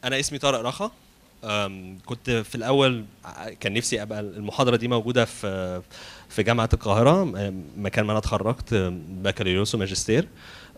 انا اسمي طارق رخا أم، كنت في الاول ع- كان نفسي ابقى المحاضره دي موجوده في في جامعه القاهره أم، مكان ما انا اتخرجت أم، بكالوريوس وماجستير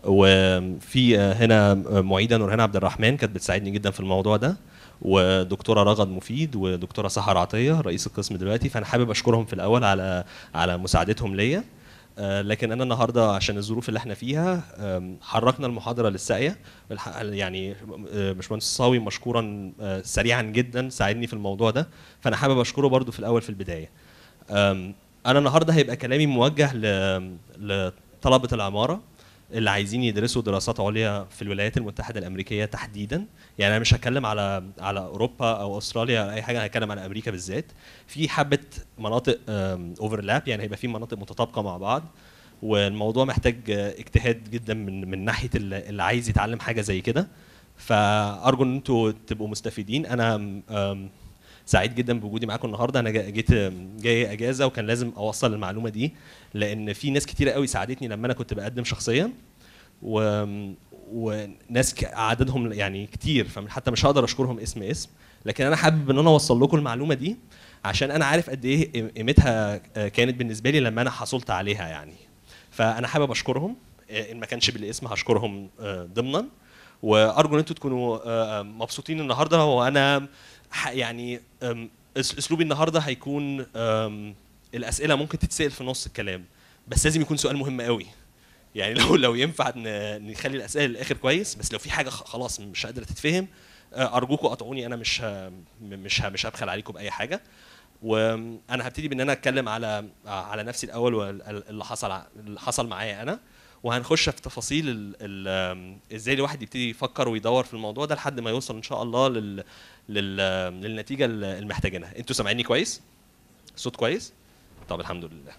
وفي آه، هنا معيده نورهان عبد الرحمن كانت بتساعدني جدا في الموضوع ده ودكتوره رغد مفيد ودكتوره سحر عطيه رئيس القسم دلوقتي فانا حابب اشكرهم في الاول على على مساعدتهم ليا آه، لكن انا النهارده عشان الظروف اللي احنا فيها آم، حركنا المحاضره للساقيه بالح- يعني آه، باشمهندس صاوي مشكورا آه، سريعا جدا ساعدني في الموضوع ده فانا حابب اشكره برضو في الاول في البدايه آم، انا النهارده هيبقى كلامي موجه ل- لطلبه العماره اللي عايزين يدرسوا دراسات عليا في الولايات المتحده الامريكيه تحديدا يعني انا مش هتكلم على على اوروبا او استراليا او اي حاجه هتكلم على امريكا بالذات في حبه مناطق اوفرلاب يعني هيبقى في مناطق متطابقه مع بعض والموضوع محتاج آه، اجتهاد جدا من من ناحيه اللي اللي عايز يتعلم حاجه زي كده فارجو ان انتوا تبقوا مستفيدين انا آم، سعيد جدا بوجودي معاكم النهارده انا جا- جيت آم، جاي اجازه وكان لازم اوصل المعلومه دي لان في ناس كتيره قوي ساعدتني لما انا كنت بقدم شخصيا و وناس ك- عددهم يعني كتير فحتى مش هقدر اشكرهم اسم اسم لكن انا حابب ان انا اوصل لكم المعلومه دي عشان انا عارف قد ايه قيمتها آه، كانت بالنسبه لي لما انا حصلت عليها يعني فانا حابب اشكرهم آه، ان ما كانش بالاسم هشكرهم آه، ضمنا وارجو ان انتوا تكونوا آه، مبسوطين النهارده وانا ح- يعني آم، أس- اسلوبي النهارده هيكون آم، الاسئله ممكن تتسال في نص الكلام بس لازم يكون سؤال مهم قوي يعني لو لو ينفع ن- نخلي الاسئله للاخر كويس بس لو في حاجه خ- خلاص مش قادره تتفهم آه، ارجوكم قطعوني انا مش ه- م- مش ه- مش هبخل عليكم باي حاجه وانا هبتدي بان انا اتكلم على على نفسي الاول واللي حصل ع- اللي حصل معايا انا وهنخش في تفاصيل ال ال ازاي الواحد يبتدي يفكر ويدور في الموضوع ده لحد ما يوصل ان شاء الله لل لل للنتيجه اللي محتاجينها انتوا سامعيني كويس صوت كويس طب الحمد لله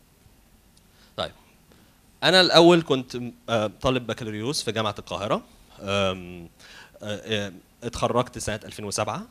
طيب انا الاول كنت آه، طالب بكالوريوس في جامعه القاهره آم، آه، آه، اتخرجت سنه 2007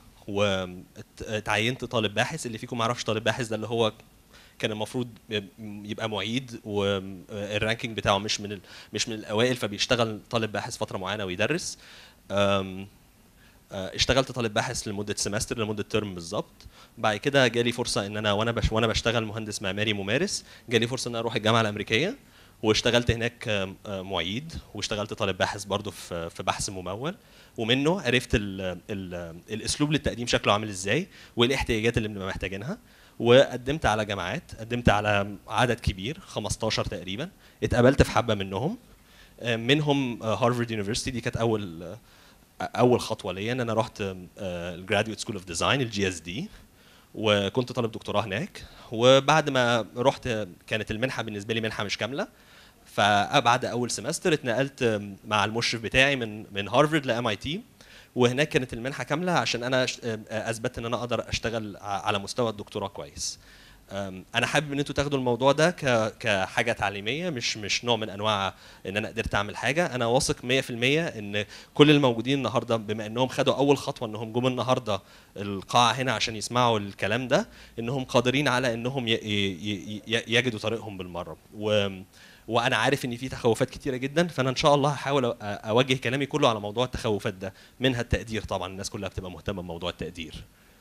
واتعينت طالب باحث اللي فيكم ما يعرفش طالب باحث ده اللي هو كان المفروض يبقى معيد والرانكينج بتاعه مش من ال- مش من الاوائل فبيشتغل طالب باحث فتره معينه ويدرس آم، آه، اشتغلت طالب باحث لمده سمستر لمده ترم بالظبط بعد كده جالي فرصه ان انا وانا بش وانا بشتغل مهندس معماري ممارس جالي فرصه ان انا اروح الجامعه الامريكيه واشتغلت هناك آم، آه، معيد واشتغلت طالب باحث برضه في في بحث ممول ومنه عرفت ال ال الاسلوب للتقديم شكله عامل ازاي وايه الاحتياجات اللي بنبقى محتاجينها وقدمت على جامعات قدمت على عدد كبير 15 تقريبا اتقبلت في حبه منهم آه، منهم هارفارد يونيفرسيتي دي كانت اول آه، اول خطوه ليا ان انا رحت الجراديويت سكول اوف ديزاين الجي اس دي وكنت طالب دكتوراه هناك وبعد ما رحت كانت المنحه بالنسبه لي منحه مش كامله فبعد اول سمستر اتنقلت مع المشرف بتاعي من من هارفارد لام اي تي وهناك كانت المنحه كامله عشان انا ش- اثبت ان انا اقدر اشتغل ع- على مستوى الدكتوراه كويس أم، انا حابب ان انتوا تاخدوا الموضوع ده ك- كحاجه تعليميه مش مش نوع من انواع ان انا قدرت اعمل حاجه انا واثق 100% ان كل الموجودين النهارده بما انهم خدوا اول خطوه انهم جم النهارده القاعه هنا عشان يسمعوا الكلام ده انهم قادرين على انهم ي- ي- ي- يجدوا طريقهم بالمره و وانا عارف ان في تخوفات كتيره جدا فانا ان شاء الله هحاول أ- اوجه كلامي كله على موضوع التخوفات ده منها التقدير طبعا الناس كلها بتبقى مهتمه بموضوع التقدير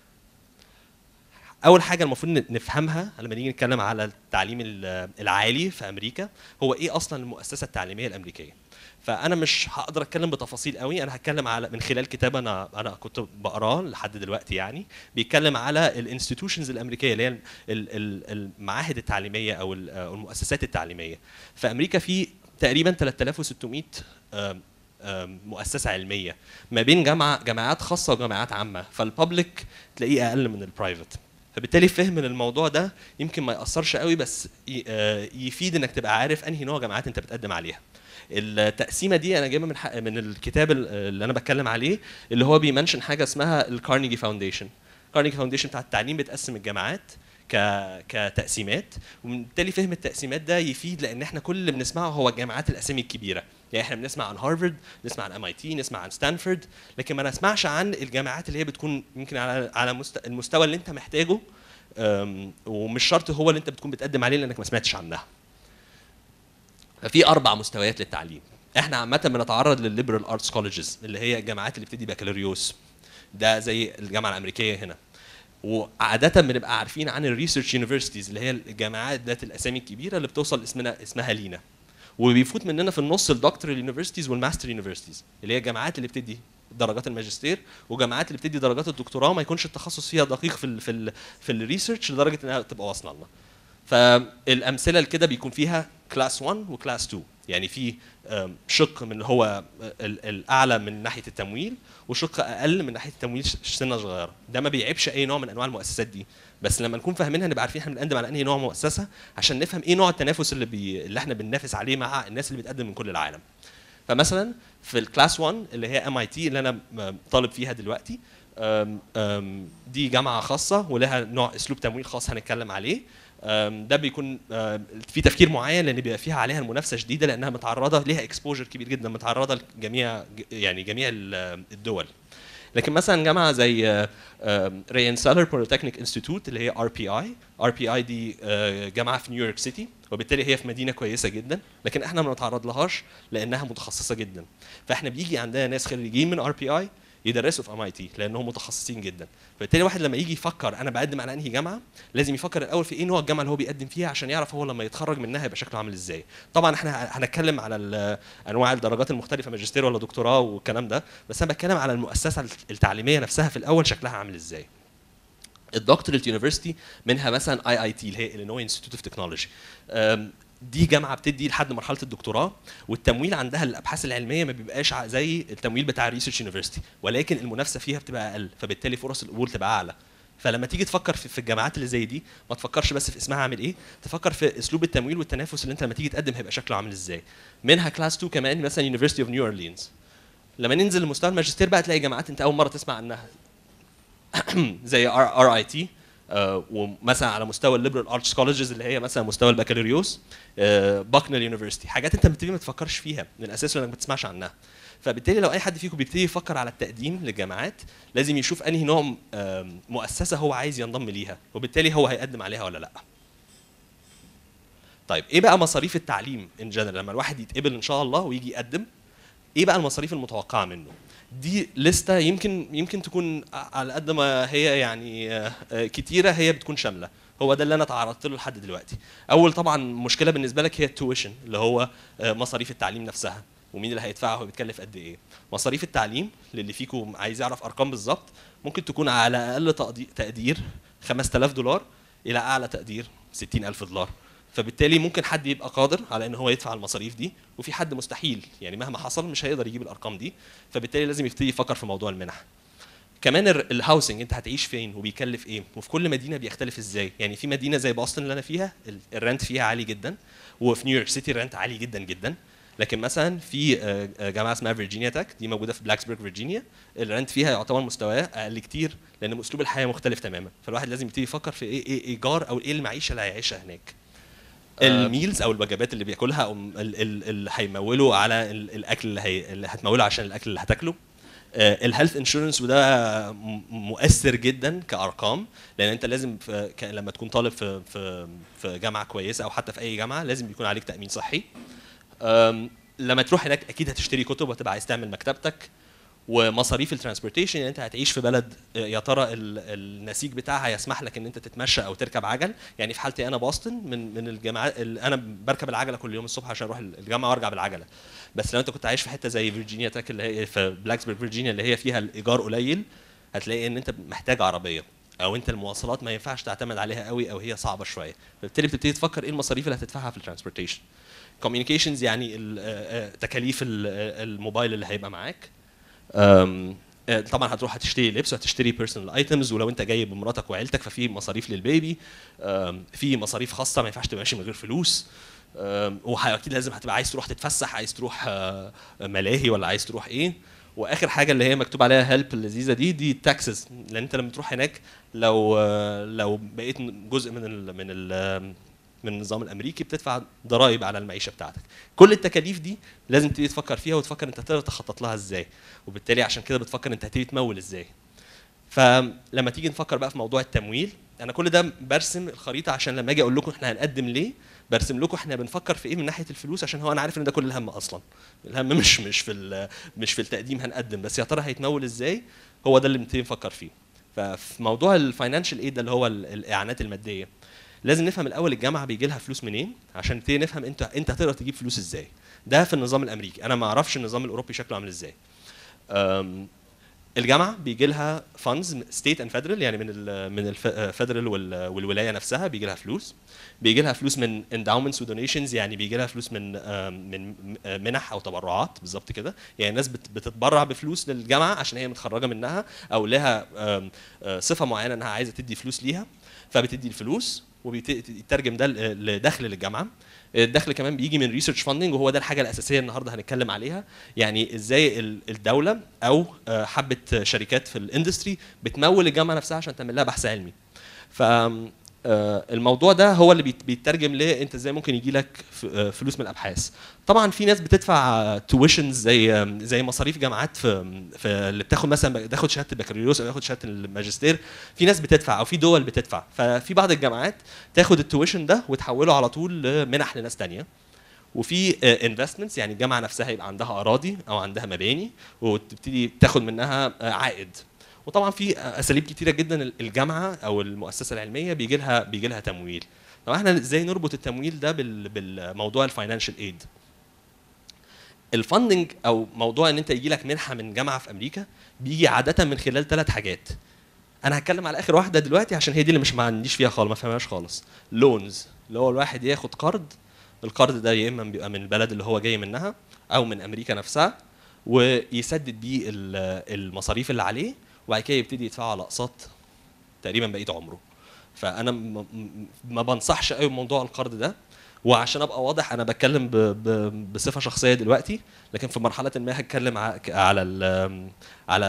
اول حاجه المفروض ن- نفهمها لما نيجي نتكلم على التعليم ال- العالي في امريكا هو ايه اصلا المؤسسه التعليميه الامريكيه فانا مش هقدر اتكلم بتفاصيل قوي انا هتكلم على من خلال كتاب انا انا كنت بقراه لحد دلوقتي يعني بيتكلم على الانستتيوشنز الامريكيه اللي هي ال- ال- المعاهد التعليميه او ال- أو المؤسسات التعليميه في امريكا في تقريبا 3600 آم، آم، مؤسسه علميه ما بين جامعه جامعات خاصه وجامعات عامه فالبابليك تلاقيه اقل من البرايفت فبالتالي فهم من الموضوع ده يمكن ما ياثرش قوي بس ي- آه، يفيد انك تبقى عارف انهي نوع جامعات انت بتقدم عليها التقسيمه دي انا جايبها من حق من الكتاب ال- اللي انا بتكلم عليه اللي هو بيمنشن حاجه اسمها الكارنيجي فاونديشن الكارنيجي فاونديشن بتاع التعليم بتقسم الجامعات ك كتقسيمات وبالتالي فهم التقسيمات ده يفيد لان احنا كل اللي بنسمعه هو الجامعات الاسامي الكبيره يعني احنا بنسمع عن هارفارد نسمع عن ام اي تي نسمع عن ستانفورد لكن ما نسمعش عن الجامعات اللي هي بتكون يمكن على على مست... المستوى اللي انت محتاجه أم، ومش شرط هو اللي انت بتكون بتقدم عليه لانك ما سمعتش عنها ففي اربع مستويات للتعليم احنا عامه بنتعرض للليبرال ارتس كولleges اللي هي الجامعات اللي بتدي بكالوريوس ده زي الجامعه الامريكيه هنا وعاده بنبقى عارفين عن الريسيرش يونيفرسيتيز اللي هي الجامعات ذات الاسامي الكبيره اللي بتوصل اسمنا اسمها لينا وبيفوت مننا في النص الدكتور يونيفرسيتيز والماستر يونيفرسيتيز اللي هي الجامعات اللي بتدي درجات الماجستير وجامعات اللي بتدي درجات الدكتوراه ما يكونش التخصص فيها دقيق في ال في ال في الريسيرش لدرجه انها تبقى واصله لنا فالامثله لكده بيكون فيها كلاس 1 وكلاس 2 يعني في آم، شق من اللي هو ال- الاعلى من ناحيه التمويل وشق اقل من ناحيه التمويل ش- سنه صغيره ده ما بيعيبش اي نوع من انواع المؤسسات دي بس لما نكون فاهمينها نبقى عارفين احنا بنقدم على انهي نوع مؤسسه عشان نفهم ايه نوع التنافس اللي بي... اللي احنا بننافس عليه مع الناس اللي بتقدم من كل العالم فمثلا في الكلاس 1 اللي هي ام اي تي اللي انا م- طالب فيها دلوقتي أم، أم، دي جامعه خاصه ولها نوع اسلوب تمويل خاص هنتكلم عليه أم، ده بيكون أم، في تفكير معين لان بيبقى فيها عليها المنافسه شديده لانها متعرضه ليها اكسبوجر كبير جدا متعرضه لجميع يعني جميع ال- الدول لكن مثلا جامعه زي ريان سالر بوليتكنيك انستيتوت اللي هي ار بي اي ار بي اي دي آه، جامعه في نيويورك سيتي وبالتالي هي في مدينه كويسه جدا لكن احنا ما بنتعرض لهاش لانها متخصصه جدا فاحنا بيجي عندنا ناس خريجين من ار بي اي يدرسوا في ام اي تي لانهم متخصصين جدا فبالتالي الواحد لما يجي يفكر انا بقدم على انهي جامعه لازم يفكر الاول في ايه نوع الجامعه اللي هو بيقدم فيها عشان يعرف هو لما يتخرج منها يبقى شكله عامل ازاي طبعا احنا هنتكلم على ال- انواع الدرجات المختلفه ماجستير ولا دكتوراه والكلام ده بس انا بتكلم على المؤسسه التعليميه نفسها في الاول شكلها عامل ازاي الدكتوريت يونيفرستي منها مثلا اي اي تي اللي هي الينوي انستيتوت اوف تكنولوجي دي جامعه بتدي لحد مرحله الدكتوراه والتمويل عندها للابحاث العلميه ما بيبقاش ع- زي التمويل بتاع الريسيرش يونيفرستي ولكن المنافسه فيها بتبقى اقل فبالتالي فرص القبول تبقى اعلى فلما تيجي تفكر في, في الجامعات اللي زي دي ما تفكرش بس في اسمها عامل ايه تفكر في اسلوب التمويل والتنافس اللي انت لما تيجي تقدم هيبقى شكله عامل ازاي منها كلاس 2 كمان مثلا يونيفرستي اوف نيو اورلينز لما ننزل لمستوى الماجستير بقى تلاقي جامعات انت اول مره تسمع عنها زي ار ار اي تي ومثلا على مستوى الليبرال ارتس كولجز اللي هي مثلا مستوى البكالوريوس باكنر يونيفرستي حاجات انت بتبتدي ما تفكرش فيها من الاساس لانك ما بتسمعش عنها فبالتالي لو اي حد فيكم بيبتدي يفكر على التقديم للجامعات لازم يشوف انهي نوع آم، مؤسسه هو عايز ينضم ليها وبالتالي هو هيقدم عليها ولا لا طيب ايه بقى مصاريف التعليم ان جنرال لما الواحد يتقبل ان شاء الله ويجي يقدم ايه بقى المصاريف المتوقعه منه دي لستة يمكن يمكن تكون على قد ما هي يعني آه، آه، كتيرة هي بتكون شاملة هو ده اللي انا تعرضت له لحد دلوقتي اول طبعا مشكله بالنسبه لك هي التويشن اللي هو آه، مصاريف التعليم نفسها ومين اللي هيدفعها وبيتكلف قد ايه مصاريف التعليم للي فيكم عايز يعرف ارقام بالظبط ممكن تكون على اقل تقدي- تقدير 5000 دولار الى اعلى تقدير 60000 دولار فبالتالي ممكن حد يبقى قادر على ان هو يدفع المصاريف دي وفي حد مستحيل يعني مهما حصل مش هيقدر يجيب الارقام دي فبالتالي لازم يبتدي يفكر في موضوع المنح كمان ال- الهاوسنج انت هتعيش فين وبيكلف ايه وفي كل مدينه بيختلف ازاي يعني في مدينه زي بoston اللي انا فيها ال- الرنت فيها عالي جدا وفي نيويورك سيتي الرنت عالي جدا جدا لكن مثلا في آه، آه، جامعه اسمها فيرجينيا تك دي موجوده في بلاكسبرج فيرجينيا الرنت فيها يعتبر مستواه اقل كتير لان اسلوب الحياه مختلف تماما فالواحد لازم يبتدي يفكر في ايه ايه ايجار او ايه المعيشه اللي هيعيشها هناك الميلز او الوجبات اللي بياكلها او ال- ال- اللي هيمولوا على ال- الاكل اللي, هي اللي هتموله عشان الاكل اللي هتاكله الهيلث انشورنس وده م- مؤثر جدا كارقام لان انت لازم في ك- لما تكون طالب في في في جامعه كويسه او حتى في اي جامعه لازم يكون عليك تامين صحي أم، لما تروح هناك اكيد هتشتري كتب وهتبقى عايز تعمل مكتبتك ومصاريف الترانسبورتيشن يعني انت هتعيش في بلد آه، يا ترى ال- النسيج بتاعها يسمح لك ان انت تتمشى او تركب عجل يعني في حالتي انا بوسطن من من الجامعات ال- انا بركب العجله كل يوم الصبح عشان اروح الجامعه وارجع بالعجله بس لو انت كنت عايش في حته زي فيرجينيا تك اللي هي في بلاكسبرج فيرجينيا اللي هي فيها الايجار قليل هتلاقي ان انت محتاج عربيه او انت المواصلات ما ينفعش تعتمد عليها قوي او هي صعبه شويه فبالتالي بتبتدي تفكر ايه المصاريف اللي هتدفعها في الترانسبورتيشن كوميونيكيشنز يعني ال- آه، آه، تكاليف ال- آه، الموبايل اللي هيبقى معاك أم، آه، طبعا هتروح هتشتري لبس وهتشتري بيرسونال ايتمز ولو انت جاي بمراتك وعيلتك ففي مصاريف للبيبي أم، في مصاريف خاصه ما ينفعش تبقى ماشي من غير فلوس أم، واكيد لازم هتبقى عايز تروح تتفسح عايز تروح آه، ملاهي ولا عايز تروح ايه واخر حاجه اللي هي مكتوب عليها هيلب اللذيذه دي دي التاكسز لان انت لما تروح هناك لو آه، لو بقيت جزء من ال من ال من النظام الامريكي بتدفع ضرائب على المعيشه بتاعتك كل التكاليف دي لازم تبتدي تفكر فيها وتفكر انت هتقدر تخطط لها ازاي وبالتالي عشان كده بتفكر انت هتبتدي تمول ازاي فلما تيجي نفكر بقى في موضوع التمويل انا كل ده برسم الخريطه عشان لما اجي اقول لكم احنا هنقدم ليه برسم لكم احنا بنفكر في ايه من ناحيه الفلوس عشان هو انا عارف ان ده كل الهم اصلا الهم مش مش في ال- مش في التقديم هنقدم بس يا ترى هيتمول ازاي هو ده اللي بنبتدي نفكر فيه ففي موضوع الفاينانشال ايد ده اللي هو ال- الاعانات الماديه لازم نفهم الاول الجامعه بيجي لها فلوس منين عشان نبتدي نفهم انت انت هتقدر تجيب فلوس ازاي ده في النظام الامريكي انا ما اعرفش النظام الاوروبي شكله عامل ازاي أم، الجامعه بيجي لها فاندز ستيت اند فيدرال يعني من ال من الفيدرال والولايه نفسها بيجي لها فلوس بيجي لها فلوس من انداومنتس ودونيشنز يعني بيجي لها فلوس من آم، من آه، منح او تبرعات بالظبط كده يعني الناس بت- بتتبرع بفلوس للجامعه عشان هي متخرجه منها او لها آم، آه، صفه معينه انها عايزه تدي فلوس ليها فبتدي الفلوس وبيترجم ده ل- لدخل للجامعه الدخل كمان بيجي من ريسيرش فاندنج وهو ده الحاجه الاساسيه النهارده هنتكلم عليها يعني ازاي ال- الدوله او آه، حبه شركات في الاندستري بتمول الجامعه نفسها عشان تعمل لها بحث علمي ف آه، الموضوع ده هو اللي بيت- بيترجم ليه انت ازاي ممكن يجي لك ف- آه، فلوس من الابحاث طبعا في ناس بتدفع تويشنز زي آم، زي مصاريف جامعات في في اللي بتاخد مثلا تاخد شهاده البكالوريوس او ياخد شهاده الماجستير في ناس بتدفع او في دول بتدفع ففي بعض الجامعات تاخد التويشن ده وتحوله على طول لمنح لناس تانية وفي انفستمنتس يعني الجامعه نفسها يبقى عندها اراضي او عندها مباني وتبتدي تاخد منها آه، عائد وطبعا في اساليب كتيره جدا الجامعه او المؤسسه العلميه بيجي لها بيجي لها تمويل طب احنا ازاي نربط التمويل ده بال- بالموضوع الفاينانشال ايد الفاندنج او موضوع ان انت يجي لك منحه من جامعه في امريكا بيجي عاده من خلال ثلاث حاجات انا هتكلم على اخر واحده دلوقتي عشان هي دي اللي مش ما عنديش فيها خالص ما فهمهاش خالص لونز اللي هو الواحد ياخد قرض القرض ده يا اما بيبقى من البلد اللي هو جاي منها او من امريكا نفسها ويسدد بيه ال- المصاريف اللي عليه وبعد كده يبتدي يدفعه على اقساط تقريبا بقيه عمره فانا م- م- ما بنصحش قوي بموضوع القرض ده وعشان ابقى واضح انا بتكلم ب... ب... بصفه شخصيه دلوقتي لكن في مرحله ما هتكلم ع- ك- على ال... على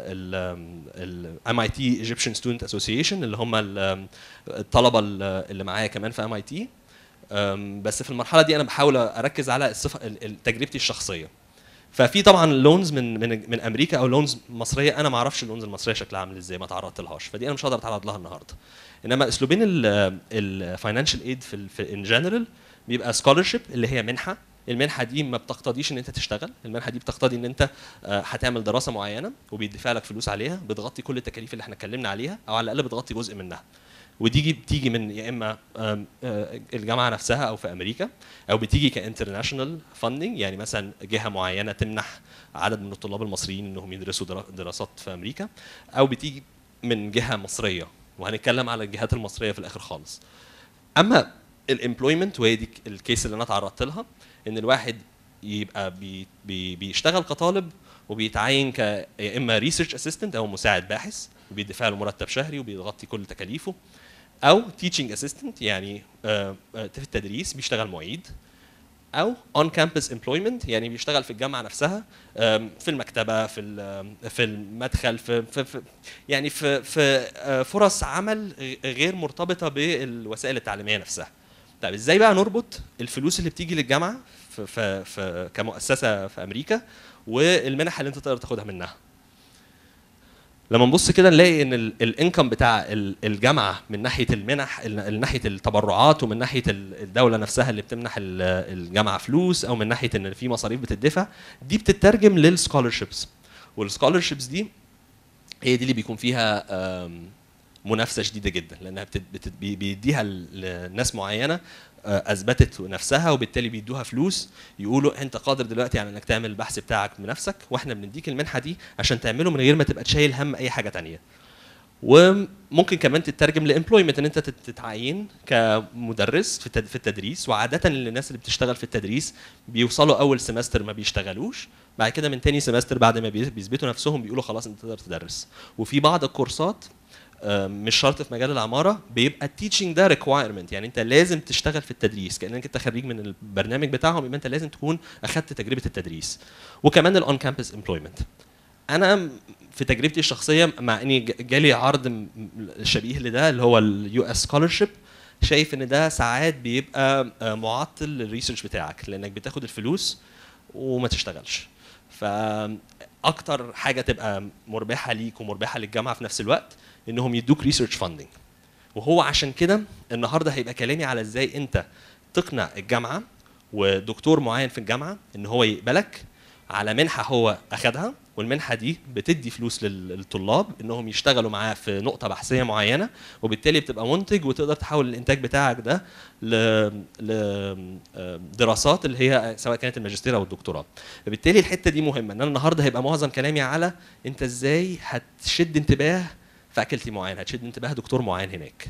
ال ام اي تي ايجيبشن ستودنت اسوسيشن اللي هم ال- الطلبه ال- اللي معايا كمان في ام اي تي بس في المرحله دي انا بحاول اركز على الصفه ال- ال- تجربتي الشخصيه ففي طبعا لونز من من من امريكا او لونز مصريه انا ما اعرفش اللونز المصريه شكلها عامل ازاي ما تعرضت لهاش فدي انا مش هقدر اتعرض لها النهارده انما اسلوبين الفاينانشال ايد في ان جنرال بيبقى سكولرشيب اللي هي منحه المنحه دي ما بتقتضيش ان انت تشتغل المنحه دي بتقتضي ان انت آه، هتعمل دراسه معينه وبيدفع لك فلوس عليها بتغطي كل التكاليف اللي احنا اتكلمنا عليها او على الاقل بتغطي جزء منها ودي بتيجي من يا اما آم، آه، الجامعه نفسها او في امريكا او بتيجي كانترناشونال فاندنج يعني مثلا جهه معينه تمنح عدد من الطلاب المصريين انهم يدرسوا درا- دراسات في امريكا او بتيجي من جهه مصريه وهنتكلم على الجهات المصريه في الاخر خالص اما الامبلويمنت وهي دي الكيس اللي انا تعرضت لها ان الواحد يبقى بي بي بيشتغل كطالب وبيتعين ك يا اما ريسيرش اسيستنت او مساعد باحث وبيدفع له مرتب شهري وبيغطي كل تكاليفه او تيتشنج اسيستنت يعني آه، آه، في التدريس بيشتغل معيد او اون كامبس امبلويمنت يعني بيشتغل في الجامعه نفسها آم، في المكتبه في ال- في المدخل في, في, في يعني في في آه، فرص عمل غ- غير مرتبطه بالوسائل التعليميه نفسها طيب ازاي بقى نربط الفلوس اللي بتيجي للجامعه في, في, في كمؤسسه في امريكا والمنح اللي انت تقدر تاخدها منها لما نبص كده نلاقي ان الانكم بتاع ال- الجامعه من ناحيه المنح ال- من ناحيه التبرعات ومن ناحيه ال- الدوله نفسها اللي بتمنح ال- الجامعه فلوس او من ناحيه ان في مصاريف بتدفع دي بتترجم للسكولرشيبس والسكولرشيبس دي هي دي اللي بيكون فيها آم، منافسه شديده جدا لانها بتد- بتد- بي- بيديها ل- لناس معينه آه، اثبتت نفسها وبالتالي بيدوها فلوس يقولوا انت قادر دلوقتي على انك تعمل البحث بتاعك بنفسك واحنا بنديك المنحه دي عشان تعمله من غير ما تبقى شايل هم اي حاجه تانية وممكن كمان تترجم لامبلويمنت ان انت تت- تتعين كمدرس في التد- في التدريس وعاده الناس اللي بتشتغل في التدريس بيوصلوا اول سمستر ما بيشتغلوش بعد كده من تاني سمستر بعد ما بي- بيثبتوا نفسهم بيقولوا خلاص انت تقدر تدرس وفي بعض الكورسات آه، مش شرط في مجال العماره بيبقى التيتشنج ده ريكوايرمنت يعني انت لازم تشتغل في التدريس كانك انت خريج من البرنامج بتاعهم يبقى انت لازم تكون اخدت تجربه التدريس وكمان الاون كامبس امبلويمنت انا في تجربتي الشخصيه مع اني ج- جالي عرض م- م- شبيه لده اللي هو اليو اس سكولرشيب شايف ان ده ساعات بيبقى آه، معطل للريسيرش بتاعك لانك بتاخد الفلوس وما تشتغلش فاكتر حاجه تبقى مربحه ليك ومربحه للجامعه في نفس الوقت انهم يدوك ريسيرش فاندنج وهو عشان كده النهارده هيبقى كلامي على ازاي انت تقنع الجامعه ودكتور معين في الجامعه ان هو يقبلك على منحه هو اخدها والمنحه دي بتدي فلوس لل- للطلاب انهم يشتغلوا معاه في نقطه بحثيه معينه وبالتالي بتبقى منتج وتقدر تحول الانتاج بتاعك ده ل ل- دراسات اللي هي سواء كانت الماجستير او الدكتوراه فبالتالي الحته دي مهمه ان انا النهارده هيبقى معظم كلامي على انت ازاي هتشد انتباه فاكولتي معين هتشد انتباه دكتور معين هناك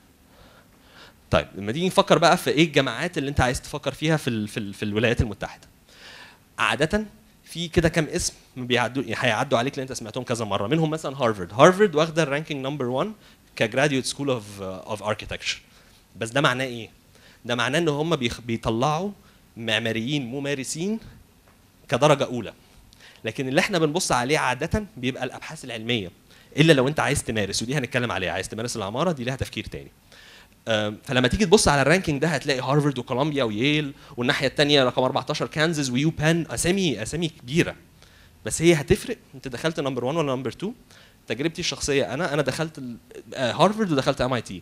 طيب لما نيجي نفكر بقى في ايه الجامعات اللي انت عايز تفكر فيها في ال في, ال في الولايات المتحده عاده في كده كام اسم بيعدوا هيعدوا عليك اللي انت سمعتهم كذا مره منهم مثلا هارفارد هارفارد واخده الرانكينج نمبر 1 كجراديويت سكول اوف اوف اركيتكتشر بس ده معناه ايه ده معناه ان هم بيخ- بيطلعوا معماريين ممارسين كدرجه اولى لكن اللي احنا بنبص عليه عاده بيبقى الابحاث العلميه الا لو انت عايز تمارس ودي هنتكلم عليها عايز تمارس العماره دي لها تفكير تاني أم، فلما تيجي تبص على الرانكينج ده هتلاقي هارفارد وكولومبيا وييل والناحيه الثانيه رقم 14 كانزاس ويو بان اسامي اسامي كبيره بس هي هتفرق انت دخلت نمبر 1 ولا نمبر 2 تجربتي الشخصيه انا انا دخلت ال- آه، هارفارد ودخلت ام اي تي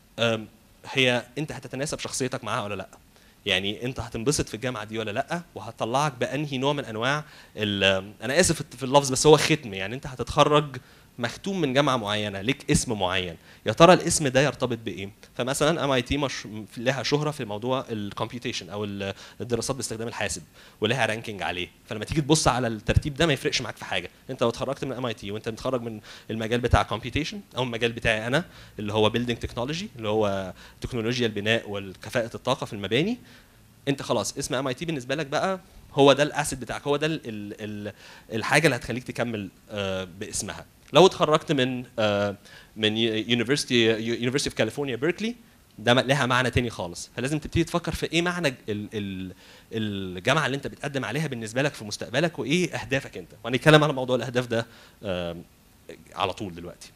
هي انت هتتناسب شخصيتك معاها ولا لا يعني انت هتنبسط في الجامعه دي ولا لا وهتطلعك بانهي نوع من انواع ال- انا اسف في اللفظ بس هو ختم يعني انت هتتخرج مختوم من جامعه معينه ليك اسم معين يا ترى الاسم ده يرتبط بايه فمثلا ام اي تي مش لها شهره في موضوع الكمبيوتيشن او ال- الدراسات باستخدام الحاسب ولها رانكينج عليه فلما تيجي تبص على الترتيب ده ما يفرقش معاك في حاجه انت لو اتخرجت من ام اي تي وانت متخرج من المجال بتاع كمبيوتيشن او المجال بتاعي انا اللي هو بيلدينج تكنولوجي اللي هو تكنولوجيا البناء والكفاءه الطاقه في المباني انت خلاص اسم ام اي تي بالنسبه لك بقى هو ده الاسيت بتاعك هو ده ال ال ال الحاجه اللي هتخليك تكمل آه، باسمها لو اتخرجت من آه، من يونيفرستي يونيفرستي اوف كاليفورنيا بيركلي ده م- لها معنى تاني خالص فلازم تبتدي تفكر في ايه معنى ال ال الجامعه اللي انت بتقدم عليها بالنسبه لك في مستقبلك وايه اهدافك انت وهنتكلم على موضوع الاهداف ده آم، على طول دلوقتي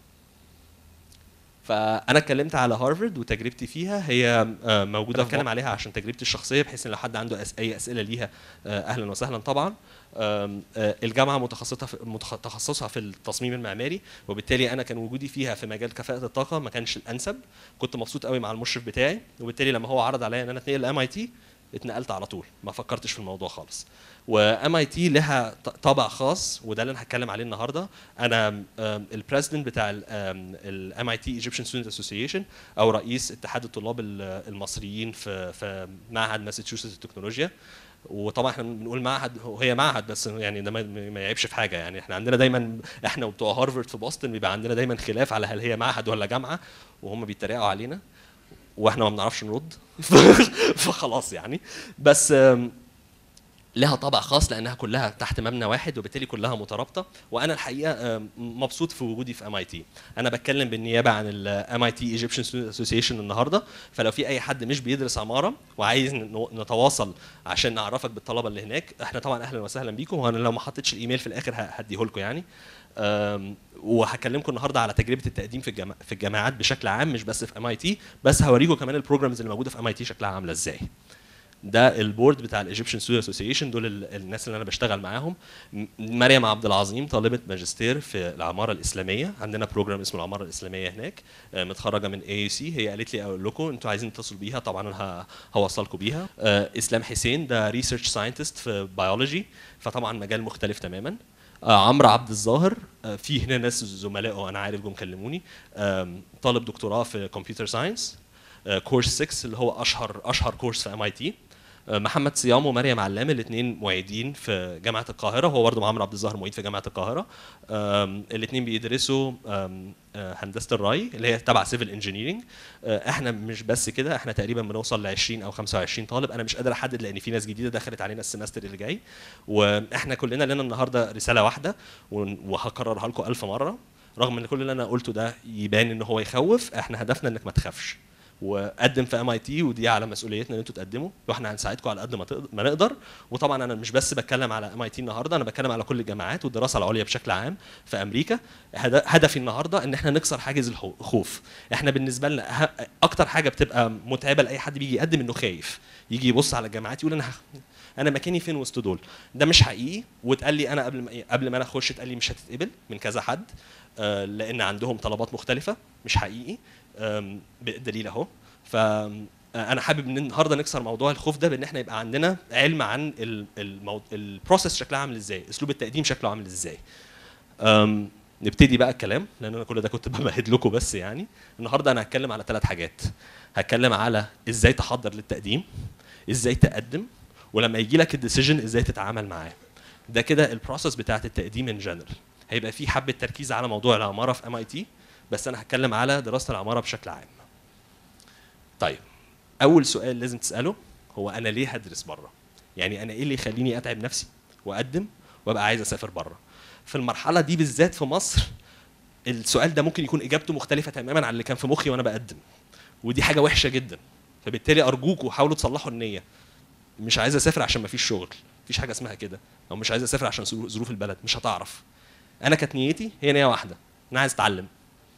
فانا اتكلمت على هارفارد وتجربتي فيها هي آه، موجوده اتكلم عليها عشان تجربتي الشخصيه بحيث ان لو حد عنده أس- اي اسئله ليها آه، اهلا وسهلا طبعا آم، آه، الجامعه متخصصه في متخ- تخصصها في التصميم المعماري وبالتالي انا كان وجودي فيها في مجال كفاءه الطاقه ما كانش الانسب كنت مبسوط قوي مع المشرف بتاعي وبالتالي لما هو عرض عليا ان انا اتنقل لام اي تي اتنقلت على طول ما فكرتش في الموضوع خالص وام اي تي لها ط- طابع خاص وده اللي انا هتكلم عليه النهارده انا البريزيدنت بتاع الام اي تي ايجيبشن ستودنت اسوسيشن او رئيس اتحاد الطلاب ال- المصريين في في معهد ماساتشوستس التكنولوجيا وطبعا احنا بنقول معهد وهي معهد بس يعني ده ما ما يعيبش في حاجه يعني احنا عندنا دايما احنا وبتوع هارفارد في بوسطن بيبقى عندنا دايما خلاف على هل هي معهد ولا جامعه وهم بيتريقوا علينا واحنا ما بنعرفش نرد فخلاص يعني بس آم، لها طابع خاص لانها كلها تحت مبنى واحد وبالتالي كلها مترابطه وانا الحقيقه آم، مبسوط في وجودي في ام اي تي انا بتكلم بالنيابه عن الام اي تي ايجيبشن ستودنت اسوسيشن النهارده فلو في اي حد مش بيدرس عماره وعايز ن- نتواصل عشان نعرفك بالطلبه اللي هناك احنا طبعا اهلا وسهلا بيكم وانا لو ما حطيتش الايميل في الاخر ه- هديه لكم يعني أم، وهكلمكم النهارده على تجربه التقديم في الجامع في الجامعات بشكل عام مش بس في ام اي تي بس هوريكم كمان البروجرامز اللي موجوده في ام اي تي شكلها عامله ازاي ده البورد بتاع الايجيبشن ستودنت اسوسيشن دول ال- الناس اللي انا بشتغل معاهم م- مريم عبد العظيم طالبه ماجستير في العماره الاسلاميه عندنا بروجرام اسمه العماره الاسلاميه هناك آه، متخرجه من اي سي هي قالت لي اقول لكم انتوا عايزين تتصلوا بيها طبعا انا ه- هوصلكم بيها آه، اسلام حسين ده ريسيرش ساينتست في بيولوجي فطبعا مجال مختلف تماما آه، عمرو عبد الظاهر آه، في هنا ناس زملائه انا عارف جم كلموني آم، طالب دكتوراه في كمبيوتر ساينس كورس 6 اللي هو اشهر اشهر كورس في ام اي تي محمد صيام ومريم علام الاثنين معيدين في جامعه القاهره وهو برضه عمرو عبد الظاهر معيد في جامعه القاهره الاثنين بيدرسوا آم، آه، هندسه الري اللي هي تبع سيفل انجينيرنج احنا مش بس كده احنا تقريبا بنوصل ل 20 او 25 طالب انا مش قادر احدد لان في ناس جديده دخلت علينا السمستر اللي جاي واحنا كلنا لنا النهارده رساله واحده ون- وهكررها لكم ألف مره رغم ان كل اللي انا قلته ده يبان ان هو يخوف احنا هدفنا انك ما تخافش وقدم في ام اي تي ودي على مسؤوليتنا ان انتوا تقدموا واحنا هنساعدكم على قد ما تقدر ما نقدر وطبعا انا مش بس بتكلم على ام اي تي النهارده انا بتكلم على كل الجامعات والدراسه العليا بشكل عام في امريكا هد- هدفي النهارده ان احنا نكسر حاجز الخو- الخوف احنا بالنسبه لنا ه- اكتر حاجه بتبقى متعبه لاي حد بيجي يقدم انه خايف يجي يبص على الجامعات يقول انا ه- انا مكاني فين وسط دول ده مش حقيقي واتقال لي انا قبل ما قبل ما انا اخش اتقال لي مش هتتقبل من كذا حد آه، لان عندهم طلبات مختلفه مش حقيقي آم، بالدليل اهو ف آه، انا حابب ان النهارده نكسر موضوع الخوف ده بان احنا يبقى عندنا علم عن البروسيس شكلها عامل ازاي اسلوب التقديم شكله عامل ازاي أم، نبتدي بقى الكلام لان انا كل ده كنت بمهد لكم بس يعني النهارده انا هتكلم على ثلاث حاجات هتكلم على ازاي تحضر للتقديم ازاي تقدم ولما يجي لك الديسيجن ازاي تتعامل معاه ده كده البروسيس بتاعت التقديم ان جنرال هيبقى في حبه تركيز على موضوع العماره في ام اي تي بس انا هتكلم على دراسه العماره بشكل عام طيب اول سؤال لازم تساله هو انا ليه هدرس بره يعني انا ايه اللي يخليني اتعب نفسي واقدم وابقى عايز اسافر بره في المرحله دي بالذات في مصر السؤال ده ممكن يكون اجابته مختلفه تماما عن اللي كان في مخي وانا بقدم ودي حاجه وحشه جدا فبالتالي ارجوكوا حاولوا تصلحوا النيه مش عايز اسافر عشان ما فيش شغل مفيش حاجه اسمها كده او مش عايز اسافر عشان ظرو- ظروف البلد مش هتعرف انا كانت نيتي هي نيه واحده انا عايز اتعلم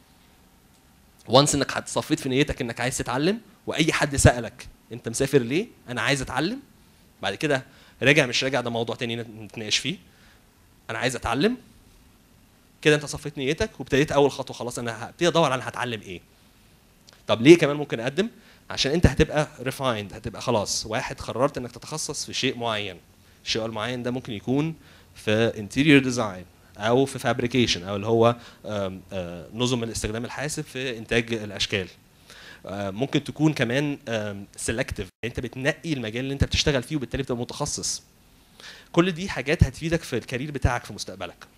وانس انك هتصفيت في نيتك انك عايز تتعلم واي حد سالك انت مسافر ليه انا عايز اتعلم بعد كده راجع مش راجع ده موضوع تاني نتناقش فيه انا عايز اتعلم كده انت صفيت نيتك وابتديت اول خطوه خلاص انا هبتدي ادور على هتعلم ايه طب ليه كمان ممكن اقدم عشان انت هتبقى ريفايند هتبقى خلاص واحد قررت انك تتخصص في شيء معين الشيء المعين ده ممكن يكون في انتيريور ديزاين او في فابريكيشن او اللي هو آم، آه، نظم الاستخدام الحاسب في انتاج الاشكال آه، ممكن تكون كمان سيلكتيف انت بتنقي المجال اللي انت بتشتغل فيه وبالتالي بتبقى متخصص كل دي حاجات هتفيدك في الكارير بتاعك في مستقبلك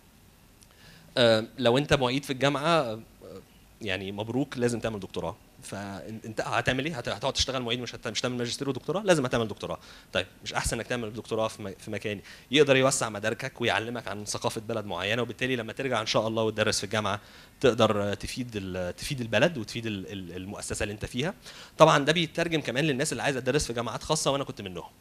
آه، لو انت معيد في الجامعه آه، يعني مبروك لازم تعمل دكتوراه فانت هتعمل ايه؟ هت- هتقعد تشتغل معيد مش هت- مش هتعمل ماجستير ودكتوراه لازم هتعمل دكتوراه طيب مش احسن انك تعمل دكتوراه في م- في مكان يقدر يوسع مداركك ويعلمك عن ثقافه بلد معينه وبالتالي لما ترجع ان شاء الله وتدرس في الجامعه تقدر آه، تفيد ال- تفيد البلد وتفيد ال- ال- المؤسسه اللي انت فيها طبعا ده بيترجم كمان للناس اللي عايزه تدرس في جامعات خاصه وانا كنت منهم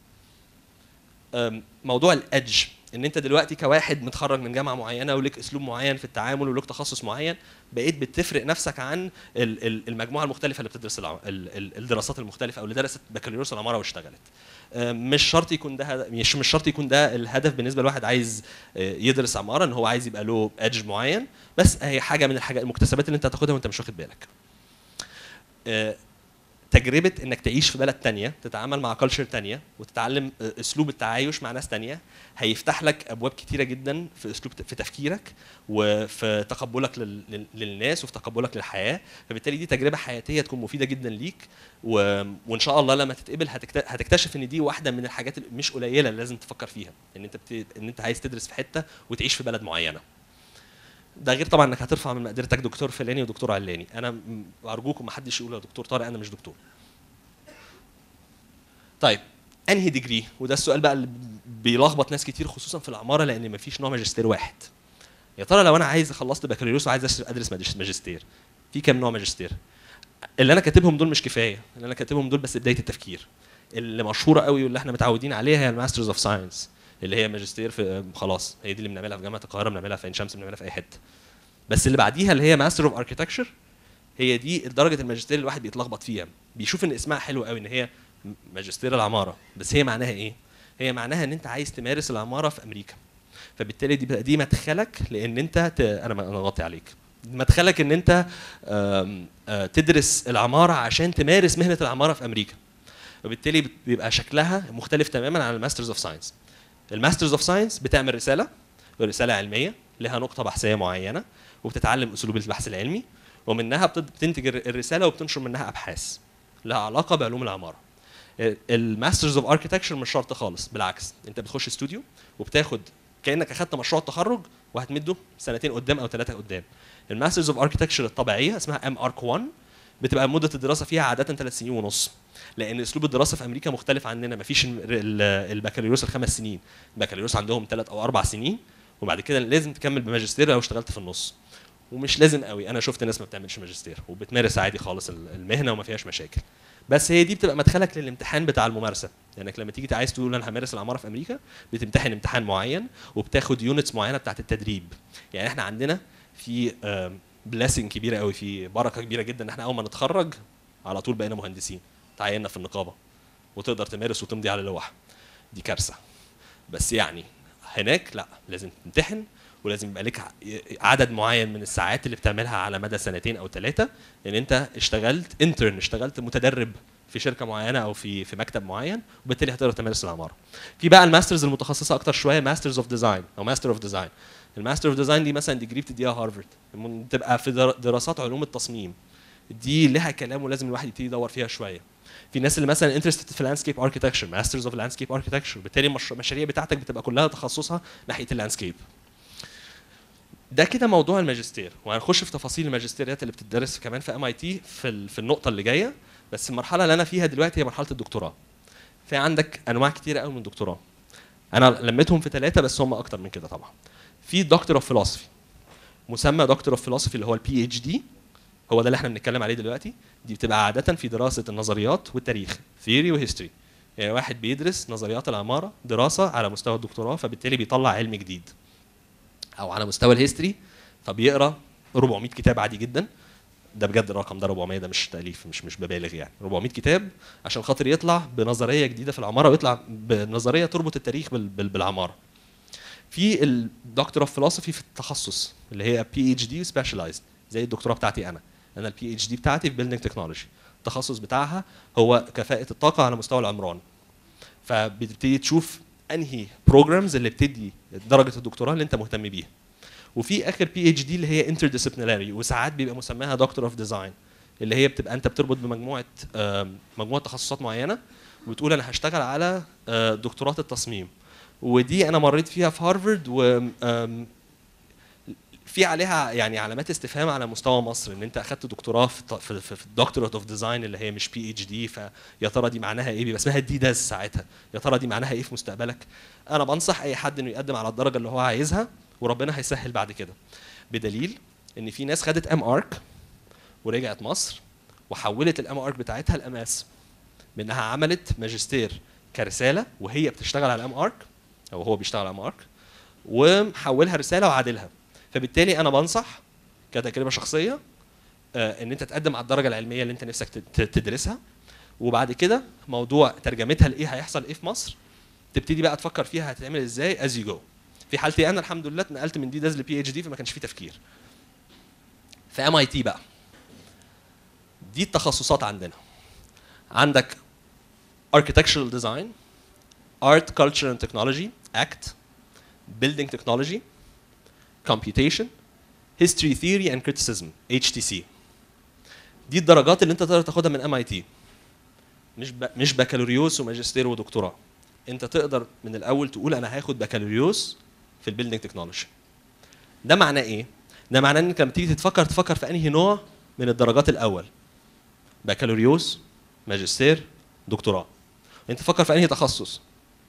أم، موضوع الادج ان انت دلوقتي كواحد متخرج من جامعه معينه ولك اسلوب معين في التعامل ولك تخصص معين بقيت بتفرق نفسك عن ال- ال- المجموعه المختلفه اللي بتدرس الع- ال- ال- الدراسات المختلفه او اللي درست بكالوريوس العماره واشتغلت أم، مش شرط يكون ده هد- مش مش شرط يكون ده الهدف بالنسبه لواحد عايز آه، يدرس عماره ان هو عايز يبقى له ادج معين بس هي حاجه من الحاجات المكتسبات اللي انت هتاخدها وانت مش واخد بالك آه، تجربه انك تعيش في بلد تانية تتعامل مع كلتشر تانية وتتعلم آه، اسلوب التعايش مع ناس تانية هيفتح لك ابواب كتيره جدا في اسلوب في تفكيرك وفي تقبلك لل- لل- للناس وفي تقبلك للحياه فبالتالي دي تجربه حياتيه تكون مفيده جدا ليك و... وان شاء الله لما تتقبل هتكت... هتكتشف ان دي واحده من الحاجات اللي مش قليله اللي لازم تفكر فيها ان انت بت... ان انت عايز تدرس في حته وتعيش في بلد معينه ده غير طبعا انك هترفع من مقدرتك دكتور فلاني ودكتور علاني انا م- ارجوكم ما حدش يقول يا دكتور طارق انا مش دكتور طيب انهي ديجري وده السؤال بقى اللي بيلخبط ناس كتير خصوصا في العماره لان مفيش نوع ماجستير واحد يا ترى لو انا عايز خلصت بكالوريوس وعايز أس- ادرس ماجس- ماجستير في كام نوع ماجستير اللي انا كاتبهم دول مش كفايه اللي انا كاتبهم دول بس بدايه التفكير اللي مشهوره قوي واللي احنا متعودين عليها هي الماسترز اوف ساينس اللي هي ماجستير في خلاص هي دي اللي بنعملها في جامعه القاهره بنعملها في عين شمس بنعملها في اي حته بس اللي بعديها اللي هي ماستر اوف اركيتكتشر هي دي درجه الماجستير اللي الواحد بيتلخبط فيها بيشوف ان اسمها حلو قوي ان هي م- ماجستير العماره بس هي معناها ايه هي معناها ان انت عايز تمارس العماره في امريكا فبالتالي دي بقى- دي مدخلك لان انت ت... انا انا غطي عليك مدخلك ان انت آم، آه، تدرس العماره عشان تمارس مهنه العماره في امريكا وبالتالي بت- بيبقى شكلها مختلف تماما عن الماسترز اوف ساينس الماسترز اوف ساينس بتعمل رساله رساله علميه لها نقطه بحثيه معينه وبتتعلم اسلوب البحث العلمي ومنها بتد- بتنتج الر- الرساله وبتنشر منها ابحاث لها علاقه بعلوم العماره الماسترز اوف اركيتكتشر مش شرط خالص بالعكس انت بتخش استوديو وبتاخد كانك اخدت مشروع التخرج وهتمده سنتين قدام او ثلاثه قدام الماسترز اوف اركيتكتشر الطبيعيه اسمها ام ارك 1 بتبقى مده الدراسه فيها عاده ثلاث سنين ونص لان اسلوب الدراسه في امريكا مختلف عننا مفيش ال- ال- البكالوريوس الخمس سنين البكالوريوس عندهم ثلاث او اربع سنين وبعد كده لازم تكمل بماجستير لو اشتغلت في النص ومش لازم قوي انا شفت ناس ما بتعملش ماجستير وبتمارس عادي خالص ال- المهنه وما فيهاش مشاكل بس هي دي بتبقى مدخلك للامتحان بتاع الممارسه لانك لما تيجي عايز تقول انا همارس العماره في امريكا بتمتحن امتحان معين وبتاخد يونتس معينه بتاعت التدريب يعني احنا عندنا في بلاسنج كبيره قوي في بركه كبيره جدا ان احنا اول ما نتخرج على طول بقينا مهندسين تعيننا في النقابه وتقدر تمارس وتمضي على لوح دي كارثه بس يعني هناك لا لازم تمتحن ولازم يبقى لك ع- عدد معين من الساعات اللي بتعملها على مدى سنتين او ثلاثه ان انت اشتغلت انترن اشتغلت متدرب في شركه معينه او في في مكتب معين وبالتالي هتقدر تمارس العماره في بقى الماسترز المتخصصه اكتر شويه ماسترز اوف ديزاين او ماستر اوف ديزاين الماستر اوف ديزاين دي مثلا ديجري بتديها هارفارد تبقى في در- دراسات علوم التصميم دي لها كلام ولازم الواحد يبتدي يدور فيها شويه في ناس اللي مثلا انترستد في لاندسكيب اركتكتشر ماسترز اوف لاندسكيب اركتكتشر بالتالي المش- المشاريع بتاعتك بتبقى كلها تخصصها ناحيه اللاندسكيب ده كده موضوع الماجستير وهنخش في تفاصيل الماجستيريات اللي بتدرس كمان في ام اي تي في ال- في النقطه اللي جايه بس المرحله اللي انا فيها دلوقتي هي مرحله الدكتوراه في عندك انواع كتيره قوي من الدكتوراه انا لميتهم في ثلاثه بس هم اكتر من كده طبعا في دكتور اوف فيلوسفي مسمى دكتور اوف فيلوسفي اللي هو البي اتش دي هو ده اللي احنا بنتكلم عليه دلوقتي دي بتبقى عاده في دراسه النظريات والتاريخ ثيوري وهيستوري يعني واحد بيدرس نظريات العماره دراسه على مستوى الدكتوراه فبالتالي بيطلع علم جديد او على مستوى الهيستوري فبيقرا 400 كتاب عادي جدا ده بجد الرقم ده 400 ده مش تاليف مش مش ببالغ يعني 400 كتاب عشان خاطر يطلع بنظريه جديده في العماره ويطلع بنظريه تربط التاريخ بال- بال- بالعماره في الدكتور اوف فيلوسفي في التخصص اللي هي بي اتش دي سبيشاليزد زي الدكتوراه بتاعتي انا انا البي اتش دي بتاعتي في بيلدينج تكنولوجي التخصص بتاعها هو كفاءه الطاقه على مستوى العمران فبتبتدي تشوف انهي بروجرامز اللي بتدي درجه الدكتوراه اللي انت مهتم بيها وفي اخر بي اتش دي اللي هي انتر ديسيبلينري وساعات بيبقى مسماها دكتور اوف ديزاين اللي هي بتبقى انت بتربط بمجموعه آم، مجموعه تخصصات معينه وتقول انا هشتغل على آه، دكتوراه التصميم ودي انا مريت فيها في هارفارد و آم، في عليها يعني علامات استفهام على مستوى مصر ان انت اخدت دكتوراه في الت- في, في, في الدكتوراه اوف ديزاين اللي هي مش بي اتش دي فيا ترى دي معناها ايه بيبقى اسمها دي داز ساعتها يا ترى دي معناها ايه في مستقبلك انا بنصح اي حد انه يقدم على الدرجه اللي هو عايزها وربنا هيسهل بعد كده بدليل ان في ناس خدت ام ارك ورجعت مصر وحولت الام ارك بتاعتها لام اس بانها عملت ماجستير كرساله وهي بتشتغل على الام ارك او هو بيشتغل على ام ارك ومحولها رساله وعادلها فبالتالي انا بنصح كتجربه شخصيه آه، ان انت تقدم على الدرجه العلميه اللي انت نفسك ت- ت- تدرسها وبعد كده موضوع ترجمتها لايه هيحصل ايه في مصر تبتدي بقى تفكر فيها هتتعمل ازاي از يو جو في حالتي انا الحمد لله اتنقلت من دي داز لبي اتش دي فما كانش في تفكير في ام اي تي بقى دي التخصصات عندنا عندك architectural design art culture and technology act building technology computation history theory and criticism HTC دي الدرجات اللي انت تقدر تاخدها من ام اي تي مش ب... مش بكالوريوس وماجستير ودكتوراه انت تقدر من الاول تقول انا هاخد بكالوريوس في البيلدينج تكنولوجي ده معناه ايه ده معناه انك لما تيجي تفكر تفكر في انهي نوع من الدرجات الاول بكالوريوس ماجستير دكتوراه انت تفكر في انهي تخصص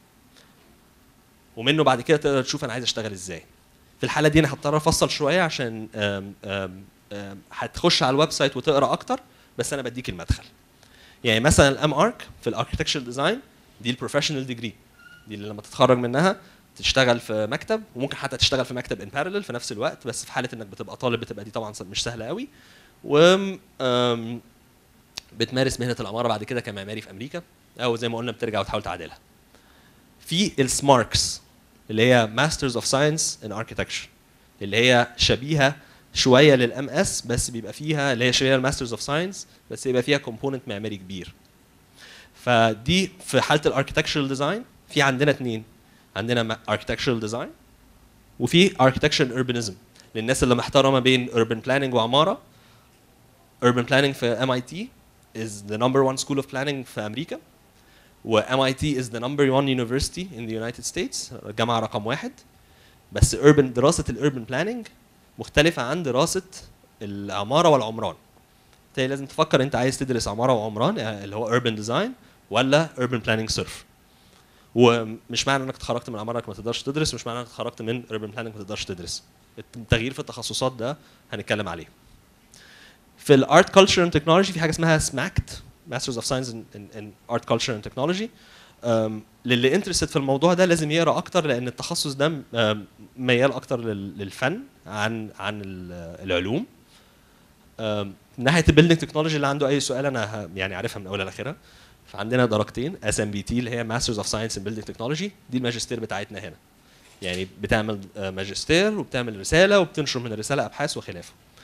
ومنه بعد كده تقدر تشوف انا عايز اشتغل ازاي في الحاله دي انا هضطر افصل شويه عشان آم، آم، آم، هتخش على الويب سايت وتقرا اكتر بس انا بديك المدخل يعني مثلا الام ارك في الاركتكتشر ديزاين دي البروفيشنال ديجري دي اللي لما تتخرج منها تشتغل في مكتب وممكن حتى تشتغل في مكتب ان بارلل في نفس الوقت بس في حاله انك بتبقى طالب بتبقى دي طبعا مش سهله قوي و آم، بتمارس مهنه العماره بعد كده كمعماري في امريكا او زي ما قلنا بترجع وتحاول تعدلها في السماركس اللي هي ماسترز اوف ساينس ان اركيتكتشر اللي هي شبيهه شويه للام اس بس بيبقى فيها اللي هي شبيهه للماسترز اوف ساينس بس يبقى فيها كومبوننت معماري كبير فدي في حاله الاركيتكتشرال ديزاين في عندنا اثنين عندنا اركيتكتشرال ديزاين وفي اركيتكتشر urbanism للناس اللي محتاره ما بين urban planning وعماره urban planning في MIT is the number one school of planning في امريكا و MIT is the number one university in the United States الجامعه رقم واحد بس urban دراسه الurban planning مختلفه عن دراسه العماره والعمران بالتالي لازم تفكر انت عايز تدرس عماره وعمران يعني اللي هو urban design ولا urban planning صرف ومش معنى انك اتخرجت من عماره انك ما تقدرش تدرس مش معنى انك اتخرجت من urban planning ما تقدرش تدرس التغيير في التخصصات ده هنتكلم عليه في الارت كلتشر اند تكنولوجي في حاجه اسمها سماكت ماسترز اوف ساينس ان ارت كلتشر اند تكنولوجي للي انترستد في الموضوع ده لازم يقرا اكتر لان التخصص ده أم، ميال اكتر لل- للفن عن عن ال- العلوم أم، من ناحيه البيلدنج تكنولوجي اللي عنده اي سؤال انا ه- يعني عارفها من اولها لاخرها فعندنا درجتين اس ام بي تي اللي هي ماسترز اوف ساينس ان بيلدنج تكنولوجي دي الماجستير بتاعتنا هنا يعني بتعمل آه، ماجستير وبتعمل رساله وبتنشر من الرساله ابحاث وخلافه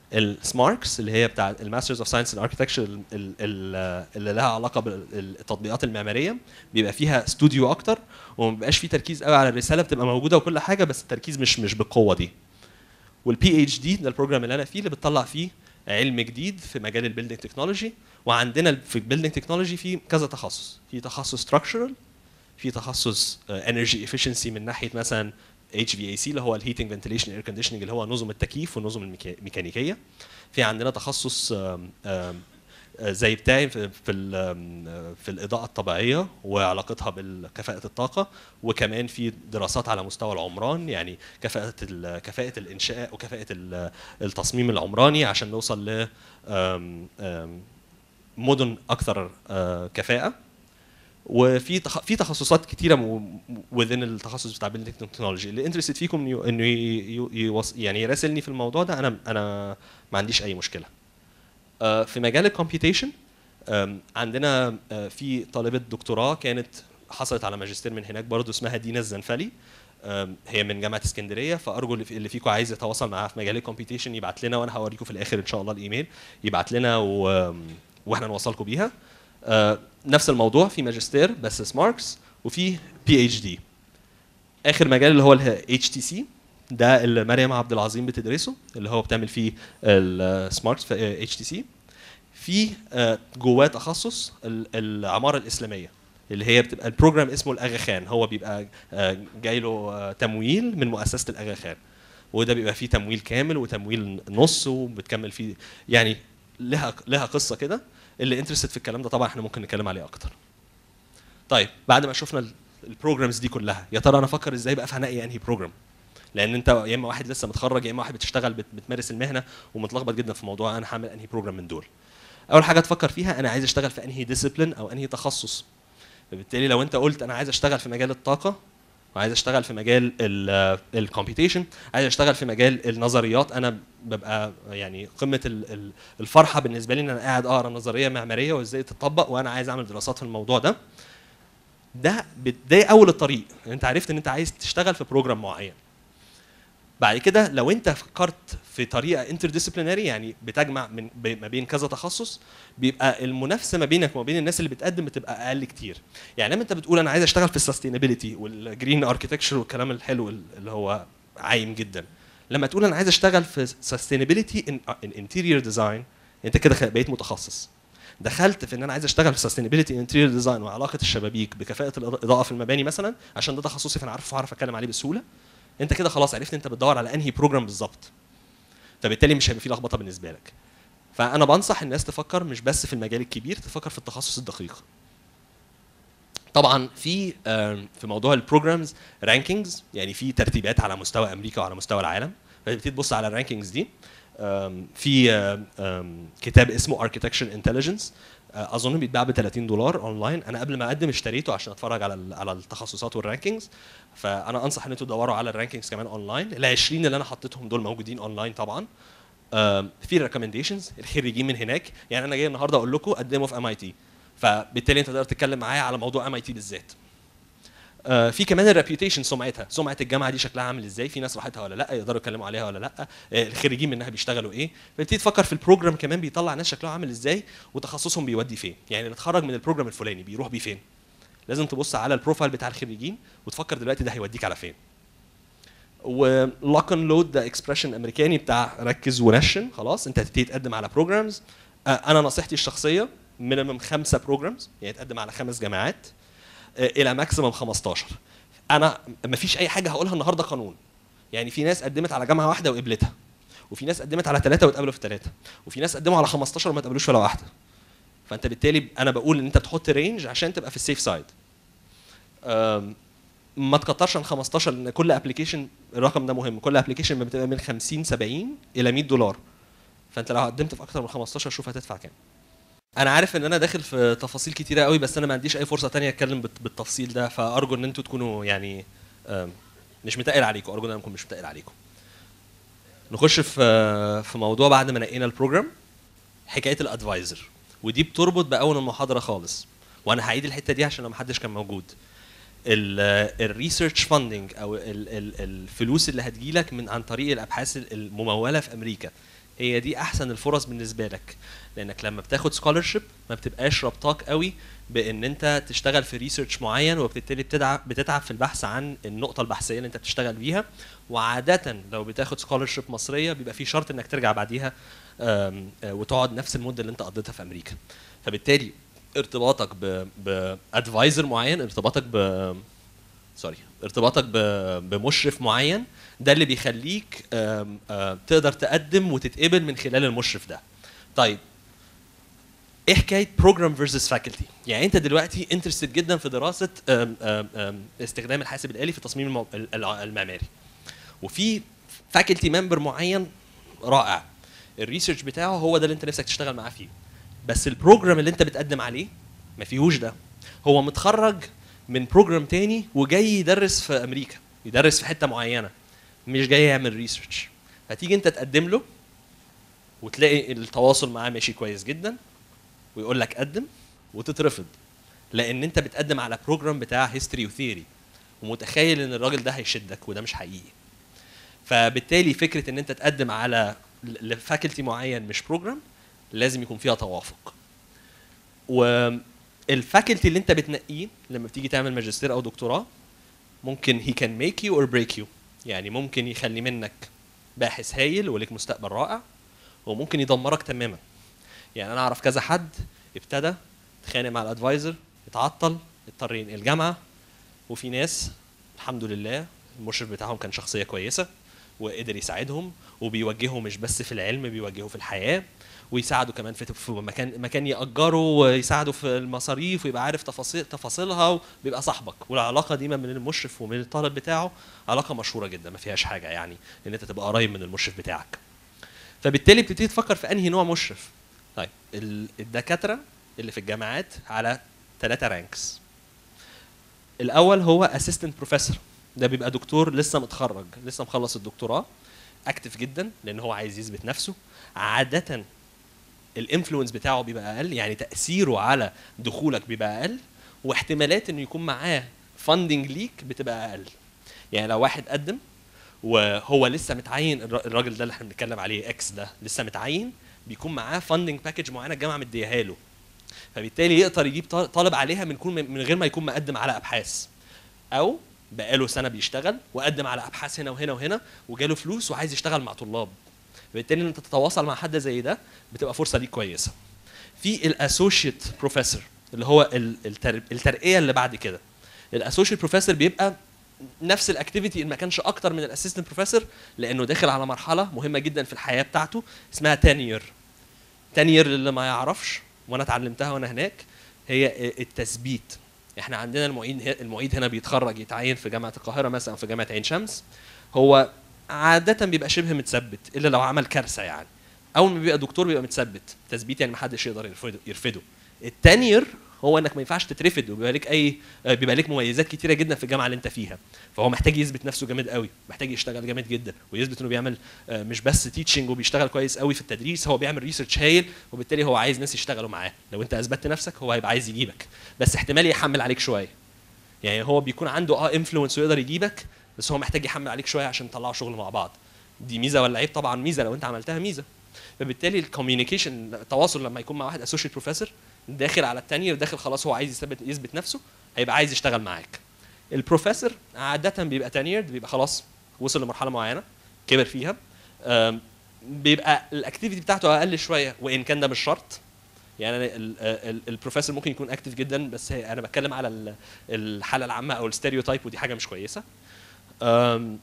السماركس اللي هي بتاع الماسترز اوف ساينس ان اركتكتشر اللي لها علاقه بالتطبيقات المعماريه بيبقى فيها استوديو اكتر وما بيبقاش فيه تركيز قوي على الرساله بتبقى موجوده وكل حاجه بس التركيز مش مش بالقوه دي والبي اتش دي ده البروجرام اللي انا فيه اللي بتطلع فيه علم جديد في مجال البيلدينج تكنولوجي وعندنا في البيلدينج تكنولوجي في كذا تخصص في تخصص ستراكشرال في تخصص انرجي افشنسي من ناحيه مثلا اتش في اي سي اللي هو الهيتنج فنتيليشن اير كونديشننج اللي هو نظم التكييف والنظم الميكانيكيه في عندنا تخصص آم، آم، آه، زي بتاعي في في, ال- آم، في الاضاءه الطبيعيه وعلاقتها بكفاءه الطاقه وكمان في دراسات على مستوى العمران يعني كفاءه ال- كفاءه الانشاء وكفاءه ال- التصميم العمراني عشان نوصل ل آم، آم، مدن اكثر آه، كفاءه وفي تخ... في تخصصات كتيره وذين التخصص بتاع بيلدينج تكنولوجي اللي انترستد فيكم إنه- انه ي... ي... يوص... يعني يراسلني في الموضوع ده انا انا ما عنديش اي مشكله آه، في مجال الكمبيوتيشن عندنا آه، في طالبه دكتوراه كانت حصلت على ماجستير من هناك برضو اسمها دينا الزنفلي آم، هي من جامعه اسكندريه فارجو اللي في- اللي فيكم عايز يتواصل معاها في مجال الكمبيوتيشن يبعت لنا وانا هوريكم في الاخر ان شاء الله الايميل يبعت لنا و... واحنا نوصلكم بيها آه، نفس الموضوع في ماجستير بس سماركس وفي بي اتش دي اخر مجال اللي هو الاتش تي سي ده اللي مريم عبد العظيم بتدرسه اللي هو بتعمل فيه السماركس في اتش تي سي في آه، جواه تخصص ال- العماره الاسلاميه اللي هي بتبقى البروجرام اسمه الاغا خان هو بيبقى آه، جاي له آه، تمويل من مؤسسه الاغا خان وده بيبقى فيه تمويل كامل وتمويل نص وبتكمل فيه يعني لها لها قصه كده اللي انترستد في الكلام ده طبعا احنا ممكن نتكلم عليه اكتر طيب بعد ما شفنا البروجرامز دي كلها يا ترى انا افكر ازاي بقى في هنقي انهي بروجرام لان انت يا اما واحد لسه متخرج يا اما واحد بتشتغل بت- بتمارس المهنه ومتلخبط جدا في موضوع انا هعمل انهي بروجرام من دول اول حاجه تفكر فيها انا عايز اشتغل في انهي ديسيبلين او انهي تخصص فبالتالي لو انت قلت انا عايز اشتغل في مجال الطاقه وعايز اشتغل في مجال الكمبيوتيشن عايز اشتغل في مجال النظريات انا ببقى يعني قمه ال- ال- الفرحه بالنسبه لي ان انا قاعد اقرا نظريه معماريه وازاي تطبق وانا عايز اعمل دراسات في الموضوع ده ده بت- ده اول الطريق انت عرفت ان انت عايز تشتغل في بروجرام معين بعد كده لو انت فكرت في طريقه انتر ديسيبلينري يعني بتجمع من ب- ما بين كذا تخصص بيبقى المنافسه ما بينك وما بين الناس اللي بتقدم بتبقى اقل كتير يعني لما انت بتقول انا عايز اشتغل في السستينابيلتي والجرين اركتكتشر والكلام الحلو اللي هو عايم جدا لما تقول انا عايز اشتغل في سستينابيلتي ان انتيريور ديزاين انت كده خ- بقيت متخصص دخلت في ان انا عايز اشتغل في سستينابيلتي انتيريور ديزاين وعلاقه الشبابيك بكفاءه الاضاءه في المباني مثلا عشان ده تخصصي فانا عارف اعرف اتكلم عليه بسهوله انت كده خلاص عرفت انت بتدور على انهي بروجرام بالظبط فبالتالي مش هيبقى فيه لخبطه بالنسبه لك فانا بنصح الناس تفكر مش بس في المجال الكبير تفكر في التخصص الدقيق طبعا في آم، في موضوع البروجرامز رانكينجز يعني في ترتيبات على مستوى امريكا وعلى مستوى العالم فبتبتدي تبص على الرانكينجز دي آم، في آم، آم، كتاب اسمه اركتكتشر انتليجنس اظن بيتباع ب 30 دولار اونلاين انا قبل ما اقدم اشتريته عشان اتفرج على ال- على التخصصات والرانكينجز فانا انصح ان انتوا تدوروا على الرانكينجز كمان اونلاين ال 20 اللي انا حطيتهم دول موجودين اونلاين طبعا آم، في ريكومنديشنز الخريجين من هناك يعني انا جاي النهارده اقول لكم قدموا في ام اي تي فبالتالي انت تقدر تتكلم معايا على موضوع ام اي تي بالذات آه، في كمان الريبيوتيشن سمعتها سمعه الجامعه دي شكلها عامل ازاي في ناس راحتها ولا لا يقدروا يتكلموا عليها ولا لا آه، الخريجين منها بيشتغلوا ايه فبتبتدي تفكر في البروجرام كمان بيطلع ناس شكلها عامل ازاي وتخصصهم بيودي فين يعني اللي اتخرج من البروجرام الفلاني بيروح بيه فين لازم تبص على البروفايل بتاع الخريجين وتفكر دلوقتي ده هيوديك على فين ولوك اند لود ده اكسبريشن امريكاني بتاع ركز ونشن خلاص انت هتبتدي تقدم على بروجرامز انا نصيحتي الشخصيه مينيمم خمسه بروجرامز يعني تقدم على خمس جامعات آه، الى ماكسيمم 15 انا ما فيش اي حاجه هقولها النهارده قانون يعني في ناس قدمت على جامعه واحده وقبلتها وفي ناس قدمت على ثلاثه واتقبلوا في ثلاثه وفي ناس قدموا على 15 وما اتقبلوش ولا واحده فانت بالتالي انا بقول ان انت تحط رينج عشان تبقى في السيف سايد ما تكترش عن 15 لان كل ابلكيشن الرقم ده مهم كل ابلكيشن بتبقى من 50 70 الى 100 دولار فانت لو قدمت في اكتر من 15 شوف هتدفع كام انا عارف ان انا داخل في تفاصيل كتيره قوي بس انا ما عنديش اي فرصه تانية اتكلم بالت- بالتفصيل ده فارجو ان انتوا تكونوا يعني آم، مش متقل عليكم ارجو ان انا اكون مش متقل عليكم نخش في في موضوع بعد ما نقينا البروجرام حكايه الادفايزر ودي بتربط باول المحاضره خالص وانا هعيد الحته دي عشان لو محدش كان موجود الريسيرش فاندنج او ال- ال- الفلوس اللي هتجيلك من عن طريق الابحاث المموله في امريكا هي دي احسن الفرص بالنسبه لك لانك لما بتاخد سكولرشيب ما بتبقاش ربطاك قوي بان انت تشتغل في ريسيرش معين وبالتالي بتتعب بتتعب في البحث عن النقطه البحثيه اللي انت بتشتغل بيها وعاده لو بتاخد سكولرشيب مصريه بيبقى في شرط انك ترجع بعديها آم، آه، وتقعد نفس المده اللي انت قضيتها في امريكا فبالتالي ارتباطك بادفايزر معين ارتباطك ب سوري ارتباطك ب- بمشرف معين ده اللي بيخليك آم، آم، تقدر تقدم وتتقبل من خلال المشرف ده طيب ايه حكايه بروجرام فيرسس فاكولتي يعني انت دلوقتي انترستد جدا في دراسه آم، آم، آم، استخدام الحاسب الالي في التصميم المو- ال- المعماري وفي فاكولتي ممبر معين رائع الريسيرش بتاعه هو ده اللي انت نفسك تشتغل معاه فيه بس البروجرام اللي انت بتقدم عليه ما فيهوش ده هو متخرج من بروجرام تاني وجاي يدرس في امريكا يدرس في حته معينه مش جاي يعمل ريسيرش فتيجي انت تقدم له وتلاقي التواصل معاه ماشي كويس جدا ويقول لك قدم وتترفض لان انت بتقدم على بروجرام بتاع هيستوري وثيوري ومتخيل ان الراجل ده هيشدك وده مش حقيقي فبالتالي فكره ان انت تقدم على لفاكولتي معين مش بروجرام لازم يكون فيها توافق والفاكولتي اللي انت بتنقيه لما بتيجي تعمل ماجستير او دكتوراه ممكن he can make you or break you يعني ممكن يخلي منك باحث هايل وليك مستقبل رائع وممكن يدمرك تماما يعني انا اعرف كذا حد ابتدى اتخانق مع الادفايزر اتعطل اضطر ينقل الجامعه وفي ناس الحمد لله المشرف بتاعهم كان شخصيه كويسه وقدر يساعدهم وبيوجههم مش بس في العلم بيوجهوا في الحياه ويساعدوا كمان في في مكان مكان ياجروا ويساعدوا في المصاريف ويبقى عارف تفاصيل تفاصيلها وبيبقى صاحبك والعلاقه دي من المشرف ومن الطالب بتاعه علاقه مشهوره جدا ما فيهاش حاجه يعني ان انت تبقى قريب من المشرف بتاعك فبالتالي بتبتدي تفكر في انهي نوع مشرف طيب ال- الدكاتره اللي في الجامعات على ثلاثه رانكس الاول هو اسيستنت بروفيسور ده بيبقى دكتور لسه متخرج لسه مخلص الدكتوراه اكتف جدا لان هو عايز يثبت نفسه عاده الانفلونس بتاعه بيبقى اقل يعني تاثيره على دخولك بيبقى اقل واحتمالات انه يكون معاه فاندنج ليك بتبقى اقل يعني لو واحد قدم وهو لسه متعين الر- الراجل ده اللي احنا بنتكلم عليه اكس ده لسه متعين بيكون معاه فاندنج باكج معينه الجامعه مديها له فبالتالي يقدر يجيب طا- طالب عليها من يكون من غير ما يكون مقدم على ابحاث او بقاله سنه بيشتغل وقدم على ابحاث هنا وهنا وهنا وجاله فلوس وعايز يشتغل مع طلاب فبالتالي ان انت تتواصل مع حد زي ده بتبقى فرصه ليك كويسه في الاسوشيت بروفيسور اللي هو ال- التر- الترقيه اللي بعد كده الاسوشيت بروفيسور بيبقى نفس الاكتيفيتي ان ما كانش اكتر من الاسيستنت بروفيسور لانه داخل على مرحله مهمه جدا في الحياه بتاعته اسمها تانير تانير اللي ما يعرفش وانا اتعلمتها وانا هناك هي التثبيت احنا عندنا المعيد المعيد هنا بيتخرج يتعين في جامعه القاهره مثلا في جامعه عين شمس هو عاده بيبقى شبه متثبت الا لو عمل كارثه يعني اول ما بيبقى دكتور بيبقى متثبت تثبيت يعني ما حدش يقدر يرفضه يرفضه التانير هو انك ما ينفعش تترفد وبيبقى لك اي آه، بيبقى لك مميزات كتيره جدا في الجامعه اللي انت فيها فهو محتاج يثبت نفسه جامد قوي محتاج يشتغل جامد جدا ويثبت انه بيعمل آه، مش بس تيتشنج وبيشتغل كويس قوي في التدريس هو بيعمل ريسيرش هايل وبالتالي هو عايز ناس يشتغلوا معاه لو انت اثبتت نفسك هو هيبقى عايز يجيبك بس احتمال يحمل عليك شويه يعني هو بيكون عنده اه انفلونس ويقدر يجيبك بس هو محتاج يحمل عليك شويه عشان تطلعوا شغل مع بعض دي ميزه ولا عيب طبعا ميزه لو انت عملتها ميزه فبالتالي الكوميونيكيشن التواصل لما يكون مع واحد اسوشيت بروفيسور داخل على التاني وداخل خلاص هو عايز يثبت يثبت نفسه هيبقى عايز يشتغل معاك البروفيسور عاده بيبقى تانيرد بيبقى خلاص وصل لمرحله معينه كبر فيها أم، بيبقى الاكتيفيتي بتاعته اقل شويه وان كان ده مش شرط يعني أنا ال- ال- البروفيسور ممكن يكون اكتف جدا بس هي انا بتكلم على ال- الحاله العامه او الستيريوتايب ودي حاجه مش كويسه أم،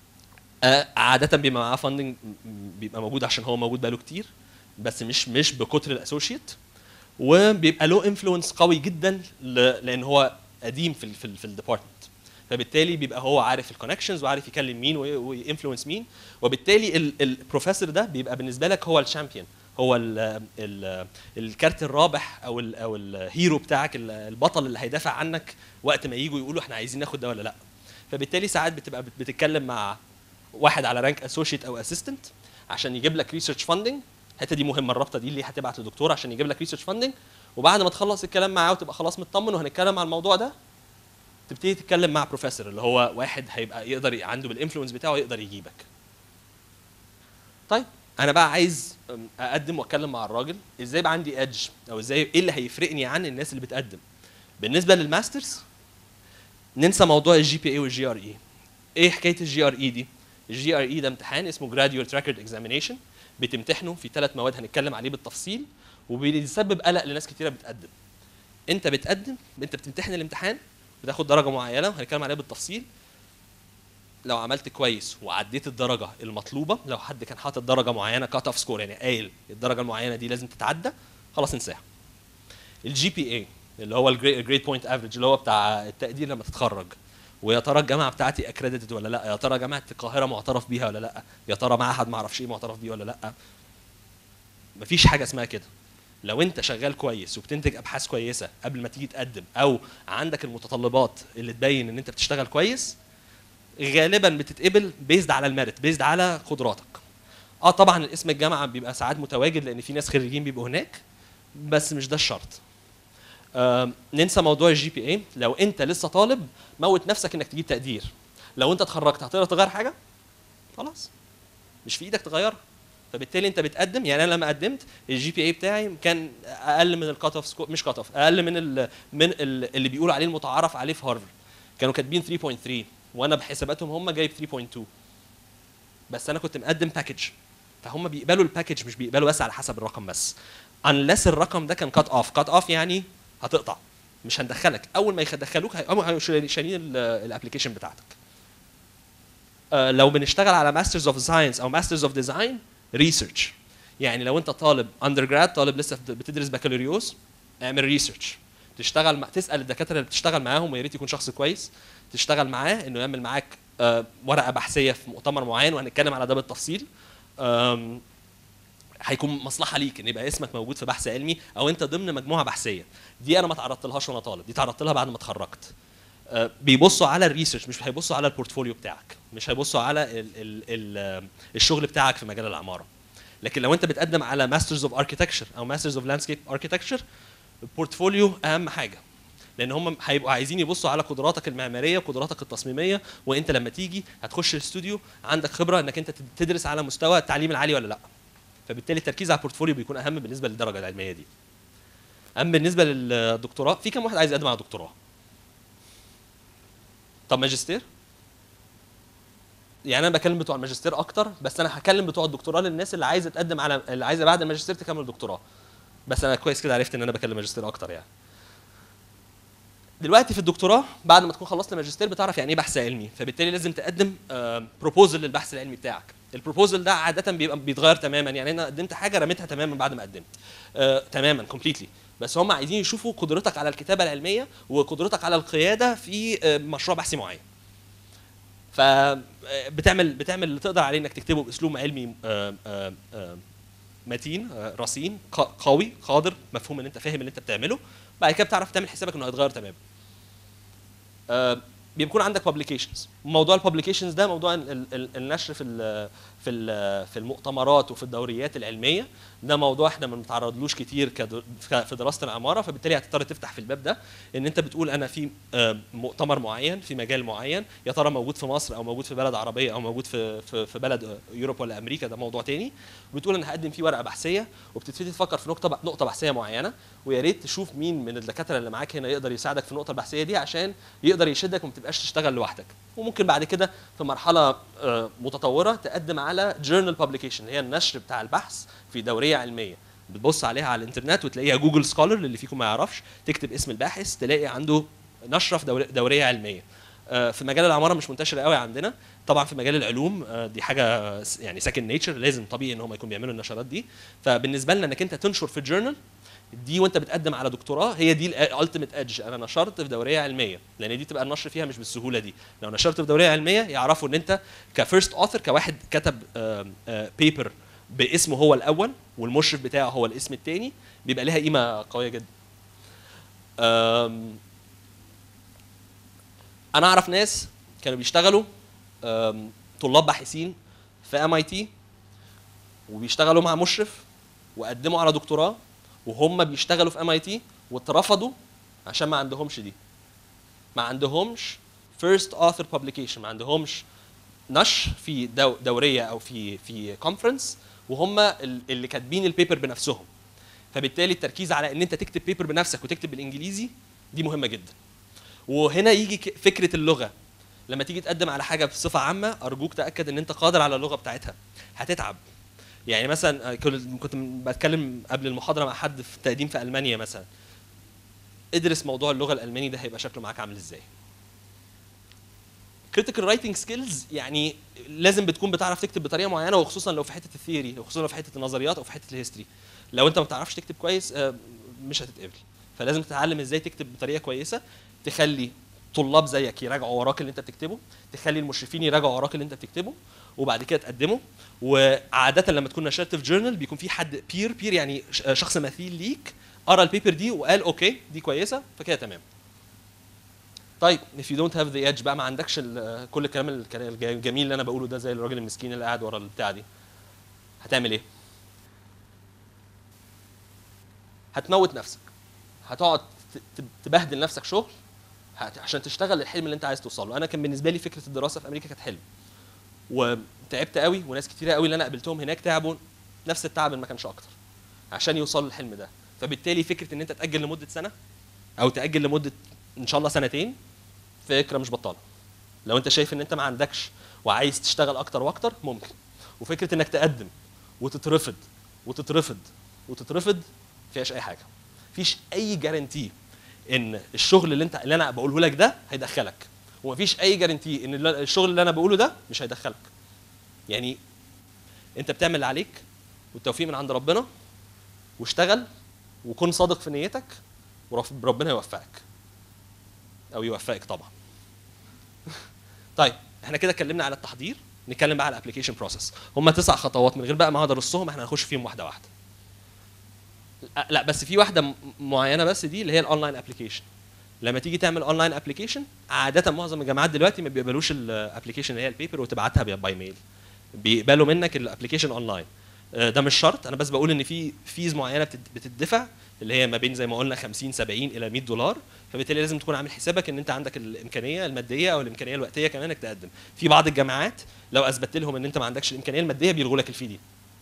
آه، عادة بيبقى معاه فاندنج بيبقى موجود عشان هو موجود بقاله كتير بس مش مش بكتر الاسوشيت وبيبقى له انفلونس قوي جدا ل- لان هو قديم في ال في, ال في الديبارتمنت فبالتالي بيبقى هو عارف الكونكشنز وعارف يكلم مين وينفلونس مين وبالتالي ال- البروفيسور ده بيبقى بالنسبه لك هو الشامبيون هو ال ال الكارت الرابح او ال او الهيرو بتاعك ال- البطل اللي هيدافع عنك وقت ما يجوا يقولوا احنا عايزين ناخد ده ولا لا فبالتالي ساعات بتبقى بت- بتتكلم مع واحد على رانك اسوشيت او اسيستنت عشان يجيب لك ريسيرش فاندنج الحته دي مهمه الرابطه دي اللي هتبعت لدكتور عشان يجيب لك ريسيرش فاندنج وبعد ما تخلص الكلام معاه وتبقى خلاص مطمن وهنتكلم على الموضوع ده تبتدي تتكلم مع بروفيسور اللي هو واحد هيبقى يقدر ي- عنده بالانفلونس بتاعه يقدر يجيبك طيب انا بقى عايز أم، اقدم واتكلم مع الراجل ازاي يبقى عندي ادج او ازاي ايه اللي هيفرقني عن الناس اللي بتقدم بالنسبه للماسترز ننسى موضوع الجي بي اي والجي ار اي ايه حكايه الجي ار اي دي الجي ار اي ده امتحان اسمه جراديويت ريكورد اكزامينيشن بتمتحنه في ثلاث مواد هنتكلم عليه بالتفصيل وبيسبب قلق لناس كتيره بتقدم انت بتقدم انت بتمتحن الامتحان بتاخد درجه معينه وهنتكلم عليها بالتفصيل لو عملت كويس وعديت الدرجه المطلوبه لو حد كان حاطط درجه معينه كات اوف سكور يعني قايل الدرجه المعينه دي لازم تتعدى خلاص انساها الجي بي اي اللي هو الجريد بوينت افريج اللي هو بتاع التقدير لما تتخرج ويا ترى الجامعه بتاعتي اكريديتد ولا لا يا ترى جامعه القاهره معترف بيها ولا لا يا ترى معهد ما اعرفش ايه معترف بيه ولا لا مفيش حاجه اسمها كده لو انت شغال كويس وبتنتج ابحاث كويسه قبل ما تيجي تقدم او عندك المتطلبات اللي تبين ان انت بتشتغل كويس غالبا بتتقبل بيزد على الميرت بيزد على قدراتك اه طبعا الاسم الجامعه بيبقى ساعات متواجد لان في ناس خريجين بيبقوا هناك بس مش ده الشرط آه ننسى موضوع الجي بي اي لو انت لسه طالب موت نفسك انك تجيب تقدير لو انت اتخرجت هتقدر تغير حاجه خلاص مش في ايدك تغيرها فبالتالي انت بتقدم يعني انا لما قدمت الجي بي اي بتاعي كان اقل من الكات اوف سكور مش كات اوف اقل من ال من ال اللي بيقولوا عليه المتعارف عليه في هارفرد كانوا كاتبين 3.3 وانا بحساباتهم هم جايب 3.2 بس انا كنت مقدم باكج فهم بيقبلوا الباكج مش بيقبلوا بس على حسب الرقم بس unless الرقم ده كان كات اوف كات اوف يعني هتقطع مش هندخلك اول ما يدخلوك هيقوموا شايلين الابلكيشن بتاعتك آه، لو بنشتغل على ماسترز اوف ساينس او ماسترز اوف ديزاين ريسيرش يعني لو انت طالب اندر جراد طالب لسه بتدرس بكالوريوس اعمل ريسيرش تشتغل مع تسال الدكاتره اللي بتشتغل معاهم ويا ريت يكون شخص كويس تشتغل معاه انه يعمل معاك آه، ورقه بحثيه في مؤتمر معين وهنتكلم على ده بالتفصيل آم، هيكون مصلحه ليك ان يبقى اسمك موجود في بحث علمي او انت ضمن مجموعه بحثيه دي انا ما تعرضت لهاش وانا طالب دي تعرضت لها بعد ما اتخرجت آه، بيبصوا على الريسيرش مش هيبصوا على البورتفوليو بتاعك مش هيبصوا على ال ال ال الشغل بتاعك في مجال العماره لكن لو انت بتقدم على ماسترز اوف اركيتكتشر او ماسترز اوف لاندسكيب اركيتكتشر البورتفوليو اهم حاجه لان هم هيبقوا عايزين يبصوا على قدراتك المعماريه وقدراتك التصميميه وانت لما تيجي هتخش الاستوديو عندك خبره انك انت تدرس على مستوى التعليم العالي ولا لا فبالتالي التركيز على البورتفوليو بيكون اهم بالنسبه للدرجه العلميه دي اما بالنسبه للدكتوراه في كم واحد عايز يقدم على دكتوراه طب ماجستير يعني انا بكلم بتوع الماجستير اكتر بس انا هكلم بتوع الدكتوراه للناس اللي عايزه تقدم على اللي عايزه بعد الماجستير تكمل دكتوراه بس انا كويس كده عرفت ان انا بكلم ماجستير اكتر يعني دلوقتي في الدكتوراه بعد ما تكون خلصت الماجستير بتعرف يعني ايه بحث علمي فبالتالي لازم تقدم بروبوزل للبحث العلمي بتاعك البروبوزل ده عاده بيبقى بيتغير تماما يعني انا قدمت حاجه رميتها تماما بعد ما قدمت آه، تماما كومبليتلي بس هم عايزين يشوفوا قدرتك على الكتابه العلميه وقدرتك على القياده في آه، مشروع بحثي معين فبتعمل بتعمل اللي تقدر عليه انك تكتبه باسلوب علمي آه، آه، آه، متين آه، رصين ق- قوي قادر مفهوم ان انت فاهم اللي انت بتعمله بعد كده بتعرف تعمل حسابك انه هيتغير تماما آه، بيكون عندك بابليكيشنز موضوع البابليكيشنز ده موضوع ال- ال- ال- النشر في ال في ال في المؤتمرات وفي الدوريات العلميه ده موضوع احنا ما بنتعرضلوش كتير كدر- ك- في دراسه العماره فبالتالي هتضطر تفتح في الباب ده ان انت بتقول انا في آه، مؤتمر معين في مجال معين يا ترى موجود في مصر او موجود في بلد عربيه او موجود في في, في بلد آه، يوروب ولا امريكا ده موضوع تاني بتقول انا هقدم فيه ورقه بحثيه وبتبتدي تفكر في نقطه نقطه بحثيه معينه ويا ريت تشوف مين من الدكاتره اللي معاك هنا يقدر يساعدك في النقطه البحثيه دي عشان يقدر يشدك وما تبقاش تشتغل لوحدك وممكن بعد كده في مرحله آه، متطوره تقدم على جورنال بابليكيشن اللي هي النشر بتاع البحث في دوريه علميه بتبص عليها على الانترنت وتلاقيها جوجل سكولر للي فيكم ما يعرفش تكتب اسم الباحث تلاقي عنده نشره في دور- دوريه علميه آه، في مجال العماره مش منتشره قوي عندنا طبعا في مجال العلوم آه، دي حاجه س- يعني سكند نيتشر لازم طبيعي ان هم يكونوا بيعملوا النشرات دي فبالنسبه لنا انك انت تنشر في الجورنال دي وانت بتقدم على دكتوراه هي دي الالتيميت ايدج انا نشرت في دوريه علميه لان دي تبقى النشر فيها مش بالسهوله دي لو نشرت في دوريه علميه يعرفوا ان انت كفيرست اوثر كواحد كتب بيبر باسمه هو الاول والمشرف بتاعه هو الاسم الثاني بيبقى لها قيمه قويه جدا آم، انا اعرف ناس كانوا بيشتغلوا آم، طلاب باحثين في ام اي تي وبيشتغلوا مع مشرف وقدموا على دكتوراه وهم بيشتغلوا في ام اي تي واترفضوا عشان ما عندهمش دي ما عندهمش فيرست اوثر publication ما عندهمش نشر في دو دوريه او في في كونفرنس وهم ال- اللي كاتبين البيبر بنفسهم فبالتالي التركيز على ان انت تكتب بيبر بنفسك وتكتب بالانجليزي دي مهمه جدا وهنا يجي ك- فكره اللغه لما تيجي تقدم على حاجه بصفه عامه ارجوك تاكد ان انت قادر على اللغه بتاعتها هتتعب يعني مثلا آه، كنت كنت بتكلم قبل المحاضره مع حد في تقديم في المانيا مثلا ادرس موضوع اللغه الالماني ده هيبقى شكله معاك عامل ازاي critical writing skills يعني لازم بتكون بتعرف تكتب بطريقه معينه وخصوصا لو في حته الثيوري وخصوصا لو في حته النظريات او في حته الهيستوري لو انت ما بتعرفش تكتب كويس آه، مش هتتقبل فلازم تتعلم ازاي تكتب بطريقه كويسه تخلي طلاب زيك يراجعوا وراك اللي انت بتكتبه تخلي المشرفين يراجعوا وراك اللي انت بتكتبه وبعد كده تقدمه وعاده لما تكون نشرت في جورنال بيكون في حد بير بير يعني ش- شخص مثيل ليك قرا البيبر دي وقال اوكي دي كويسه فكده تمام طيب if you don't have the edge بقى ما عندكش ال- كل الكلام الك- الجميل اللي انا بقوله ده زي الراجل المسكين اللي قاعد ورا البتاع دي هتعمل ايه؟ هتموت نفسك هتقعد ت- ت- تبهدل نفسك شغل هت- عشان تشتغل الحلم اللي انت عايز توصل له انا كان بالنسبه لي فكره الدراسه في امريكا كانت حلم وتعبت قوي وناس كتيره قوي اللي انا قابلتهم هناك تعبوا نفس التعب إن ما كانش اكتر عشان يوصلوا للحلم ده فبالتالي فكره ان انت تاجل لمده سنه او تاجل لمده ان شاء الله سنتين فكره مش بطاله لو انت شايف ان انت ما عندكش وعايز تشتغل اكتر واكتر ممكن وفكره انك تقدم وتترفض وتترفض وتترفض فيهاش اي حاجه مفيش اي جارانتي ان الشغل اللي انت اللي انا بقوله لك ده هيدخلك ومفيش اي جارانتي ان الل- الشغل اللي انا بقوله ده مش هيدخلك يعني انت بتعمل اللي عليك والتوفيق من عند ربنا واشتغل وكن صادق في نيتك وربنا يوفقك او يوفقك طبعا طيب احنا كده اتكلمنا على التحضير نتكلم بقى على الابلكيشن بروسيس هم تسع خطوات من غير بقى ما اقعد ارصهم احنا هنخش فيهم واحده واحده لا- لا بس في واحده م- معينه بس دي اللي هي الاونلاين ابلكيشن لما تيجي تعمل اونلاين ابلكيشن عاده معظم الجامعات دلوقتي ما بيقبلوش الابلكيشن اللي هي البيبر وتبعتها باي ميل بيقبلوا منك الابلكيشن اونلاين آه، ده مش شرط انا بس بقول ان في فيز معينه بتد- بتدفع اللي هي ما بين زي ما قلنا 50 70 الى 100 دولار فبالتالي لازم تكون عامل حسابك ان انت عندك الامكانيه الماديه او الامكانيه الوقتيه كمان انك تقدم في بعض الجامعات لو اثبتت لهم ان انت ما عندكش الامكانيه الماديه بيلغوا لك الفي دي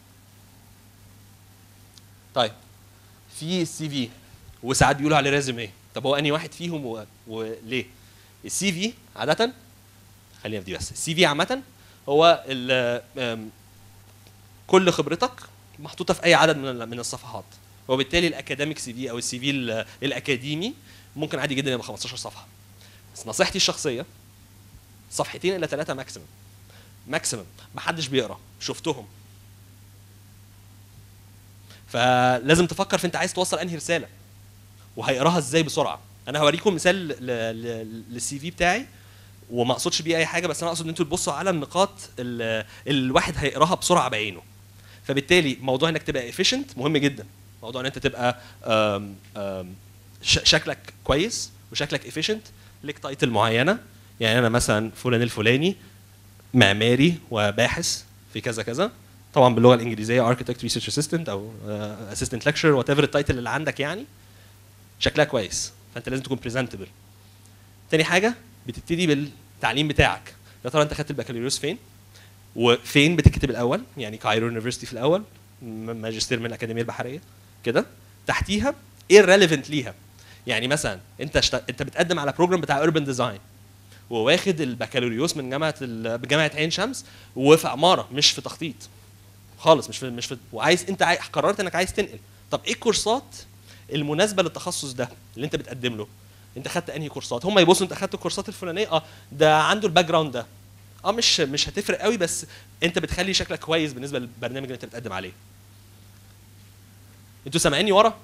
طيب في السي في وساعات بيقولوا عليه ريزومي طب هو انهي واحد فيهم و... وليه السي في عاده خلينا في دي بس السي في عامه هو ال... آم، كل خبرتك محطوطه في اي عدد من ال- من الصفحات وبالتالي الاكاديميك سي في او السي في ال- الاكاديمي ممكن عادي جدا يبقى 15 صفحه بس نصيحتي الشخصيه صفحتين الى ثلاثه ماكسيمم ماكسيمم محدش بيقرا شفتهم فلازم تفكر في انت عايز توصل انهي رساله وهيقراها ازاي بسرعه انا هوريكم مثال ل- ل- للسي في بتاعي وما اقصدش بيه اي حاجه بس انا اقصد ان انتوا تبصوا على النقاط اللي الواحد هيقراها بسرعه بعينه فبالتالي موضوع انك تبقى efficient مهم جدا موضوع ان انت تبقى آم آم ش- شكلك كويس وشكلك efficient ليك تايتل معينه يعني انا مثلا فلان الفلاني معماري وباحث في كذا كذا طبعا باللغه الانجليزيه architect research assistant او آه، assistant lecturer whatever التايتل اللي عندك يعني شكلها كويس فانت لازم تكون بريزنتبل تاني حاجه بتبتدي بالتعليم بتاعك يا ترى انت خدت البكالوريوس فين وفين بتكتب الاول يعني كايرو يونيفرستي في الاول م- ماجستير من الاكاديميه البحريه كده تحتيها ايه الريليفنت ليها يعني مثلا انت شت... انت بتقدم على بروجرام بتاع اوربن ديزاين وواخد البكالوريوس من جامعه ال... بجامعه عين شمس وفي عماره مش في تخطيط خالص مش في مش في وعايز انت عاي... قررت انك عايز تنقل طب ايه الكورسات المناسبه للتخصص ده اللي انت بتقدم له انت خدت انهي كورسات هم يبصوا انت خدت الكورسات الفلانيه اه ده عنده الباك جراوند ده اه مش مش هتفرق قوي بس انت بتخلي شكلك كويس بالنسبه للبرنامج اللي انت بتقدم عليه انتوا سامعيني ورا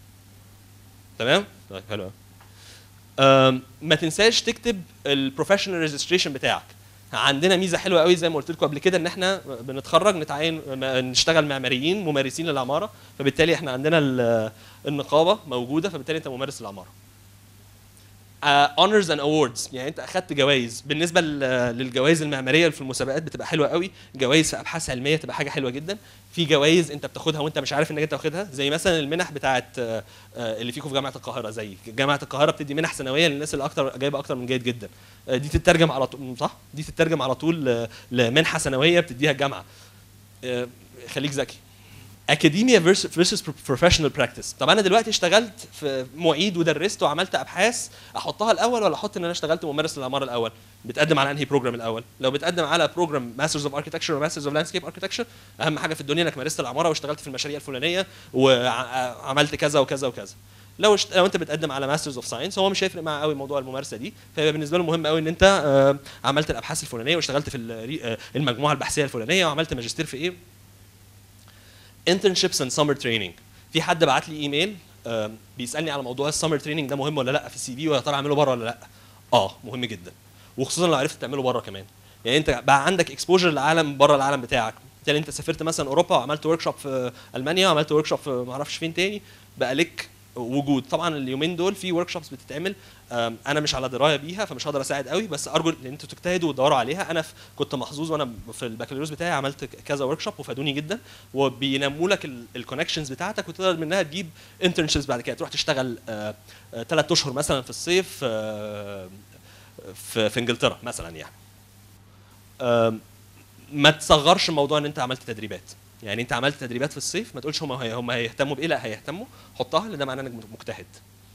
تمام طيب حلو أوي. أم، ما تنساش تكتب البروفيشنال ريجستريشن بتاعك عندنا ميزه حلوه قوي زي ما قلت لكم قبل كده ان احنا بنتخرج نتعين م- نشتغل معماريين ممارسين للعماره فبالتالي احنا عندنا ال- النقابه موجوده فبالتالي انت ممارس للعماره اونرز اند اووردز يعني انت اخدت جوائز بالنسبه لل- للجوائز المعماريه اللي في المسابقات بتبقى حلوه قوي جوائز في ابحاث علميه تبقى حاجه حلوه جدا في جوائز انت بتاخدها وانت مش عارف انك انت واخدها زي مثلا المنح بتاعه آه، آه، اللي فيكم في جامعه القاهره زي جامعه القاهره بتدي منح سنويه للناس اللي اكتر جايبه اكتر من جيد جدا آه، دي تترجم على طول صح دي تترجم على طول ل- لمنحه سنويه بتديها الجامعه آه، خليك ذكي اكاديميا فيرسس بروفيشنال براكتس طب انا دلوقتي اشتغلت في معيد ودرست وعملت ابحاث احطها الاول ولا احط ان انا اشتغلت ممارس للعماره الاول بتقدم على انهي بروجرام الاول لو بتقدم على بروجرام ماسترز اوف اركتكتشر وماسترز اوف لاندسكيب اركتكتشر اهم حاجه في الدنيا انك مارست العماره واشتغلت في المشاريع الفلانيه وعملت كذا وكذا وكذا لو اشت... لو انت بتقدم على ماسترز اوف ساينس هو مش هيفرق معاه قوي موضوع الممارسه دي فيبقى بالنسبه له مهم قوي ان انت آه، عملت الابحاث الفلانيه واشتغلت في الري- آه، المجموعه البحثيه الفلانيه وعملت ماجستير في ايه internships and summer training في حد بعت لي ايميل آم، بيسالني على موضوع السمر تريننج ده مهم ولا لا في السي في ويا ترى اعمله بره ولا لا اه مهم جدا وخصوصا لو عرفت تعمله بره كمان يعني انت بقى عندك اكسبوجر للعالم بره العالم بتاعك بالتالي انت سافرت مثلا اوروبا وعملت ورك شوب في المانيا وعملت ورك شوب في ما اعرفش فين تاني بقى لك وجود طبعا اليومين دول في ورك شوبس بتتعمل آم، انا مش على درايه بيها فمش هقدر اساعد قوي بس ارجو ان انتوا تجتهدوا وتدوروا عليها انا ف- كنت محظوظ وانا في البكالوريوس بتاعي عملت ك- كذا ورك شوب وفادوني جدا وبينموا لك الكونكشنز بتاعتك وتقدر منها تجيب انترنشيبس بعد كده تروح تشتغل ثلاث اشهر مثلا في الصيف آه، في في انجلترا مثلا يعني آم، ما تصغرش موضوع ان انت عملت تدريبات يعني انت عملت تدريبات في الصيف ما تقولش هم هي هم هيهتموا بايه لا هيهتموا حطها لان ده معناه انك مجتهد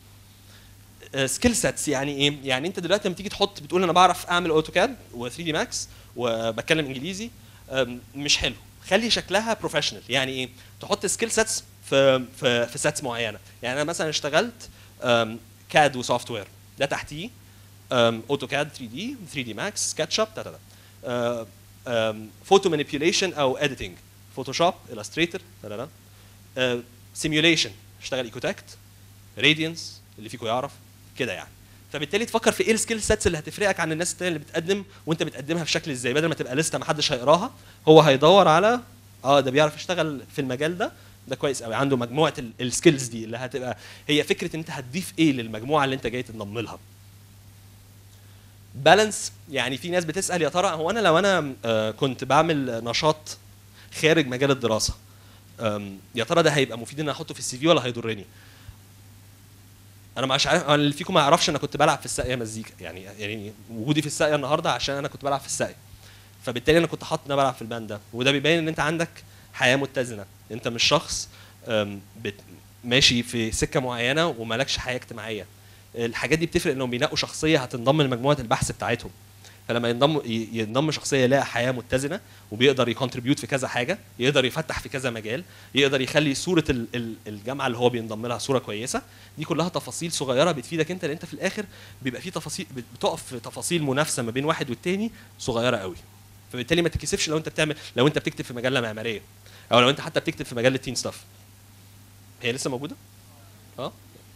سكيل سيتس يعني ايه؟ يعني انت دلوقتي لما تيجي تحط بتقول انا بعرف اعمل اوتوكاد و 3 دي ماكس وبتكلم انجليزي أم، مش حلو خلي شكلها بروفيشنال يعني ايه؟ تحط سكيل سيتس في في في سيتس معينه يعني انا مثلا اشتغلت كاد وسوفت وير ده تحتيه اوتوكاد 3 دي 3 دي ماكس سكتش اب تا تا فوتو مانيبيوليشن او اديتنج فوتوشوب الستريتور لا لا سيميوليشن اشتغل ايكوتاكت راديانس اللي فيكم يعرف كده يعني فبالتالي تفكر في ايه السكيل سيتس اللي هتفرقك عن الناس التانية اللي بتقدم وانت بتقدمها في شكل ازاي بدل ما تبقى لسته ما حدش هيقراها هو هيدور على اه ده بيعرف يشتغل في المجال ده ده كويس قوي عنده مجموعه السكيلز دي اللي هتبقى هي فكره ان انت هتضيف ايه للمجموعه اللي انت جاي تنضم لها بالانس يعني في ناس بتسال يا ترى هو انا لو انا آه، كنت بعمل نشاط خارج مجال الدراسه آم، يا ترى ده هيبقى مفيد ان انا احطه في السي في ولا هيضرني انا مش عارف أنا اللي فيكم ما يعرفش انا كنت بلعب في الساقيه مزيكا يعني يعني وجودي في الساقيه النهارده عشان انا كنت بلعب في الساقيه فبالتالي انا كنت حاطط ان انا بلعب في الباند ده وده بيبين ان انت عندك حياه متزنه انت مش شخص آم، بت- ماشي في سكه معينه ومالكش حياه اجتماعيه الحاجات دي بتفرق انهم بينقوا شخصيه هتنضم لمجموعه البحث بتاعتهم فلما ينضم ي- ينضم شخصيه يلاقي حياه متزنه وبيقدر يكونتريبيوت في كذا حاجه يقدر يفتح في كذا مجال يقدر يخلي صوره ال- ال- الجامعه اللي هو بينضم لها صوره كويسه دي كلها تفاصيل صغيره بتفيدك انت لان انت في الاخر بيبقى في تفاصيل بت- بتقف في تفاصيل منافسه ما بين واحد والتاني صغيره قوي فبالتالي ما تتكسفش لو انت بتعمل لو انت بتكتب في مجله معماريه او لو انت حتى بتكتب في مجله تين ستاف هي لسه موجوده اه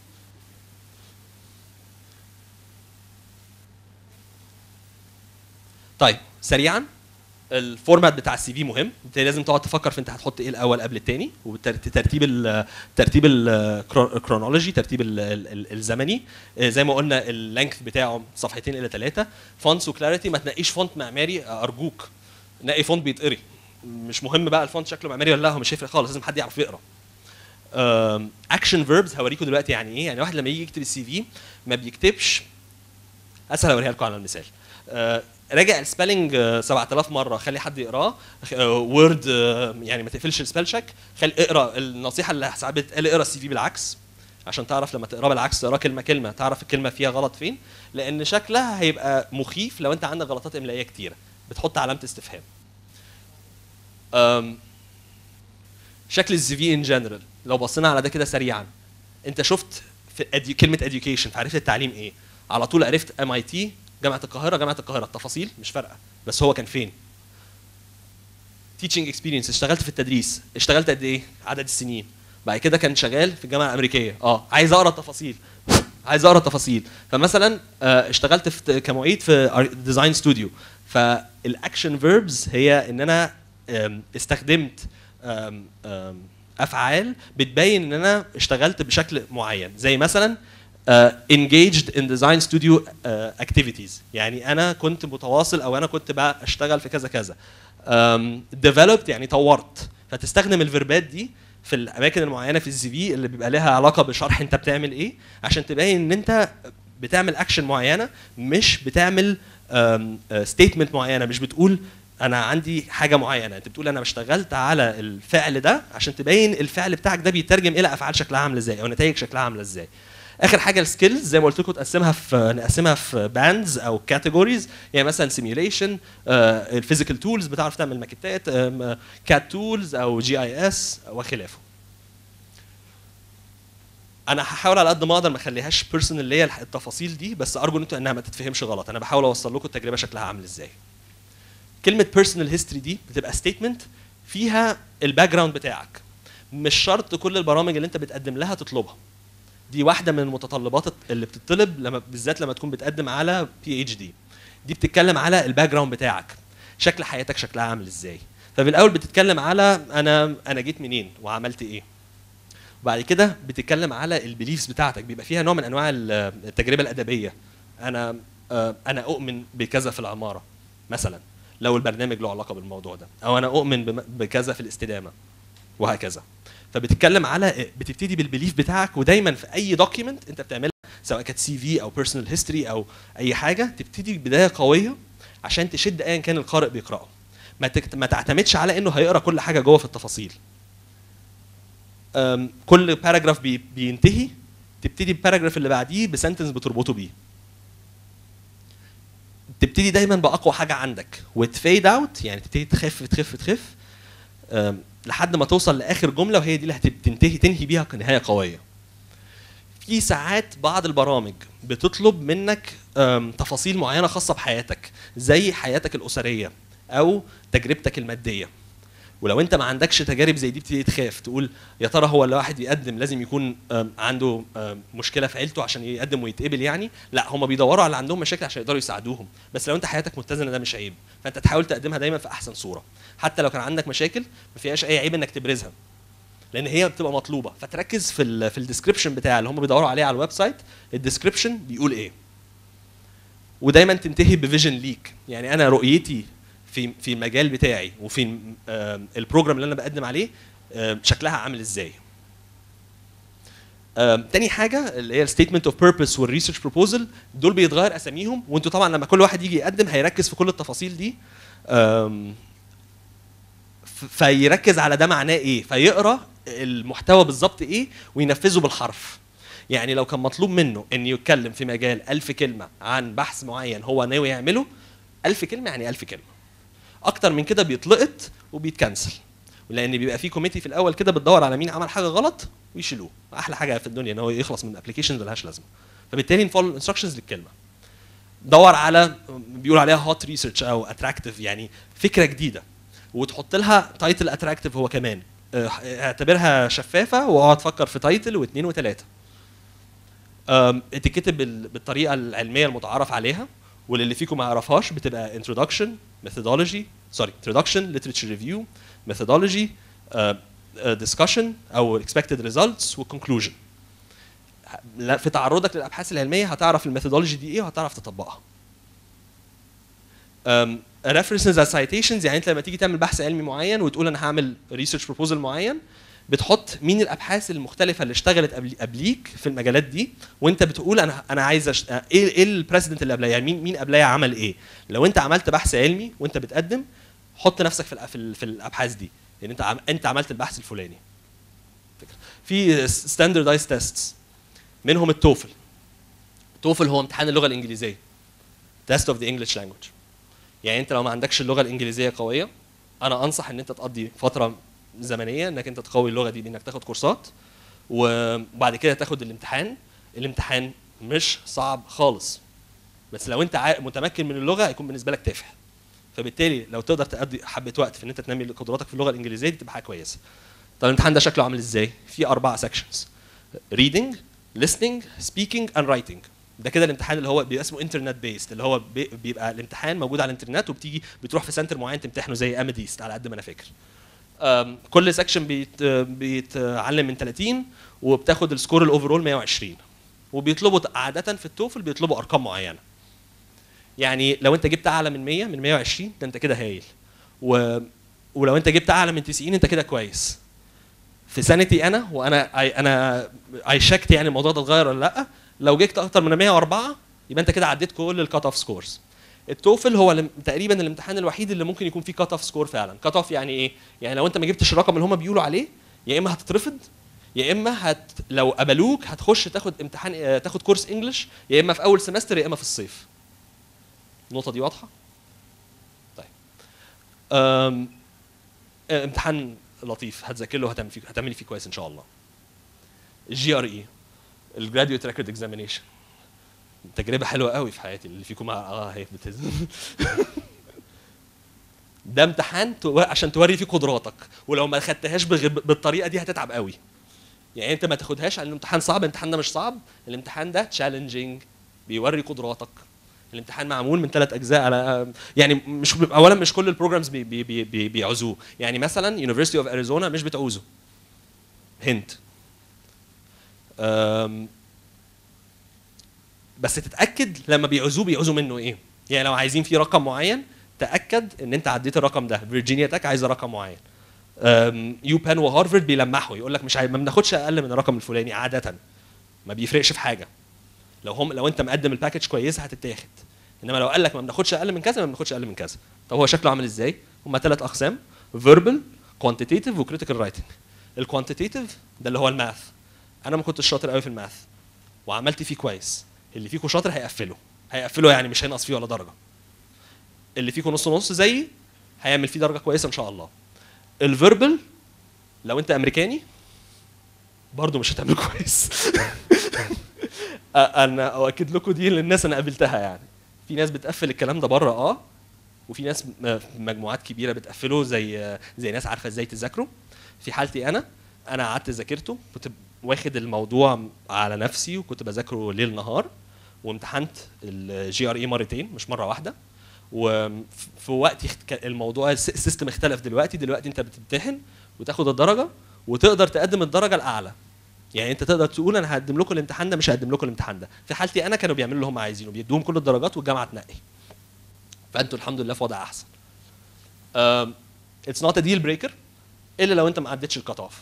طيب سريعا الفورمات بتاع السي في مهم انت لازم تقعد تفكر في انت هتحط ايه الاول قبل التاني وترتيب ال ترتيب الكرونولوجي ترتيب ال- ال- الزمني آه، زي ما قلنا اللينث بتاعه صفحتين الى ثلاثه فونتس وكلاريتي ما تنقيش فونت معماري آه، ارجوك نقي فونت بيتقري مش مهم بقى الفونت شكله معماري ولا لا هو مش هيفرق خالص لازم حد يعرف يقرا اكشن فيربز هوريكم دلوقتي يعني ايه يعني واحد لما يجي يكتب السي في ما بيكتبش اسهل اوريها لكم على المثال آه، راجع السبيلنج 7000 مره خلي حد يقراه وورد يعني ما تقفلش السبيل تشيك خلي اقرا النصيحه اللي ساعات بتتقال اقرا السي في بالعكس عشان تعرف لما تقراه بالعكس تقراه كلمه كلمه تعرف الكلمه فيها غلط فين لان شكلها هيبقى مخيف لو انت عندك غلطات املائيه كتيره بتحط علامه استفهام أم، شكل السي في ان جنرال لو بصينا على ده كده سريعا انت شفت في edu- كلمه education فعرفت التعليم ايه على طول عرفت ام اي تي جامعه القاهره جامعه القاهره التفاصيل مش فارقه بس هو كان فين teaching experience اشتغلت في التدريس اشتغلت قد ايه عدد السنين بعد كده كان شغال في الجامعه الامريكيه اه عايز اقرا التفاصيل عايز اقرا التفاصيل فمثلا آه، اشتغلت في كمعيد في ديزاين ستوديو فالاكشن فيربز هي ان انا آم، استخدمت آم، آم، افعال بتبين ان انا اشتغلت بشكل معين زي مثلا uh, engaged in design studio uh, activities يعني انا كنت متواصل او انا كنت بقى اشتغل في كذا كذا um, developed يعني طورت فتستخدم الفيربات دي في الاماكن المعينه في السي في اللي بيبقى لها علاقه بشرح انت بتعمل ايه عشان تبين ان انت بتعمل اكشن معينه مش بتعمل ستيتمنت معينه مش بتقول انا عندي حاجه معينه انت بتقول انا اشتغلت على الفعل ده عشان تبين الفعل بتاعك ده بيترجم الى افعال شكلها عامله ازاي او نتائج شكلها عامله ازاي اخر حاجه السكيلز زي ما قلت لكم تقسمها في نقسمها في باندز او كاتيجوريز يعني مثلا سيميوليشن الفيزيكال تولز بتعرف تعمل ماكيتات كات تولز او جي اي اس وخلافه انا هحاول على قد ما اقدر ما اخليهاش بيرسونال ليا التفاصيل دي بس ارجو ان انتوا انها ما تتفهمش غلط انا بحاول اوصل لكم التجربه شكلها عامل ازاي كلمه بيرسونال هيستوري دي بتبقى ستيتمنت فيها الباك جراوند بتاعك مش شرط كل البرامج اللي انت بتقدم لها تطلبها دي واحده من المتطلبات اللي بتطلب لما بالذات لما تكون بتقدم على بي اتش دي دي بتتكلم على الباك جراوند بتاعك شكل حياتك شكلها عامل ازاي ففي الاول بتتكلم على انا انا جيت منين وعملت ايه وبعد كده بتتكلم على البيليفز بتاعتك بيبقى فيها نوع من انواع التجربه الادبيه انا آه، انا اؤمن بكذا في العماره مثلا لو البرنامج له علاقه بالموضوع ده او انا اؤمن بم- بكذا في الاستدامه وهكذا فبتتكلم على بتبتدي بالبيليف بتاعك ودايما في اي دوكيمنت انت بتعملها سواء كانت سي في او بيرسونال هيستوري او اي حاجه تبتدي بدايه قويه عشان تشد ايا كان القارئ بيقراه ما تكت... ما تعتمدش على انه هيقرا كل حاجه جوه في التفاصيل أم، كل باراجراف بي... بينتهي تبتدي الباراجراف اللي بعديه بسنتنس بتربطه بيه تبتدي دايما باقوى حاجه عندك وتفيد اوت يعني تبتدي تخف تخف تخف أم، لحد ما توصل لاخر جمله وهي دي اللي هتنتهي تنهي بيها نهايه قويه في ساعات بعض البرامج بتطلب منك أم، تفاصيل معينه خاصه بحياتك زي حياتك الاسريه او تجربتك الماديه ولو انت ما عندكش تجارب زي دي بتبتدي تخاف تقول يا ترى هو اللي واحد يقدم لازم يكون أم، عنده أم، مشكله في عيلته عشان يقدم ويتقبل يعني لا هم بيدوروا على اللي عندهم مشاكل عشان يقدروا يساعدوهم بس لو انت حياتك متزنه ده مش عيب فانت تحاول تقدمها دايما في احسن صوره حتى لو كان عندك مشاكل ما فيهاش اي عيب انك تبرزها لان هي بتبقى مطلوبه فتركز في ال في الديسكربشن بتاع اللي هم بيدوروا عليه على الويب سايت الديسكربشن بيقول ايه ودايما تنتهي بفيجن ليك يعني انا رؤيتي في في المجال بتاعي وفي آم، البروجرام اللي انا بقدم عليه آم، شكلها عامل ازاي آم، تاني حاجه اللي هي الستيتمنت اوف بيربس والريسيرش بروبوزل دول بيتغير اساميهم وانتوا طبعا لما كل واحد يجي يقدم هيركز في كل التفاصيل دي آم، ف- فيركز على ده معناه ايه فيقرا المحتوى بالظبط ايه وينفذه بالحرف يعني لو كان مطلوب منه انه يتكلم في مجال ألف كلمة عن بحث معين هو ناوي يعمله ألف كلمة يعني ألف كلمة أكتر من كده بيتلقط وبيتكنسل لأن بيبقى في كوميتي في الأول كده بتدور على مين عمل حاجة غلط ويشيلوه أحلى حاجة في الدنيا إن هو يخلص من ابلكيشنز ملهاش لازمة فبالتالي نفولو الانستركشنز للكلمة دور على بيقولوا عليها هوت ريسيرش او اتراكتيف يعني فكره جديده وتحط لها تايتل اتراكتيف هو كمان اه، اعتبرها شفافه واقعد فكر في تايتل واثنين وثلاثه أم، تتكتب بال- بالطريقه العلميه المتعارف عليها وللي فيكم ما يعرفهاش بتبقى introduction methodology sorry introduction literature review methodology uh, uh, discussion او expected results وconclusion لا- في تعرضك للابحاث العلميه هتعرف الميثودولوجي دي ايه وهتعرف تطبقها um, references as citations يعني انت لما تيجي تعمل بحث علمي معين وتقول انا هعمل research proposal معين بتحط مين الابحاث المختلفه اللي اشتغلت قبل قبليك في المجالات دي وانت بتقول انا انا عايز أشت... ايه ايه البريزيدنت اللي قبليا يعني مين مين قبليا عمل ايه لو انت عملت بحث علمي وانت بتقدم حط نفسك في الأ- في, ال- في الابحاث دي يعني انت عم... انت عملت البحث الفلاني فكرة. في ستاندردايز تيستس منهم التوفل التوفل هو امتحان اللغه الانجليزيه تيست اوف ذا انجلش لانجوج يعني انت لو ما عندكش اللغه الانجليزيه قويه انا انصح ان انت تقضي فتره زمنيه انك انت تقوي اللغه دي بانك تاخد كورسات وبعد كده تاخد الامتحان الامتحان مش صعب خالص بس لو انت عا- متمكن من اللغه هيكون بالنسبه لك تافه فبالتالي لو تقدر تقضي حبه وقت في ان انت تنمي قدراتك في اللغه الانجليزيه دي تبقى حاجه كويسه طب الامتحان ده شكله عامل ازاي في اربعه سكشنز reading listening speaking and writing ده كده الامتحان اللي هو بيبقى اسمه انترنت بيست اللي هو بي- بيبقى الامتحان موجود على الانترنت وبتيجي بتروح في سنتر معين تمتحنه زي اماديست على قد ما انا فاكر أم، كل سكشن بيت بيتعلم من 30 وبتاخد السكور الاوفرول 120 وبيطلبوا عاده في التوفل بيطلبوا ارقام معينه يعني لو انت جبت اعلى من 100 من 120 ده انت كده هايل و... ولو انت جبت اعلى من 90 انت كده كويس في سنتي انا وانا I انا اي شكت يعني الموضوع ده اتغير ولا لا لو جبت اكتر من 104 يبقى انت كده عديت كل الكات اوف سكورز التوفل هو الام- تقريبا الامتحان الوحيد اللي ممكن يكون فيه كات اوف سكور فعلا كات اوف يعني ايه يعني لو انت ما جبتش الرقم اللي هم بيقولوا عليه يا اما هتترفض يا اما هت لو قبلوك هتخش تاخد امتحان آه، تاخد كورس انجلش يا اما في اول سمستر يا اما في الصيف النقطه دي واضحه طيب أم... آه، امتحان لطيف هتذاكر له هتعمل فيه هتعملي فيه كويس ان شاء الله الجي ار اي الجراديويت ريكورد اكزامينيشن تجربه حلوه قوي في حياتي اللي فيكم مع اه هي بتز ده امتحان تو... عشان توري فيه قدراتك ولو ما خدتهاش بغ... بالطريقه دي هتتعب قوي يعني انت ما تاخدهاش على الامتحان صعب الامتحان ده مش صعب الامتحان ده تشالنجينج بيوري قدراتك الامتحان معمول من ثلاث اجزاء على يعني مش اولا مش كل البروجرامز بي بي بي بي بيعوزوه يعني مثلا يونيفرستي اوف اريزونا مش بتعوزه هنت أم، بس تتاكد لما بيعوزوه بيعوزوا منه ايه يعني لو عايزين فيه رقم معين تاكد ان انت عديت الرقم ده فيرجينيا تك عايزه رقم معين أم، يو بان وهارفرد بيلمحوا يقول لك مش عاي... ما بناخدش اقل من الرقم الفلاني عاده ما بيفرقش في حاجه لو هم لو انت مقدم الباكج كويسه هتتاخد انما لو قال لك ما بناخدش اقل من كذا ما بناخدش اقل من كذا طب هو شكله عامل ازاي هم ثلاث اقسام فيربال كوانتيتيف وكريتيكال رايتنج الكوانتيتيف ده اللي هو الماث انا ما كنتش شاطر قوي في الماث وعملت فيه كويس اللي فيكم شاطر هيقفله هيقفله يعني مش هينقص فيه ولا درجه اللي فيكم نص نص زيي هيعمل فيه درجه كويسه ان شاء الله الفيربال لو انت امريكاني برضه مش هتعمل كويس أ- انا اؤكد لكم دي للناس انا قابلتها يعني في ناس بتقفل الكلام ده بره اه وفي ناس م- في مجموعات كبيره بتقفله زي زي ناس عارفه ازاي تذاكره في حالتي انا انا قعدت ذاكرته كنت واخد الموضوع على نفسي وكنت بذاكره ليل نهار وامتحنت الجي ار اي مرتين مش مره واحده وفي وقت يخت- ك- الموضوع الس- السيستم اختلف دلوقتي دلوقتي انت بتمتحن وتاخد الدرجه وتقدر تقدم الدرجه الاعلى يعني انت تقدر تقول انا هقدم لكم الامتحان ده مش هقدم لكم الامتحان ده في حالتي انا كانوا بيعملوا اللي هم عايزينه بيدوهم كل الدرجات والجامعه تنقي فانتوا الحمد لله في وضع احسن اتس نوت ا ديل بريكر الا لو انت ما عدتش الكات اوف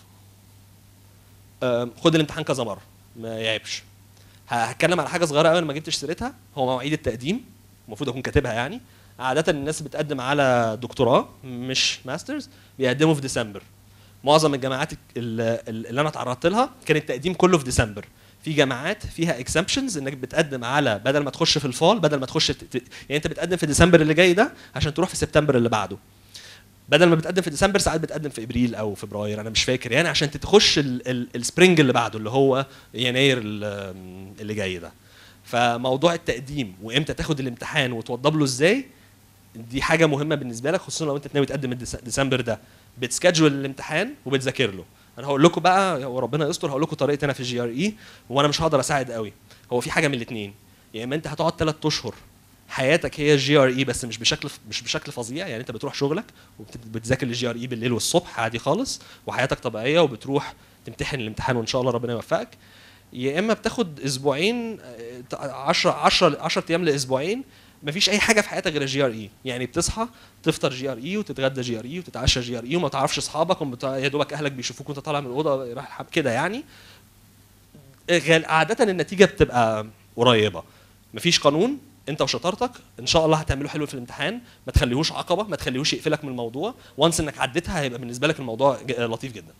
خد الامتحان كذا مره ما يعيبش ه- هتكلم على حاجه صغيره قوي انا ما جبتش سيرتها هو مواعيد التقديم المفروض اكون كاتبها يعني عاده الناس بتقدم على دكتوراه مش ماسترز بيقدموا في ديسمبر معظم الجامعات ال- ال- اللي انا اتعرضت لها كان التقديم كله في ديسمبر في جامعات فيها اكسبشنز انك بتقدم على بدل ما تخش في الفال بدل ما تخش ت- ت- يعني انت بتقدم في ديسمبر اللي جاي ده عشان تروح في سبتمبر اللي بعده بدل ما بتقدم في ديسمبر ساعات بتقدم في ابريل او فبراير انا مش فاكر يعني عشان تخش ال- ال- السبرينج اللي بعده اللي هو يناير ال- اللي جاي ده فموضوع التقديم وامتى تاخد الامتحان وتوضب له ازاي دي حاجه مهمه بالنسبه لك خصوصا لو انت ناوي تقدم الديس- ديسمبر ده بتسكجول الامتحان وبتذاكر له انا هقول لكم بقى وربنا يستر هقول لكم طريقتي انا في الجي ار اي وانا مش هقدر اساعد قوي هو في حاجه من الاثنين يا اما انت هتقعد ثلاث اشهر حياتك هي الجي ار اي بس مش بشكل مش بشكل فظيع يعني انت بتروح شغلك وبتذاكر الجي ار اي بالليل والصبح عادي خالص وحياتك طبيعيه وبتروح تمتحن الامتحان وان شاء الله ربنا يوفقك يا اما بتاخد اسبوعين 10 10 10 ايام لاسبوعين مفيش اي حاجه في حياتك غير الجي ار اي يعني بتصحى تفطر جي ار اي وتتغدى جي ار اي وتتعشى جي ار اي وما تعرفش اصحابك ومت- يا دوبك اهلك بيشوفوك وانت طالع من الاوضه رايح الحب- كده يعني غال- عاده النتيجه بتبقى قريبه مفيش قانون انت وشطارتك ان شاء الله هتعمله حلو في الامتحان ما تخليهوش عقبه ما تخليهوش يقفلك من الموضوع وانس انك عديتها هيبقى بالنسبه لك الموضوع ج- لطيف جدا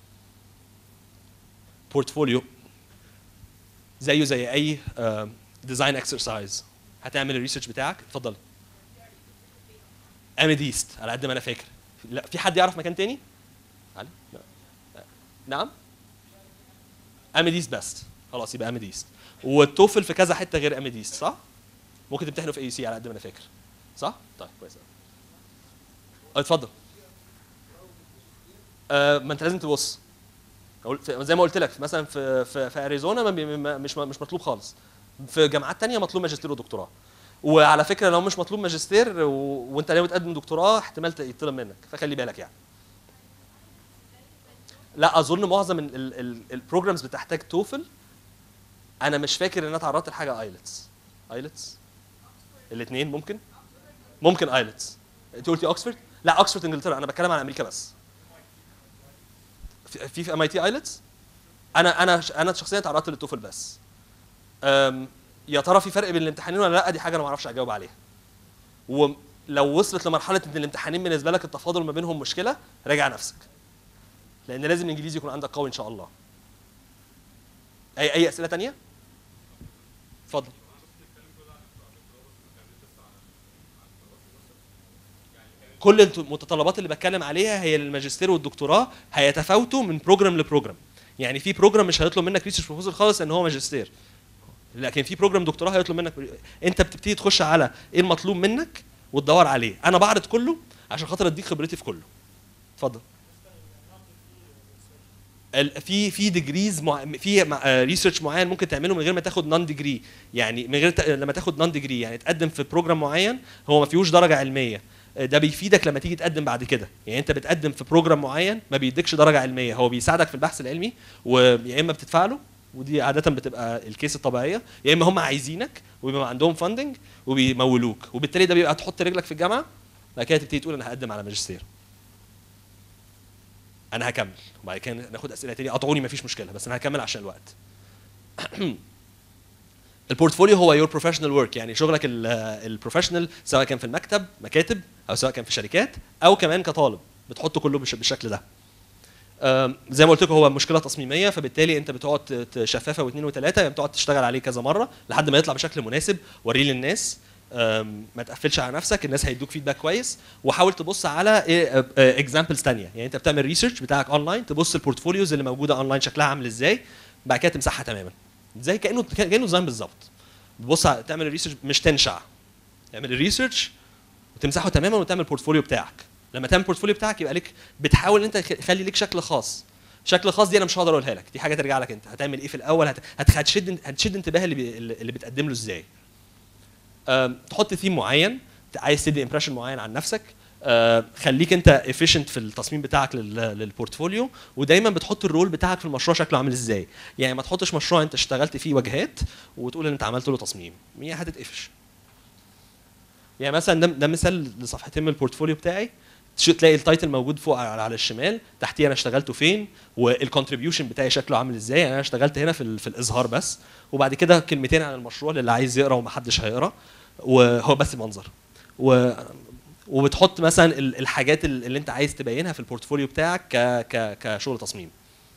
بورتفوليو زيه زي اي ديزاين اكسرسايز هتعمل الريسيرش بتاعك اتفضل اميديست على قد ما انا فاكر لا في حد يعرف مكان تاني علي لا. نعم اميديست بس خلاص يبقى اميديست والتوفل في كذا حته غير اميديست صح ممكن تمتحنوا في اي سي على قد ما انا فاكر صح طيب كويس أوي. اه، اتفضل آه ما انت لازم تبص أقول- في- زي ما قلت لك مثلا في في, في اريزونا ما بي- ما- مش مش مطلوب خالص في جامعات تانية مطلوب ماجستير ودكتوراه وعلى فكره لو مش مطلوب ماجستير و... وانت ناوي تقدم دكتوراه احتمال ت- يطلب منك فخلي بالك يعني لا اظن معظم البروجرامز بتحتاج توفل انا مش فاكر ان انا اتعرضت لحاجه ايلتس ايلتس الاثنين ممكن ممكن ايلتس انت قلتي اوكسفورد لا اوكسفورد انجلترا انا بتكلم عن امريكا بس في في, في ام اي تي ايلتس انا انا انا شخصيا اتعرضت للتوفل بس أم، يا ترى في فرق بين الامتحانين ولا لا دي حاجه انا ما اعرفش اجاوب عليها ولو وصلت لمرحله ان الامتحانين بالنسبه لك التفاضل ما بينهم مشكله راجع نفسك لان لازم الانجليزي يكون عندك قوي ان شاء الله اي اي اسئله تانية اتفضل كل المتطلبات اللي بتكلم عليها هي للماجستير والدكتوراه هيتفاوتوا من بروجرام لبروجرام يعني في بروجرام مش هيطلب منك ريسيرش بروبوزل خالص ان هو ماجستير لكن في بروجرام دكتوراه هيطلب منك انت بتبتدي تخش على ايه المطلوب منك وتدور عليه انا بعرض كله عشان خاطر اديك خبرتي في كله اتفضل ال- في في ديجريز مع... في ريسيرش معين ممكن تعمله من غير ما تاخد نون ديجري يعني من غير ت... لما تاخد نون ديجري يعني تقدم في بروجرام معين هو ما فيهوش درجه علميه آه، ده بيفيدك لما تيجي تقدم بعد كده يعني انت بتقدم في بروجرام معين ما بيديكش درجه علميه هو بيساعدك في البحث العلمي ويا اما بتدفع له ودي عاده بتبقى الكيس الطبيعيه يا اما هم عايزينك وبيبقى عندهم فاندنج وبيمولوك وبالتالي ده بيبقى تحط رجلك في الجامعه بعد كده تبتدي تقول انا هقدم على ماجستير انا هكمل وبعد كده ناخد اسئله تاني قطعوني مفيش مشكله بس انا هكمل عشان الوقت البورتفوليو هو يور بروفيشنال ورك يعني شغلك البروفيشنال سواء كان في المكتب مكاتب او سواء كان في شركات او كمان كطالب بتحطه كله بالش- بالشكل ده أم، زي ما قلت لكم هو مشكله تصميميه فبالتالي انت بتقعد ت- ت- شفافه واثنين وثلاثه يعني بتقعد تشتغل عليه كذا مره لحد ما يطلع بشكل مناسب وريه للناس أم، ما تقفلش على نفسك الناس هيدوك فيدباك كويس وحاول تبص على اكزامبلز تانية يعني انت بتعمل ريسيرش بتاعك اونلاين تبص البورتفوليوز اللي موجوده اونلاين شكلها عامل ازاي بعد كده تمسحها تماما زي كانه كانه ديزاين بالظبط تبص على- تعمل الريسيرش مش تنشع تعمل الريسيرش وتمسحه تماما وتعمل البورتفوليو بتاعك لما تعمل البورتفوليو بتاعك يبقى لك بتحاول ان انت تخلي لك شكل خاص شكل خاص دي انا مش هقدر اقولها لك دي حاجه ترجع لك انت هتعمل ايه في الاول هت... هت... هتشد هتشد انتباه اللي بي... اللي بتقدم له ازاي أم، تحط ثيم معين عايز تدي امبريشن معين عن نفسك أه، خليك انت افيشنت في التصميم بتاعك لل- للبورتفوليو ودايما بتحط الرول بتاعك في المشروع شكله عامل ازاي يعني ما تحطش مشروع انت اشتغلت فيه واجهات وتقول ان انت عملت له تصميم هي هتتقفش يعني مثلا ده, ده مثال لصفحتين من البورتفوليو بتاعي تش- تلاقي التايتل موجود فوق على على الشمال تحتيه انا اشتغلته فين والكونتريبيوشن بتاعي شكله عامل ازاي يعني انا اشتغلت هنا في, ال- في الاظهار بس وبعد كده كلمتين عن المشروع للي عايز يقرا ومحدش هيقرا وهو بس منظر و وبتحط مثلا ال- الحاجات ال- اللي انت عايز تبينها في البورتفوليو بتاعك ك ك كشغل تصميم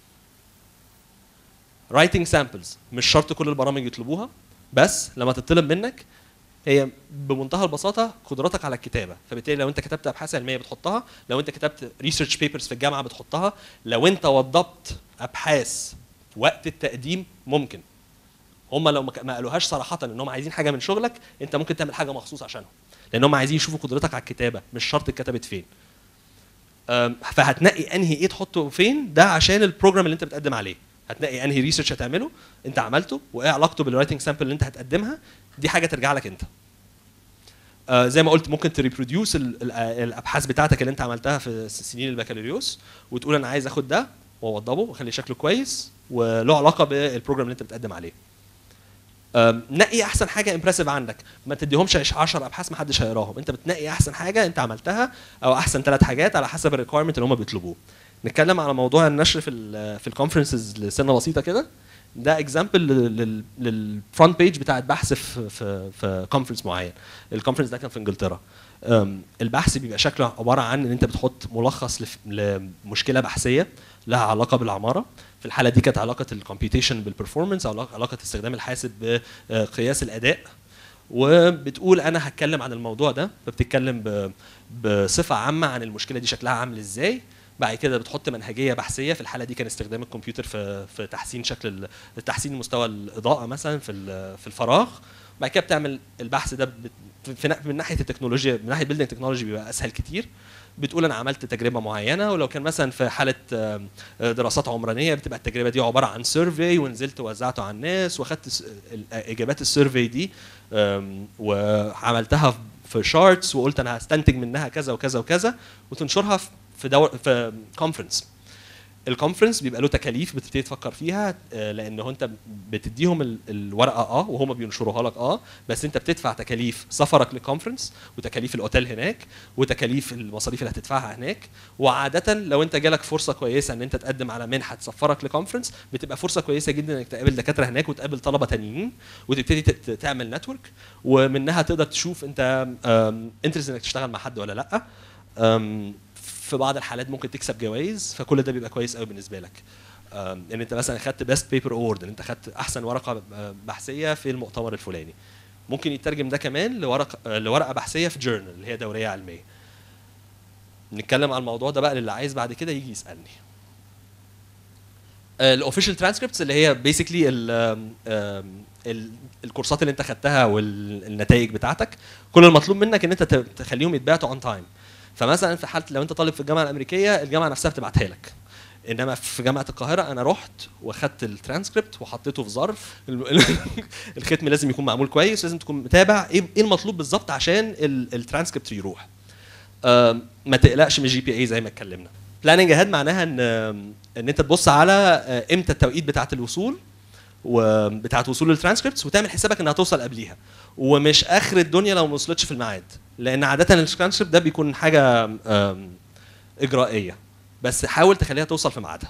رايتنج سامبلز مش شرط كل البرامج يطلبوها بس لما تطلب منك هي بمنتهى البساطه قدرتك على الكتابه فبالتالي لو انت كتبت ابحاث علميه بتحطها لو انت كتبت ريسيرش بيبرز في الجامعه بتحطها لو انت وضبت ابحاث في وقت التقديم ممكن هم لو ما ك- ما قالوهاش صراحه ان هم عايزين حاجه من شغلك انت ممكن تعمل حاجه مخصوص عشانهم لان هم عايزين يشوفوا قدرتك على الكتابه مش شرط اتكتبت فين أم، فهتنقي انهي ايه تحطه فين ده عشان البروجرام اللي انت بتقدم عليه هتنقي انهي ريسيرش هتعمله انت عملته وايه علاقته بالرايتنج سامبل اللي انت هتقدمها دي حاجه ترجع لك انت آه زي ما قلت ممكن تريبروديوس الابحاث بتاعتك اللي انت عملتها في سنين البكالوريوس وتقول انا عايز اخد ده واوضبه واخلي شكله كويس وله علاقه بالبروجرام اللي انت بتقدم عليه آم، نقي احسن حاجه امبرسيف عندك ما تديهمش 10 ابحاث ما حدش هيقراهم انت بتنقي احسن حاجه انت عملتها او احسن ثلاث حاجات على حسب الريكويرمنت اللي هم بيطلبوه نتكلم على موضوع النشر في ال في الكونفرنسز لسنه بسيطه كده ده اكزامبل للفرونت بيج بتاعت بحث في في في كونفرنس معين الكونفرنس ده كان في انجلترا أم، البحث بيبقى شكله عباره عن ان انت بتحط ملخص لف- لمشكله بحثيه لها علاقه بالعماره في الحاله دي كانت علاقه الكمبيوتيشن بالبرفورمانس او علاقة- علاقه استخدام الحاسب بقياس الاداء وبتقول انا هتكلم عن الموضوع ده فبتتكلم ب- بصفه عامه عن المشكله دي شكلها عامل ازاي بعد كده بتحط منهجيه بحثيه في الحاله دي كان استخدام الكمبيوتر في في تحسين شكل ال- تحسين مستوى الاضاءه مثلا في ال- في الفراغ بعد كده بتعمل البحث ده بت- في نا- من ناحيه التكنولوجيا من ناحيه بيلدينج تكنولوجي بيبقى اسهل كتير بتقول انا عملت تجربه معينه ولو كان مثلا في حاله آم، دراسات عمرانيه بتبقى التجربه دي عباره عن سيرفي ونزلت وزعته على الناس واخدت س- ال- اجابات السيرفي دي آم، وعملتها في- في شارتس وقلت انا هستنتج منها كذا وكذا وكذا وتنشرها في في دور في كونفرنس الكونفرنس بيبقى له تكاليف بتبتدي تفكر فيها آه، لان هو انت بتديهم ال- الورقه اه وهم بينشروها لك اه بس انت بتدفع تكاليف سفرك للكونفرنس وتكاليف الاوتيل هناك وتكاليف المصاريف اللي هتدفعها هناك وعاده لو انت جالك فرصه كويسه ان انت تقدم على منحه تسفرك لكونفرنس بتبقى فرصه كويسه جدا انك تقابل دكاتره هناك وتقابل طلبه تانيين وتبتدي ت- ت- تعمل نتورك ومنها تقدر تشوف انت انترست انك تشتغل مع حد ولا لا أم، في بعض الحالات ممكن تكسب جوائز فكل ده بيبقى كويس قوي بالنسبه لك أم، ان انت مثلا خدت بيست بيبر اوورد ان انت خدت احسن ورقه آه، بحثيه في المؤتمر الفلاني ممكن يترجم ده كمان لورقه آه، لورقه بحثيه في جورنال اللي هي دوريه علميه نتكلم عن الموضوع ده بقى للي عايز بعد كده يجي يسالني الاوفيشال ترانسكريبتس اللي هي بيسكلي الكورسات اللي انت خدتها والنتائج بتاعتك كل المطلوب منك ان انت ت- تخليهم يتبعتوا اون تايم فمثلا في حاله لو انت طالب في الجامعه الامريكيه الجامعه نفسها بتبعتها لك انما في جامعه القاهره انا رحت واخدت الترانسكريبت وحطيته في ظرف ال- الختم لازم يكون معمول كويس لازم تكون متابع ايه إيه المطلوب بالظبط عشان ال- الترانسكريبت يروح آم، ما تقلقش من الجي بي اي زي ما اتكلمنا بلاننج اهيد معناها ان ان انت تبص على آه، امتى التوقيت بتاعه الوصول وبتاعه وصول الترانسكريبتس وتعمل حسابك انها توصل قبليها ومش اخر الدنيا لو ما وصلتش في الميعاد لان عاده الترانسكريبت ده بيكون حاجه آم، اجرائيه بس حاول تخليها توصل في ميعادها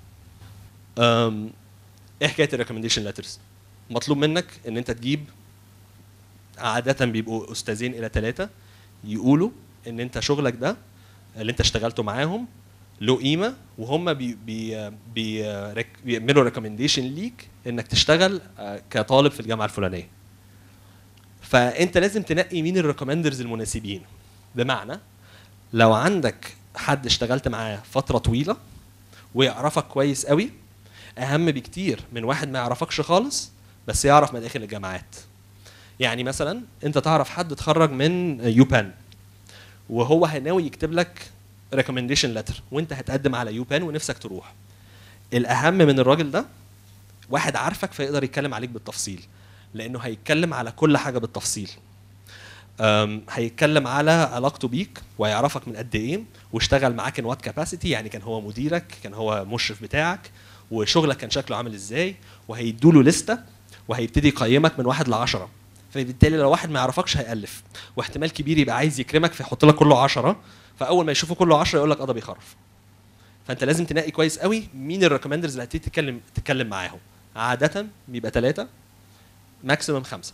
آم، ايه حكايه الريكومنديشن ليترز مطلوب منك ان انت تجيب عاده بيبقوا استاذين الى ثلاثه يقولوا ان انت شغلك ده اللي انت اشتغلته معاهم له قيمه وهم بي بي بي ريك- بيعملوا ريكومنديشن ليك انك تشتغل آه، كطالب في الجامعه الفلانيه فانت لازم تنقي مين الريكومندرز المناسبين بمعنى لو عندك حد اشتغلت معاه فتره طويله ويعرفك كويس قوي اهم بكتير من واحد ما يعرفكش خالص بس يعرف مداخل الجامعات يعني مثلا انت تعرف حد اتخرج من يوبان وهو هناوي يكتب لك ريكومنديشن لتر وانت هتقدم على يوبان ونفسك تروح الاهم من الراجل ده واحد عارفك فيقدر يتكلم عليك بالتفصيل لانه هيتكلم على كل حاجه بالتفصيل أم، هيتكلم على علاقته بيك ويعرفك من قد ايه واشتغل معاك ان وات كاباسيتي يعني كان هو مديرك كان هو مشرف بتاعك وشغلك كان شكله عامل ازاي وهيدوله لسته وهيبتدي يقيمك من واحد لعشرة فبالتالي لو واحد ما يعرفكش هيألف واحتمال كبير يبقى عايز يكرمك فيحط لك كله عشرة فاول ما يشوفه كله عشرة يقول لك اه ده بيخرف فانت لازم تنقي كويس قوي مين الريكومندرز اللي هتبتدي تتكلم تتكلم معاهم عاده بيبقى ثلاثه ماكسيمم خمسه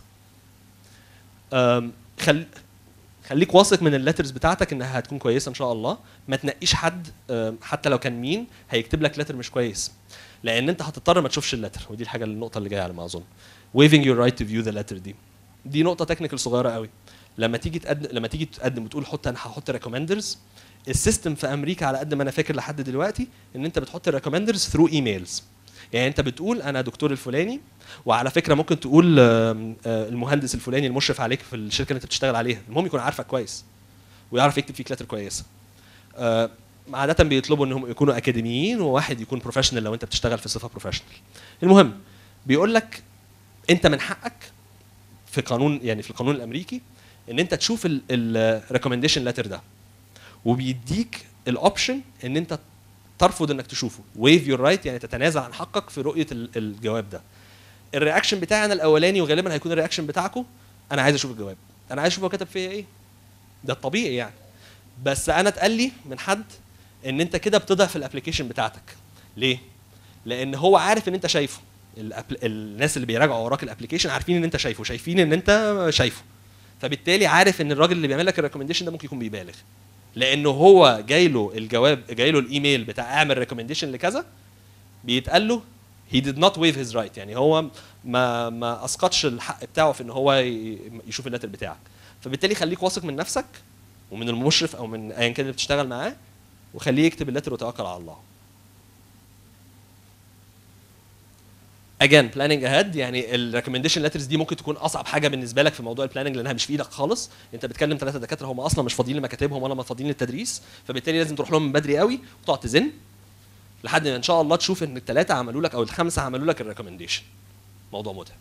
أم، خل خليك واثق من الليترز بتاعتك انها هتكون كويسه ان شاء الله ما تنقيش حد أم، حتى لو كان مين هيكتب لك لتر مش كويس لان انت هتضطر ما تشوفش اللتر ودي الحاجه النقطه اللي جايه على ما اظن waiving your right to view the letter دي دي نقطه تكنيكال صغيره قوي لما تيجي تقدم لما تيجي تقدم وتقول حط انا هحط ريكومندرز السيستم في امريكا على قد ما انا فاكر لحد دلوقتي ان انت بتحط الريكومندرز ثرو ايميلز يعني انت بتقول انا دكتور الفلاني وعلى فكره ممكن تقول آم، آه، المهندس الفلاني المشرف عليك في الشركه اللي انت بتشتغل عليها المهم يكون عارفك كويس ويعرف يكتب فيك لتر كويسه آه، عادة بيطلبوا انهم يكونوا اكاديميين وواحد يكون بروفيشنال لو انت بتشتغل في صفه بروفيشنال. المهم بيقول لك انت من حقك في قانون يعني في القانون الامريكي ان انت تشوف الريكومنديشن لتر ده وبيديك الاوبشن ان انت ترفض انك تشوفه ويف يور رايت يعني تتنازل عن حقك في رؤيه ال- الجواب ده الرياكشن بتاعي انا الاولاني وغالبا هيكون الرياكشن بتاعكم انا عايز اشوف الجواب انا عايز اشوف هو كتب فيا ايه ده الطبيعي يعني بس انا اتقال لي من حد ان انت كده بتضعف الابلكيشن بتاعتك ليه لان هو عارف ان انت شايفه الأبل... الناس اللي بيراجعوا وراك الابلكيشن عارفين ان انت شايفه شايفين ان انت شايفه فبالتالي عارف ان الراجل اللي بيعمل لك الريكومنديشن ده ممكن يكون بيبالغ لانه هو جاي له الجواب جاي له الايميل بتاع اعمل ريكومنديشن لكذا بيتقال له he did not waive his right يعني هو ما ما اسقطش الحق بتاعه في ان هو ي- يشوف اللتر بتاعك فبالتالي خليك واثق من نفسك ومن المشرف او من ايا كان اللي بتشتغل معاه وخليه يكتب اللتر وتوكل على الله اجين بلاننج اهيد يعني الريكومنديشن ليترز دي ممكن تكون اصعب حاجه بالنسبه لك في موضوع البلاننج لانها مش في ايدك خالص انت بتكلم ثلاثه دكاتره هم اصلا مش فاضيين لمكاتبهم ولا فاضيين للتدريس فبالتالي لازم تروح لهم من بدري قوي وتقعد تزن لحد ما ان شاء الله تشوف ان الثلاثه عملوا لك او الخمسه عملوا لك الريكومنديشن موضوع متعب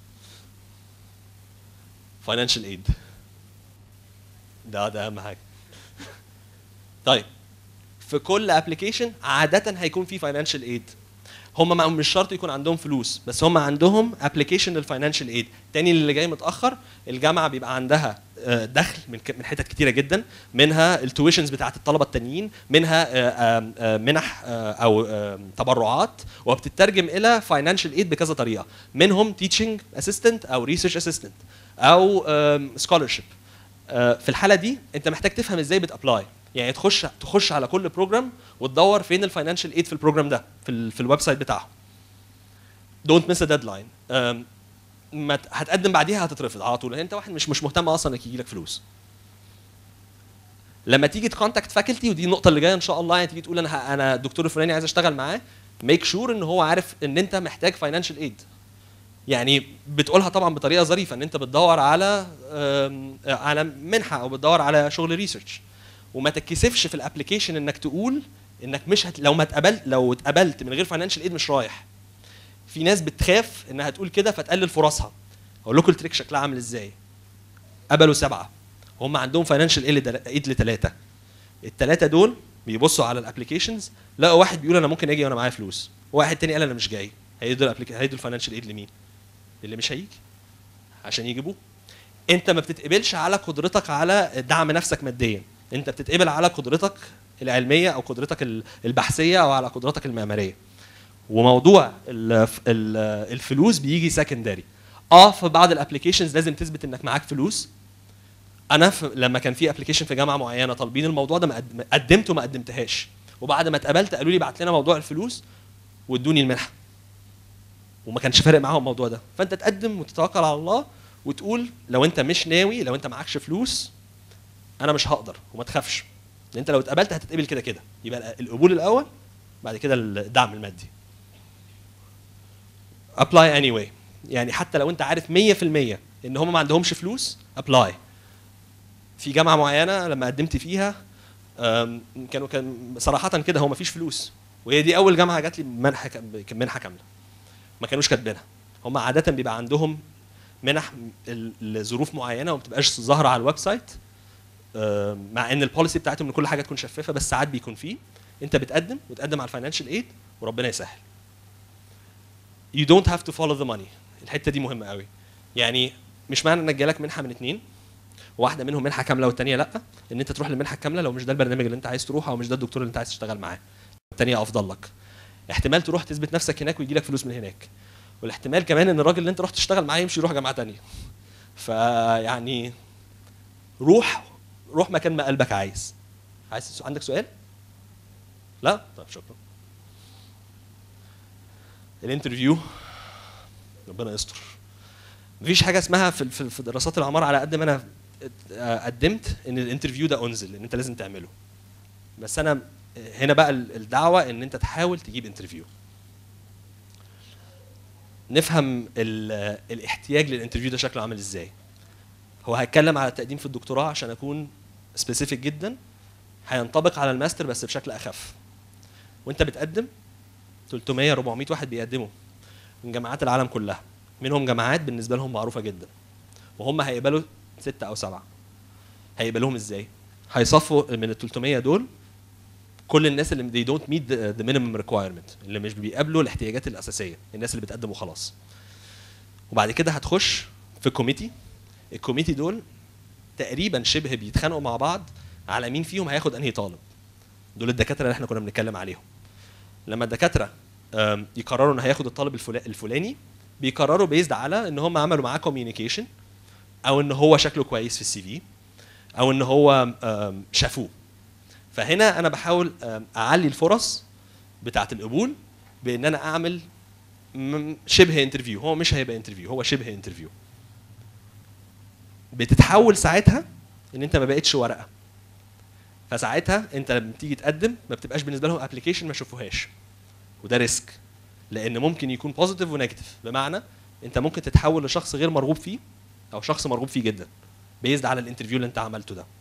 فاينانشال ايد ده ده اهم حاجه طيب في كل ابلكيشن عاده هيكون في فاينانشال ايد هم مش شرط يكون عندهم فلوس بس هم عندهم ابلكيشن للفاينانشال ايد تاني اللي جاي متاخر الجامعه بيبقى عندها آه، دخل من ك- من حتت كتيره جدا منها التويشنز بتاعت الطلبه التانيين منها آه، آم، آه، منح آه، او آم، تبرعات وبتترجم الى فاينانشال ايد بكذا طريقه منهم تيتشنج اسيستنت او ريسيرش اسيستنت او سكولرشيب في الحاله دي انت محتاج تفهم ازاي بتابلاي يعني تخش تخش على كل بروجرام وتدور فين الفاينانشال ايد في البروجرام ده في ال في الويب سايت بتاعهم دونت ميس ا ديدلاين ما ت- هتقدم بعديها هتترفض على طول لان انت واحد مش مش مهتم اصلا انك يجيلك فلوس لما تيجي تكونتاكت فاكولتي ودي النقطه اللي جايه ان شاء الله يعني تيجي تقول انا ه- انا الدكتور الفلاني عايز اشتغل معاه ميك شور ان هو عارف ان انت محتاج فاينانشال ايد يعني بتقولها طبعا بطريقه ظريفه ان انت بتدور على آم، على منحه او بتدور على شغل ريسيرش وما تتكسفش في الابلكيشن انك تقول انك مش هت... لو ما اتقبلت لو اتقبلت من غير فاينانشال ايد مش رايح في ناس بتخاف انها تقول كده فتقلل فرصها اقول لكم التريك شكلها عامل ازاي قبلوا سبعه هم عندهم فاينانشال ايد لثلاثه الثلاثه دول بيبصوا على الابلكيشنز لقوا واحد بيقول انا ممكن اجي وانا معايا فلوس وواحد تاني قال انا مش جاي هيدوا الابليك هيدوا الفاينانشال ايد لمين اللي مش هيجي عشان يجيبوه انت ما بتتقبلش على قدرتك على دعم نفسك ماديا انت بتتقبل على قدرتك العلميه او قدرتك ال- البحثيه او على قدرتك المعماريه وموضوع ال- ال- الفلوس بيجي سكندري اه في بعض الابلكيشنز لازم تثبت انك معاك فلوس انا في لما كان في ابلكيشن في جامعه معينه طالبين الموضوع ده ما قد- قدمت وما قدمتهاش وبعد ما اتقبلت قالوا لي بعت لنا موضوع الفلوس وادوني المنحه وما كانش فارق معاهم الموضوع ده فانت تقدم وتتوكل على الله وتقول لو انت مش ناوي لو انت معكش فلوس انا مش هقدر وما تخافش لان انت لو اتقبلت هتتقبل كده كده يبقى القبول الاول بعد كده الدعم المادي ابلاي اني anyway. يعني حتى لو انت عارف 100% ان هم ما عندهمش فلوس ابلاي في جامعه معينه لما قدمت فيها أم، كانوا كان صراحه كده هو ما فيش فلوس وهي دي اول جامعه جات لي منحه كام- منحه كامله ما كانوش كاتبينها هم عاده بيبقى عندهم منح ال- لظروف معينه وما بتبقاش ظاهره على الويب سايت أم، مع ان البوليسي بتاعتهم ان كل حاجه تكون شفافه بس ساعات بيكون فيه انت بتقدم وتقدم على الفاينانشال ايد وربنا يسهل you don't have to follow the money الحته دي مهمه قوي يعني مش معنى انك جالك منحه من اتنين واحده منهم منحه كامله والتانيه لا ان انت تروح للمنحه الكامله لو مش ده البرنامج اللي انت عايز تروحه او مش ده الدكتور اللي انت عايز تشتغل معاه التانيه افضل لك احتمال تروح تثبت نفسك هناك ويجي لك فلوس من هناك والاحتمال كمان ان الراجل اللي انت رحت تشتغل معاه يمشي يروح جامعه تانية فيعني روح روح مكان ما قلبك عايز عايز عندك سؤال لا طيب شكرا الانترفيو ربنا يستر مفيش حاجه اسمها في في في دراسات العماره على قد ما انا قدمت ان الانترفيو ده انزل ان انت لازم تعمله بس انا هنا بقى الدعوه ان انت تحاول تجيب انترفيو نفهم ال- الاحتياج للانترفيو ده شكله عامل ازاي هو هيتكلم على التقديم في الدكتوراه عشان اكون سبيسيفيك جدا هينطبق على الماستر بس بشكل اخف وانت بتقدم 300 400 واحد بيقدموا من جامعات العالم كلها منهم جامعات بالنسبه لهم معروفه جدا وهم هيقبلوا ستة او سبعة هيقبلوهم ازاي هيصفوا من ال 300 دول كل الناس اللي they don't meet the, the minimum requirement اللي مش بيقابلوا الاحتياجات الاساسيه الناس اللي بتقدم وخلاص وبعد كده هتخش في كوميتي الكوميتي دول تقريبا شبه بيتخانقوا مع بعض على مين فيهم هياخد انهي طالب دول الدكاتره اللي احنا كنا بنتكلم عليهم لما الدكاتره آم، يقرروا ان هياخد الطالب الفلا- الفلاني بيقرروا بيزد على ان هم عملوا معاه كوميونيكيشن او ان هو شكله كويس في السي في او ان هو آم، شافوه فهنا انا بحاول آم، اعلي الفرص بتاعه القبول بان انا اعمل م- شبه انترفيو هو مش هيبقى انترفيو هو شبه انترفيو بتتحول ساعتها ان انت ما بقتش ورقه فساعتها انت لما تيجي تقدم ما بتبقاش بالنسبه لهم ابلكيشن ما شافوهاش وده ريسك لان ممكن يكون بوزيتيف ونيجاتيف بمعنى انت ممكن تتحول لشخص غير مرغوب فيه او شخص مرغوب فيه جدا بيزد على الانترفيو اللي انت عملته ده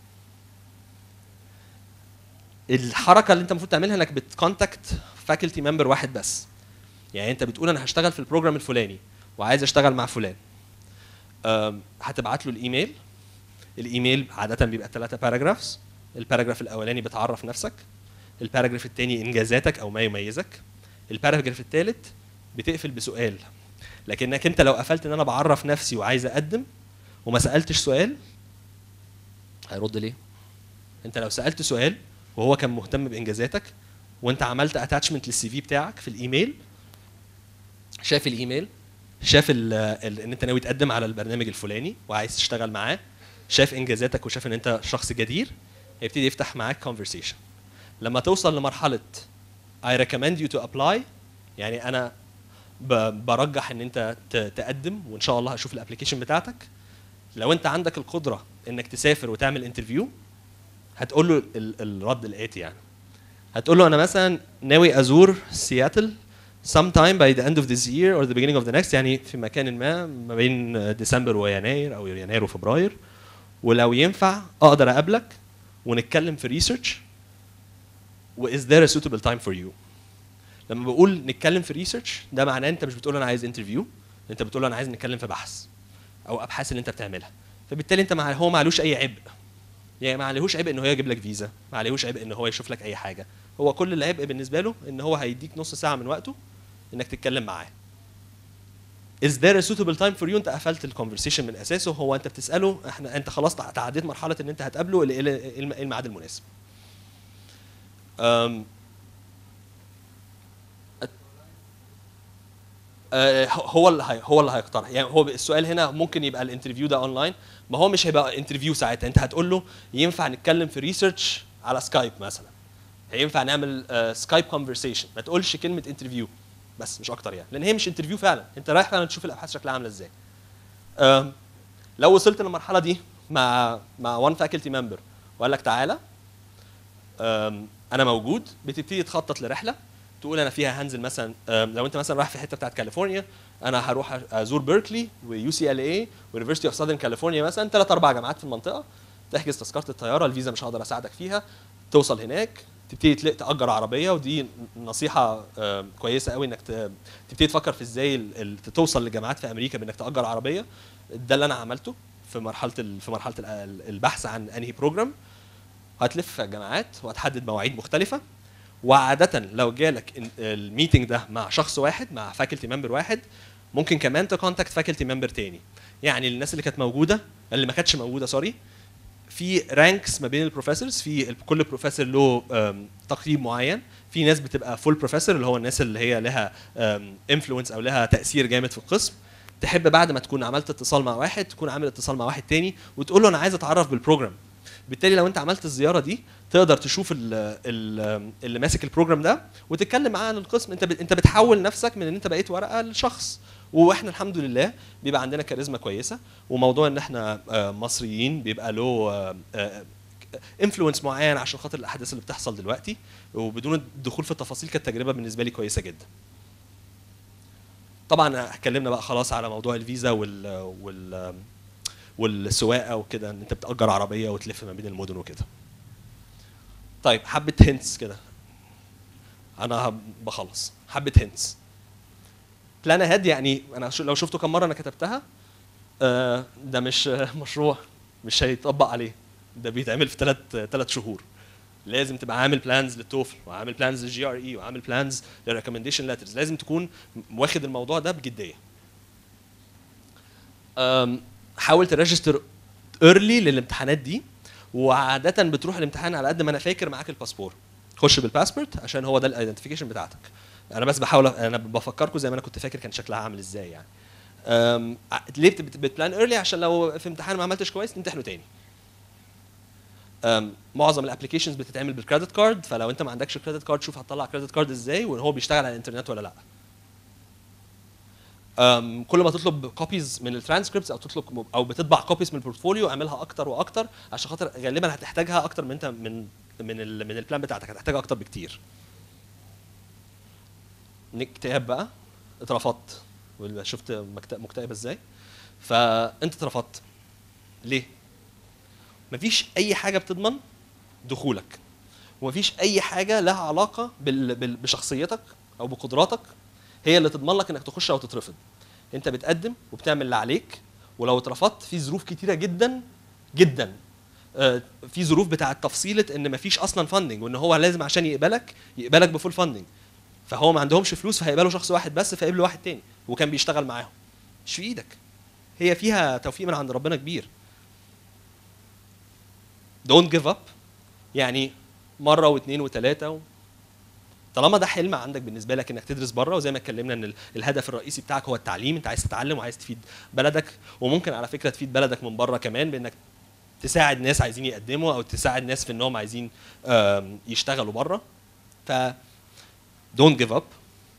الحركه اللي انت المفروض تعملها انك بتكونتاكت فاكولتي ممبر واحد بس يعني انت بتقول انا هشتغل في البروجرام الفلاني وعايز اشتغل مع فلان أم، هتبعت له الايميل الايميل عاده بيبقى ثلاثه باراجرافز الباراجراف الاولاني بتعرف نفسك الباراجراف الثاني انجازاتك او ما يميزك الباراجراف الثالث بتقفل بسؤال لكنك انت لو قفلت ان انا بعرف نفسي وعايز اقدم وما سالتش سؤال هيرد ليه انت لو سالت سؤال وهو كان مهتم بانجازاتك وانت عملت اتاتشمنت للسي في بتاعك في الايميل شاف الايميل شاف ال ال ان انت ناوي تقدم على البرنامج الفلاني وعايز تشتغل معاه شاف انجازاتك وشاف ان انت شخص جدير هيبتدي يفتح معاك conversation لما توصل لمرحله I recommend you to apply يعني انا ب- برجح ان انت ت- تقدم وان شاء الله هشوف الابلكيشن بتاعتك لو انت عندك القدره انك تسافر وتعمل انترفيو هتقول له ال- الرد الاتي يعني هتقول له انا مثلا ناوي ازور سياتل sometime by the end of this year or the beginning of the next يعني في مكان ما ما بين ديسمبر ويناير او يناير وفبراير ولو ينفع اقدر اقابلك ونتكلم في ريسيرش و is there a suitable time for you لما بقول نتكلم في ريسيرش ده معناه انت مش بتقول انا عايز انترفيو انت بتقول انا عايز نتكلم في بحث او ابحاث اللي انت بتعملها فبالتالي انت مع هو ما عليهوش اي عبء يعني ما عليهوش عبء ان هو يجيب لك فيزا ما عليهوش عبء ان هو يشوف لك اي حاجه هو كل العبء بالنسبه له ان هو هيديك نص ساعه من وقته انك تتكلم معاه is there a suitable time for you انت قفلت الكونفرسيشن من اساسه هو انت بتساله احنا انت خلاص تع- تعديت مرحله ان انت هتقابله ايه ال- ايه الم- إيه الميعاد المناسب أم، آه، هو اللي هي هو اللي هيقترح يعني هو السؤال هنا ممكن يبقى الانترفيو ده اونلاين ما هو مش هيبقى انترفيو ساعتها انت هتقول له ينفع نتكلم في ريسيرش على سكايب مثلا ينفع نعمل سكايب كونفرسيشن ما تقولش كلمه انترفيو بس مش اكتر يعني لان هي مش انترفيو فعلا انت رايح فعلا تشوف الابحاث شكلها عامله ازاي آم، لو وصلت للمرحله دي مع مع وان فاكولتي ممبر وقال لك تعالى آم، انا موجود بتبتدي تخطط لرحله تقول انا فيها هنزل مثلا آم، لو انت مثلا رايح في حته بتاعت كاليفورنيا انا هروح ازور بيركلي ويو سي ال اي ويونيفرستي اوف ساذرن كاليفورنيا مثلا ثلاث اربع جامعات في المنطقه تحجز تذكره الطياره الفيزا مش هقدر اساعدك فيها توصل هناك تبتدي تلاقي تاجر عربيه ودي نصيحه آم، كويسه قوي انك ت- تبتدي تفكر في ازاي ال- ال- توصل لجامعات في امريكا بانك تاجر عربيه ده اللي انا عملته في مرحله ال- في مرحله ال- البحث عن انهي بروجرام هتلف جامعات وهتحدد مواعيد مختلفه وعاده لو جالك ال- الميتنج ده مع شخص واحد مع فاكولتي ممبر واحد ممكن كمان تكونتاكت فاكولتي ممبر تاني يعني الناس اللي كانت موجوده اللي ما كانتش موجوده سوري في رانكس ما بين البروفيسورز في ال- كل بروفيسور له آم، تقييم معين في ناس بتبقى فول بروفيسور اللي هو الناس اللي هي لها انفلونس او لها تاثير جامد في القسم تحب بعد ما تكون عملت اتصال مع واحد تكون عامل اتصال مع واحد تاني وتقول له انا عايز اتعرف بالبروجرام بالتالي لو انت عملت الزياره دي تقدر تشوف ال ال اللي ماسك البروجرام ده وتتكلم معاه عن القسم انت ب- انت بتحول نفسك من ان انت بقيت ورقه لشخص واحنا الحمد لله بيبقى عندنا كاريزما كويسه وموضوع ان احنا آه، مصريين بيبقى له انفلونس معين عشان خاطر الاحداث اللي بتحصل دلوقتي وبدون الدخول في التفاصيل كانت تجربه بالنسبه لي كويسه جدا طبعا اتكلمنا بقى خلاص على موضوع الفيزا وال وال والسواقه وكده ان انت بتاجر عربيه وتلف ما بين المدن وكده طيب حبه هنتس كده انا بخلص حبه هنتس بلان هيد يعني انا شو- لو شفته كم مره انا كتبتها آه، ده مش مشروع مش هيطبق عليه ده بيتعمل في ثلاث ثلاث شهور لازم تبقى عامل بلانز للتوفل وعامل بلانز للجي ار اي وعامل بلانز للريكومنديشن ليترز لازم تكون واخد الموضوع ده بجديه أم، حاول تريجستر ايرلي للامتحانات دي وعاده بتروح الامتحان على قد ما انا فاكر معاك الباسبور خش بالباسبورت عشان هو ده الايدنتيفيكيشن بتاعتك انا بس بحاول انا بفكركم زي ما انا كنت فاكر كان شكلها عامل ازاي يعني أم، ع- ليه بت- بت- بتبلان ايرلي عشان لو في امتحان ما عملتش كويس تمتحنه تاني أم، معظم الابلكيشنز بتتعمل بالكريدت كارد فلو انت ما عندكش كريدت كارد شوف هتطلع كريدت كارد ازاي وان هو بيشتغل على الانترنت ولا لا أم، كل ما تطلب كوبيز من الترانسكريبتس او تطلب او بتطبع كوبيز من البورتفوليو اعملها اكتر واكتر عشان خاطر غالبا هتحتاجها اكتر من انت من من ال من البلان بتاعتك هتحتاجها اكتر بكتير اكتئاب بقى اترفضت ولا شفت مكت- مكتئب ازاي فانت اترفضت ليه مفيش اي حاجه بتضمن دخولك ومفيش اي حاجه لها علاقه بال... بال... بشخصيتك او بقدراتك هي اللي تضمن لك انك تخش او تترفض انت بتقدم وبتعمل اللي عليك ولو اترفضت في ظروف كتيره جدا جدا آه، في ظروف بتاعه تفصيله ان مفيش اصلا فاندنج وان هو لازم عشان يقبلك يقبلك بفول فاندنج فهو ما عندهمش فلوس فهيقبلوا شخص واحد بس فيقبلوا واحد تاني وكان بيشتغل معاهم مش في ايدك هي فيها توفيق من عند ربنا كبير don't give up يعني مره واثنين وثلاثه و... طالما ده حلم عندك بالنسبه لك انك تدرس بره وزي ما اتكلمنا ان ال- الهدف الرئيسي بتاعك هو التعليم انت عايز تتعلم وعايز تفيد بلدك وممكن على فكره تفيد بلدك من بره كمان بانك تساعد ناس عايزين يقدموا او تساعد ناس في انهم عايزين آم، يشتغلوا بره ف don't give up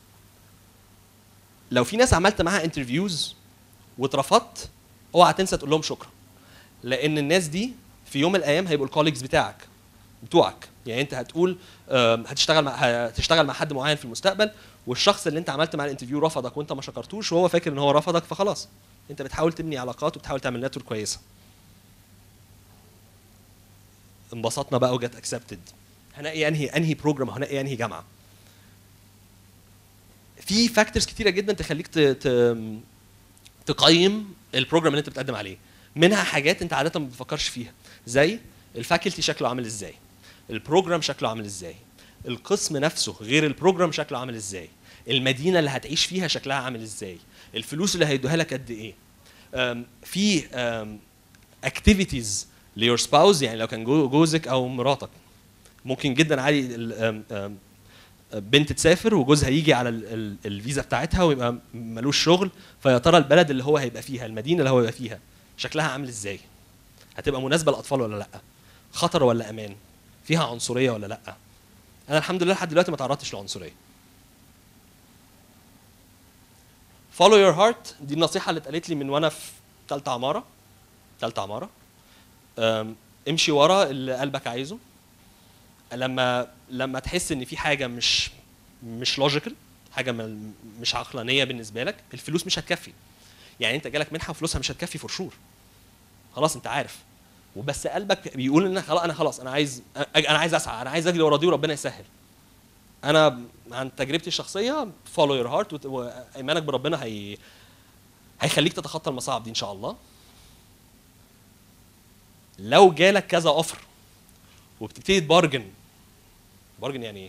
لو في ناس عملت معاها انترفيوز واترفضت اوعى تنسى تقول لهم شكرا لان الناس دي في يوم من الايام هيبقوا الكوليجز بتاعك بتوعك يعني انت هتقول آم، هتشتغل مع هتشتغل مع حد معين في المستقبل والشخص اللي انت عملت معاه الانترفيو رفضك وانت ما شكرتوش وهو فاكر ان هو رفضك فخلاص انت بتحاول تبني علاقات وبتحاول تعمل نتورك كويسه انبسطنا بقى وجت اكسبتد هنلاقي انهي انهي بروجرام هنلاقي انهي جامعه في فاكتورز كتيره جدا تخليك ت... ت... تقيم البروجرام اللي انت بتقدم عليه منها حاجات انت عاده ما بتفكرش فيها زي الفاكولتي شكله عامل ازاي البروجرام شكله عامل ازاي القسم نفسه غير البروجرام شكله عامل ازاي المدينه اللي هتعيش فيها شكلها عامل ازاي الفلوس اللي هيدوها لك قد ايه أم، في اكتيفيتيز ليور سباوز يعني لو كان جو- جوزك او مراتك ممكن جدا عادي ال- أم، أم، بنت تسافر وجوزها يجي على ال- ال- الفيزا بتاعتها ويبقى ملوش شغل فيا ترى البلد اللي هو هيبقى فيها المدينه اللي هو هيبقى فيها شكلها عامل ازاي هتبقى مناسبه للاطفال ولا لا خطر ولا امان فيها عنصريه ولا لا انا الحمد لله لحد دلوقتي ما تعرضتش لعنصريه follow your heart دي النصيحه اللي اتقالت لي من وانا في ثالثه عماره ثالثه عماره أم، امشي ورا اللي قلبك عايزه لما لما تحس ان في حاجه مش مش لوجيكال حاجه م- مش عقلانيه بالنسبه لك الفلوس مش هتكفي يعني انت جالك منحه وفلوسها مش هتكفي فور شور خلاص انت عارف وبس قلبك بيقول ان خلاص انا خلاص انا عايز أ- انا عايز اسعى انا عايز اجري ورا دي وربنا يسهل انا عن تجربتي الشخصيه فولو يور هارت وايمانك بربنا هي هيخليك تتخطى المصاعب دي ان شاء الله لو جالك كذا اوفر وبتبتدي تبارجن بارجن يعني ايه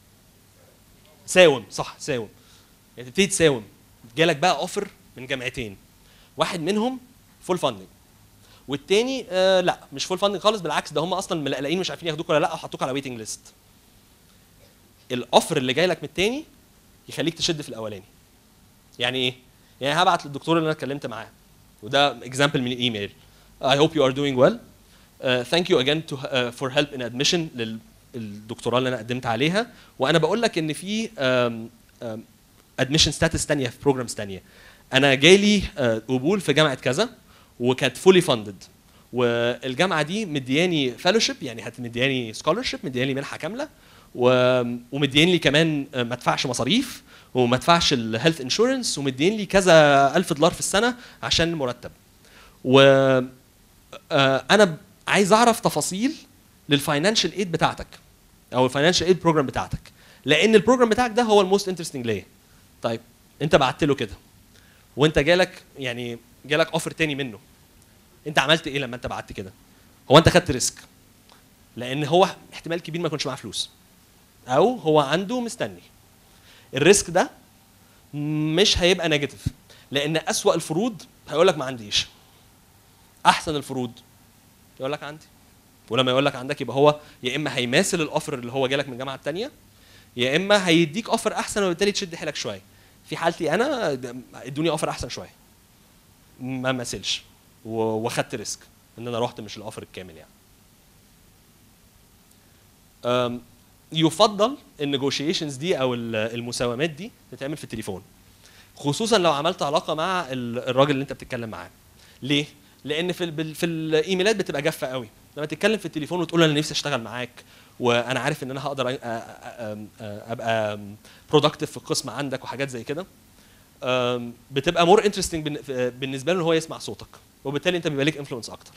ساوم صح ساوم يعني تبتدي تساوم جالك بقى اوفر من جامعتين واحد منهم فول فاندنج والتاني آه لا مش فول فاندنج خالص بالعكس ده هم اصلا مقلقين مش عارفين ياخدوك ولا لا وحطوك على ويتنج ليست الاوفر اللي جاي لك من التاني يخليك تشد في الاولاني يعني ايه يعني هبعت للدكتور اللي انا اتكلمت معاه وده اكزامبل من الايميل I hope you are doing well uh, thank you again to, uh, for help in admission للدكتوراه اللي انا قدمت عليها وانا بقول لك ان في um, um, admission status تانية في programs تانية انا جالي uh, قبول في جامعه كذا وكانت fully funded والجامعه دي مدياني fellowship يعني هتمدياني scholarship مدياني منحه كامله و... ومدين لي كمان آه، ما ادفعش مصاريف وما ادفعش الهيلث انشورنس ومدين لي كذا ألف دولار في السنه عشان المرتب و آه، انا ب- عايز اعرف تفاصيل للفاينانشال ايد بتاعتك او الفاينانشال ايد بروجرام بتاعتك لان البروجرام بتاعك ده هو الموست انترستنج ليا طيب انت بعت له كده وانت جالك يعني جالك اوفر تاني منه انت عملت ايه لما انت بعت كده هو انت خدت ريسك لان هو احتمال كبير ما يكونش معاه فلوس او هو عنده مستني الريسك ده مش هيبقى نيجاتيف لان اسوأ الفروض هيقول لك ما عنديش احسن الفروض يقول لك عندي ولما يقول لك عندك يبقى هو يا اما هيماثل الاوفر اللي هو جالك من الجامعه الثانيه يا اما هيديك اوفر احسن وبالتالي تشد حيلك شويه في حالتي انا د- ادوني اوفر احسن شويه ما مثلش و- واخدت ريسك ان انا رحت مش الاوفر الكامل يعني أم، يفضل النيجوشيشنز دي او ال- المساومات دي تتعمل في التليفون خصوصا لو عملت علاقه مع ال- الراجل اللي انت بتتكلم معاه ليه لان في ال- بال- في الايميلات بتبقى جافه قوي لما تتكلم في التليفون وتقول انا نفسي اشتغل معاك وانا عارف ان انا هقدر أ- أ- أ- أ- ابقى برودكتيف في القسم عندك وحاجات زي كده أم، بتبقى مور انترستنج بالنسبه له ان هو يسمع صوتك وبالتالي انت بيبقى ليك انفلونس اكتر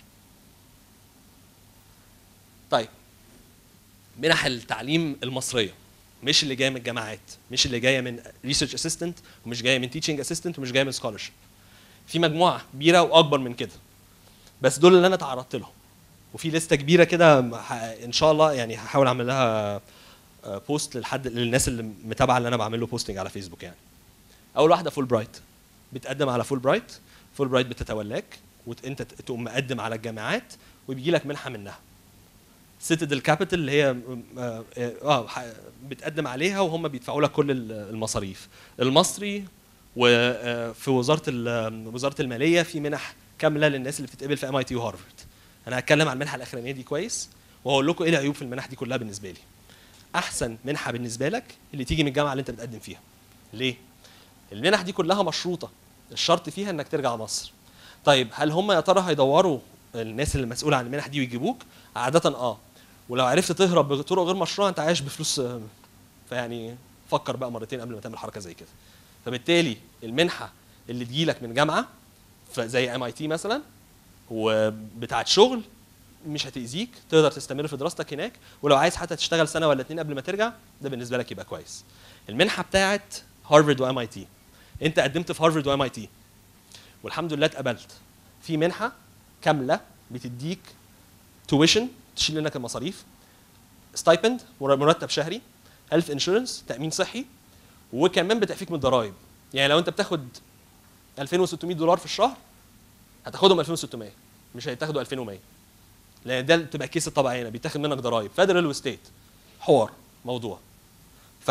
طيب منح التعليم المصريه مش اللي جايه من الجامعات مش اللي جايه من ريسيرش اسيستنت ومش جايه من تيتشنج اسيستنت ومش جايه من سكولرشيب في مجموعه كبيره واكبر من كده بس دول اللي انا تعرضت لهم وفي لسته كبيره كده ح- ان شاء الله يعني هحاول اعمل لها بوست للحد للناس اللي متابعه اللي انا بعمل له بوستنج على فيسبوك يعني اول واحده فول برايت بتقدم على فول برايت فول برايت بتتولاك وانت تقوم مقدم على الجامعات وبيجي لك منحه منها سيتادل كابيتال اللي هي اه, آه ح- بتقدم عليها وهم بيدفعوا لك كل ال- المصاريف المصري وفي وزاره ال- وزاره الماليه في منح كامله للناس اللي بتتقبل في ام اي تي وهارفرد انا هتكلم عن المنحه الاخرانيه دي كويس وهقول لكم ايه العيوب في المنح دي كلها بالنسبه لي احسن منحه بالنسبه لك اللي تيجي من الجامعه اللي انت بتقدم فيها ليه المنح دي كلها مشروطه الشرط فيها انك ترجع مصر طيب هل هم يا ترى هيدوروا الناس اللي مسؤوله عن المنح دي ويجيبوك عاده اه ولو عرفت تهرب بطرق غير مشروعه انت عايش بفلوس آه، فيعني فكر بقى مرتين قبل ما تعمل حركه زي كده فبالتالي المنحه اللي تجيلك من جامعه ف- زي ام اي تي مثلا وبتاعت شغل مش هتاذيك تقدر تستمر في دراستك هناك ولو عايز حتى تشتغل سنه ولا اتنين قبل ما ترجع ده بالنسبه لك يبقى كويس المنحه بتاعت هارفرد وام اي تي انت قدمت في هارفرد وام اي تي والحمد لله اتقبلت في منحه كامله بتديك تويشن تشيل لك المصاريف ستايبند مرتب شهري هيلث انشورنس تامين صحي وكمان بتعفيك من الضرايب يعني لو انت بتاخد 2600 دولار في الشهر هتاخدهم 2600 مش هيتاخدوا 2100 لان ده بتبقى كيس الطبيعيه هنا بيتاخد منك ضرايب فيدرال وستيت حوار موضوع ف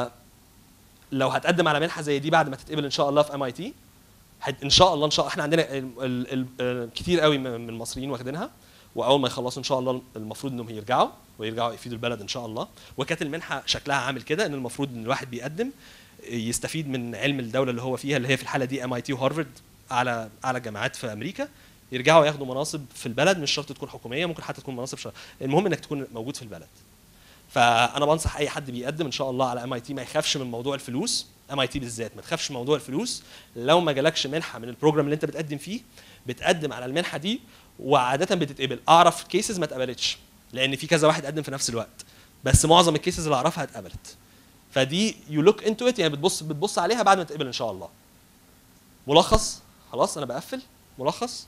لو هتقدم على منحه زي دي بعد ما تتقبل ان شاء الله في ام اي تي ان شاء الله ان شاء الله احنا عندنا ال- ال- ال- ال- كتير قوي من من المصريين واخدينها واول ما يخلصوا ان شاء الله المفروض انهم يرجعوا ويرجعوا يفيدوا البلد ان شاء الله وكانت المنحه شكلها عامل كده ان المفروض ان الواحد بيقدم يستفيد من علم الدوله اللي هو فيها اللي هي في الحاله دي ام اي تي وهارفرد على على جامعات في امريكا يرجعوا ياخدوا مناصب في البلد مش شرط تكون حكوميه ممكن حتى تكون مناصب شر... المهم انك تكون موجود في البلد فانا بنصح اي حد بيقدم ان شاء الله على ام اي تي ما يخافش من موضوع الفلوس ام اي تي بالذات ما تخافش من موضوع الفلوس لو ما جالكش منحه من البروجرام اللي انت بتقدم فيه بتقدم على المنحه دي وعاده بتتقبل اعرف كيسز ما اتقبلتش لان في كذا واحد قدم في نفس الوقت بس معظم الكيسز اللي اعرفها اتقبلت فدي يو لوك انتو ات يعني بتبص بتبص عليها بعد ما تتقبل ان شاء الله ملخص خلاص انا بقفل ملخص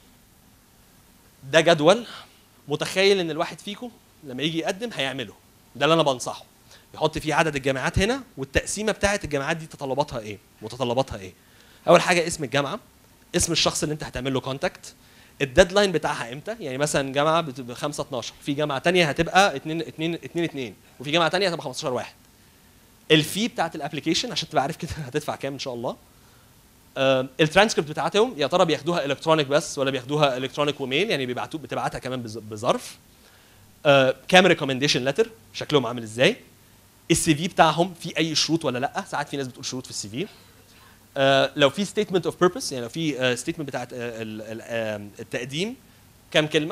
ده جدول متخيل ان الواحد فيكم لما يجي يقدم هيعمله ده اللي انا بنصحه يحط فيه عدد الجامعات هنا والتقسيمه بتاعه الجامعات دي تطلباتها ايه متطلباتها ايه اول حاجه اسم الجامعه اسم الشخص اللي انت هتعمل له كونتاكت الديدلاين بتاعها امتى يعني مثلا جامعه بتبقى 5 12 في جامعه تانية هتبقى 2 2 2 2 وفي جامعه تانية هتبقى 15 واحد الفي بتاعت الابلكيشن عشان تبقى عارف كده هتدفع كام ان شاء الله آه، الترانسكريبت بتاعتهم يا ترى بياخدوها الكترونيك بس ولا بياخدوها الكترونيك وميل يعني بيبعتوا بتبعتها كمان بز- بظرف آه، كام ريكومنديشن لتر شكلهم عامل ازاي السي في بتاعهم في اي شروط ولا لا ساعات في ناس بتقول شروط في السي في آه، لو في ستيتمنت اوف بيربس يعني لو في ستيتمنت بتاعت آه، ال- ال- آه، التقديم كام كلمه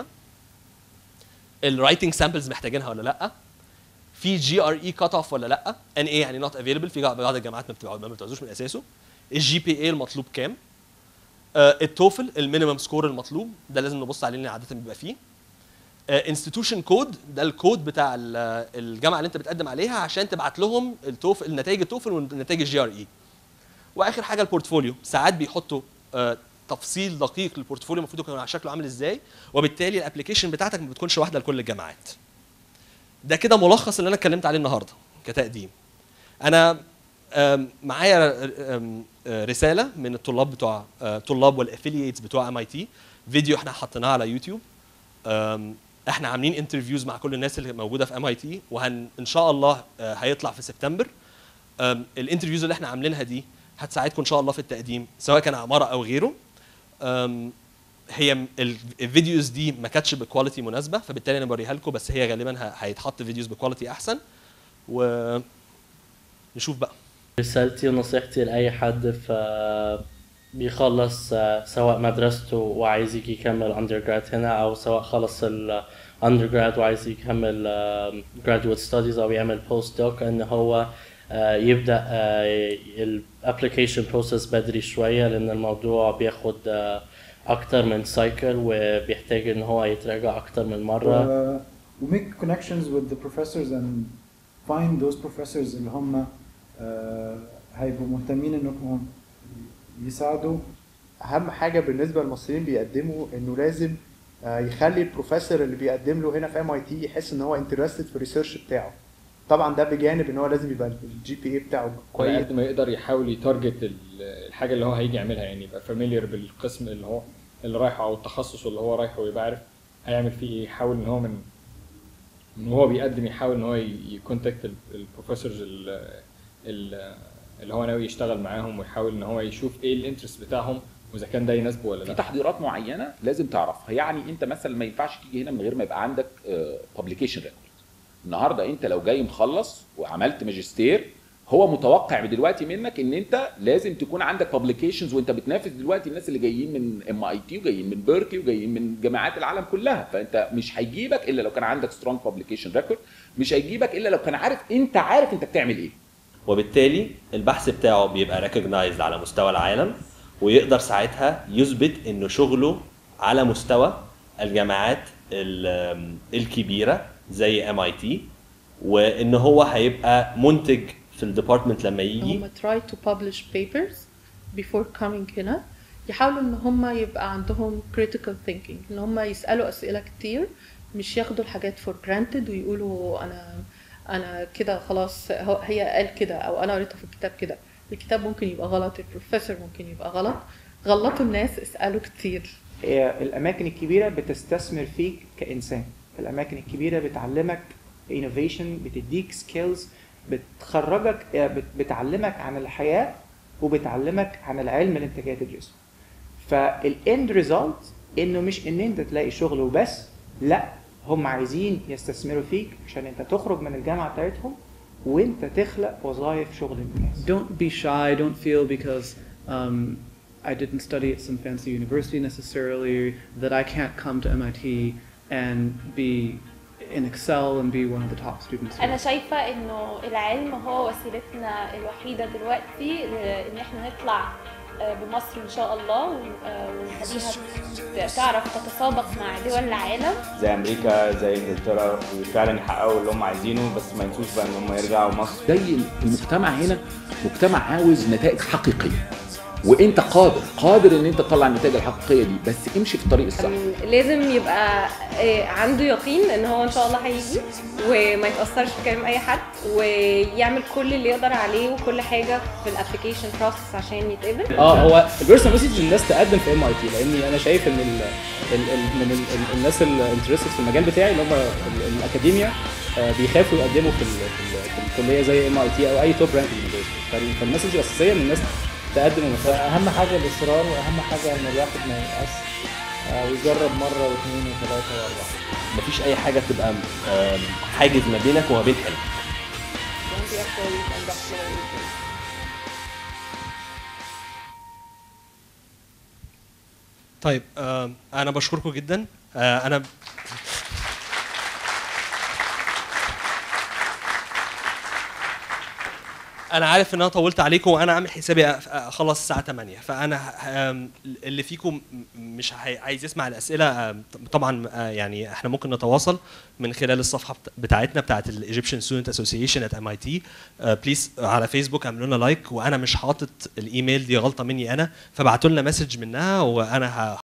الرايتنج سامبلز محتاجينها ولا لا في جي ار اي كات اوف ولا لا ان اي يعني نوت افيلبل في بعض الجامعات ما بتبع- ما بتعوزوش من اساسه الجي بي اي المطلوب كام آه، التوفل المينيمم سكور المطلوب ده لازم نبص عليه لان عاده بيبقى فيه انستتيوشن كود ده الكود بتاع ال- الجامعه اللي انت بتقدم عليها عشان تبعت لهم التوفل النتائج التوفل والنتائج الجي ار اي واخر حاجه البورتفوليو ساعات بيحطوا آه، تفصيل دقيق للبورتفوليو المفروض يكون على شكله عامل ازاي وبالتالي الابلكيشن بتاعتك ما بتكونش واحده لكل الجامعات ده كده ملخص اللي انا اتكلمت عليه النهارده كتقديم انا آم، معايا آم، آه، رساله من الطلاب بتوع آه، طلاب والافيلييتس بتوع ام اي تي فيديو احنا حطيناه على يوتيوب آم، احنا عاملين انترفيوز مع كل الناس اللي موجوده في ام اي تي وهن ان شاء الله آه، هيطلع في سبتمبر آم، الانترفيوز اللي احنا عاملينها دي هتساعدكم ان شاء الله في التقديم سواء كان عماره او غيره آم، هي م- ال- الفيديوز دي ما كانتش بكواليتي مناسبه فبالتالي انا بوريها لكم بس هي غالبا ه- هيتحط فيديوز بكواليتي احسن و نشوف بقى رسالتي ونصيحتي لأي حد ف بيخلص آه، سواء مدرسته وعايز يجي يكمل undergrad هنا أو سواء خلص ال undergrad وعايز يكمل آه، graduate studies أو يعمل postdoc إن هو آه، يبدأ آه، ال application process بدري شوية لأن الموضوع بياخد آه، أكتر من cycle وبيحتاج إن هو يتراجع أكتر من مرة و we make connections with the professors and find those professors اللي هم آه، هيبقوا مهتمين انهم يساعدوا اهم حاجه بالنسبه للمصريين بيقدموا انه لازم آه، يخلي البروفيسور اللي بيقدم له هنا في ام اي تي يحس ان هو انترستد في الريسيرش بتاعه طبعا ده بجانب ان هو لازم يبقى الجي بي اي بتاعه كويس كويس قد ما يقدر يحاول يتارجت ال- الحاجه اللي هو هيجي يعملها يعني يبقى فاميليار بالقسم اللي هو اللي رايحه او التخصص اللي هو رايحه ويبقى عارف هيعمل فيه ايه يحاول ان هو من من وهو بيقدم يحاول ان هو يكونتاكت البروفيسورز اللي هو ناوي يشتغل معاهم ويحاول ان هو يشوف ايه الانترست بتاعهم واذا كان ده يناسبه ولا في لا تحضيرات معينه لازم تعرفها يعني انت مثلا ما ينفعش تيجي هنا من غير ما يبقى عندك بابليكيشن ريكورد النهارده انت لو جاي مخلص وعملت ماجستير هو متوقع دلوقتي منك ان انت لازم تكون عندك بابليكيشنز وانت بتنافس دلوقتي الناس اللي جايين من ام اي تي وجايين من بيركي وجايين من جامعات العالم كلها فانت مش هيجيبك الا لو كان عندك سترونج بابليكيشن ريكورد مش هيجيبك الا لو كان عارف انت عارف انت بتعمل ايه وبالتالي البحث بتاعه بيبقى ريكوجنايزد على مستوى العالم ويقدر ساعتها يثبت انه شغله على مستوى الجامعات ال- الكبيره زي ام اي تي وان هو هيبقى منتج في الديبارتمنت لما يجي هم try to publish papers before coming هنا يحاولوا ان هم يبقى عندهم critical thinking ان هم يسالوا اسئله كتير مش ياخدوا الحاجات for granted ويقولوا انا انا كده خلاص هو- هي قال كده او انا قريتها في الكتاب كده الكتاب ممكن يبقى غلط البروفيسور ممكن يبقى غلط غلطوا الناس اسالوا كتير هي الاماكن الكبيره بتستثمر فيك كانسان الاماكن الكبيره بتعلمك innovation بتديك سكيلز بتخرجك بت- بتعلمك عن الحياه وبتعلمك عن العلم اللي انت جاي تدرسه فالاند ريزلت انه مش ان انت تلاقي شغل وبس لا هم عايزين يستثمروا فيك عشان انت تخرج من الجامعه بتاعتهم وانت تخلق وظائف شغل للناس don't be shy. Don't feel because um, I didn't study at some fancy university necessarily that I can't come to MIT and be in Excel and be one of the top students. here. انا شايفه انه العلم هو وسيلتنا الوحيده دلوقتي ل- ان احنا نطلع آه، بمصر ان شاء الله و- آه، ونخليها ت- تعرف تتسابق مع دول العالم زي امريكا زي انجلترا وفعلا يحققوا اللي هم عايزينه بس ما ينسوش بقى ان هم يرجعوا مصر زي المجتمع هنا مجتمع عاوز نتائج حقيقيه وانت قادر قادر ان انت تطلع النتائج الحقيقيه دي بس امشي في الطريق الصح لازم يبقى آه، عنده يقين ان هو ان شاء الله هيجي وما يتاثرش بكلام اي حد ويعمل كل اللي يقدر عليه وكل حاجه في الابلكيشن بروسس عشان يتقبل اه هو البيرسونال مسج الناس تقدم في ام اي تي لاني انا شايف ان ال ال ال من ال ال الناس الانترستد في المجال بتاعي اللي هم ال- الاكاديميا آه، بيخافوا يقدموا في, ال في, ال في الكليه زي ام اي تي او اي توب رانك فالمسج الاساسيه ان الناس تقدم وما اهم حاجه الاصرار واهم حاجه ان الواحد ما ييأس آه، ويجرب مره واثنين وثلاثه واربعه مفيش اي حاجه تبقى آم، حاجز ما بينك وما بين حلمك Don't be afraid and that's what we do. طيب آم، انا بشكركم جدا آه، انا انا عارف ان انا طولت عليكم وانا عامل حسابي أ- اخلص الساعه 8 فانا آم، اللي فيكم مش هي- عايز يسمع الاسئله آم، طبعا آه، يعني احنا ممكن نتواصل من خلال الصفحه بتا- بتاعتنا بتاعت الايجيبشن ستودنت اسوسيشن ات ام اي تي بليز على فيسبوك اعملوا لنا لايك وانا مش حاطط الايميل دي غلطه مني انا فبعتوا لنا مسج منها وانا ه-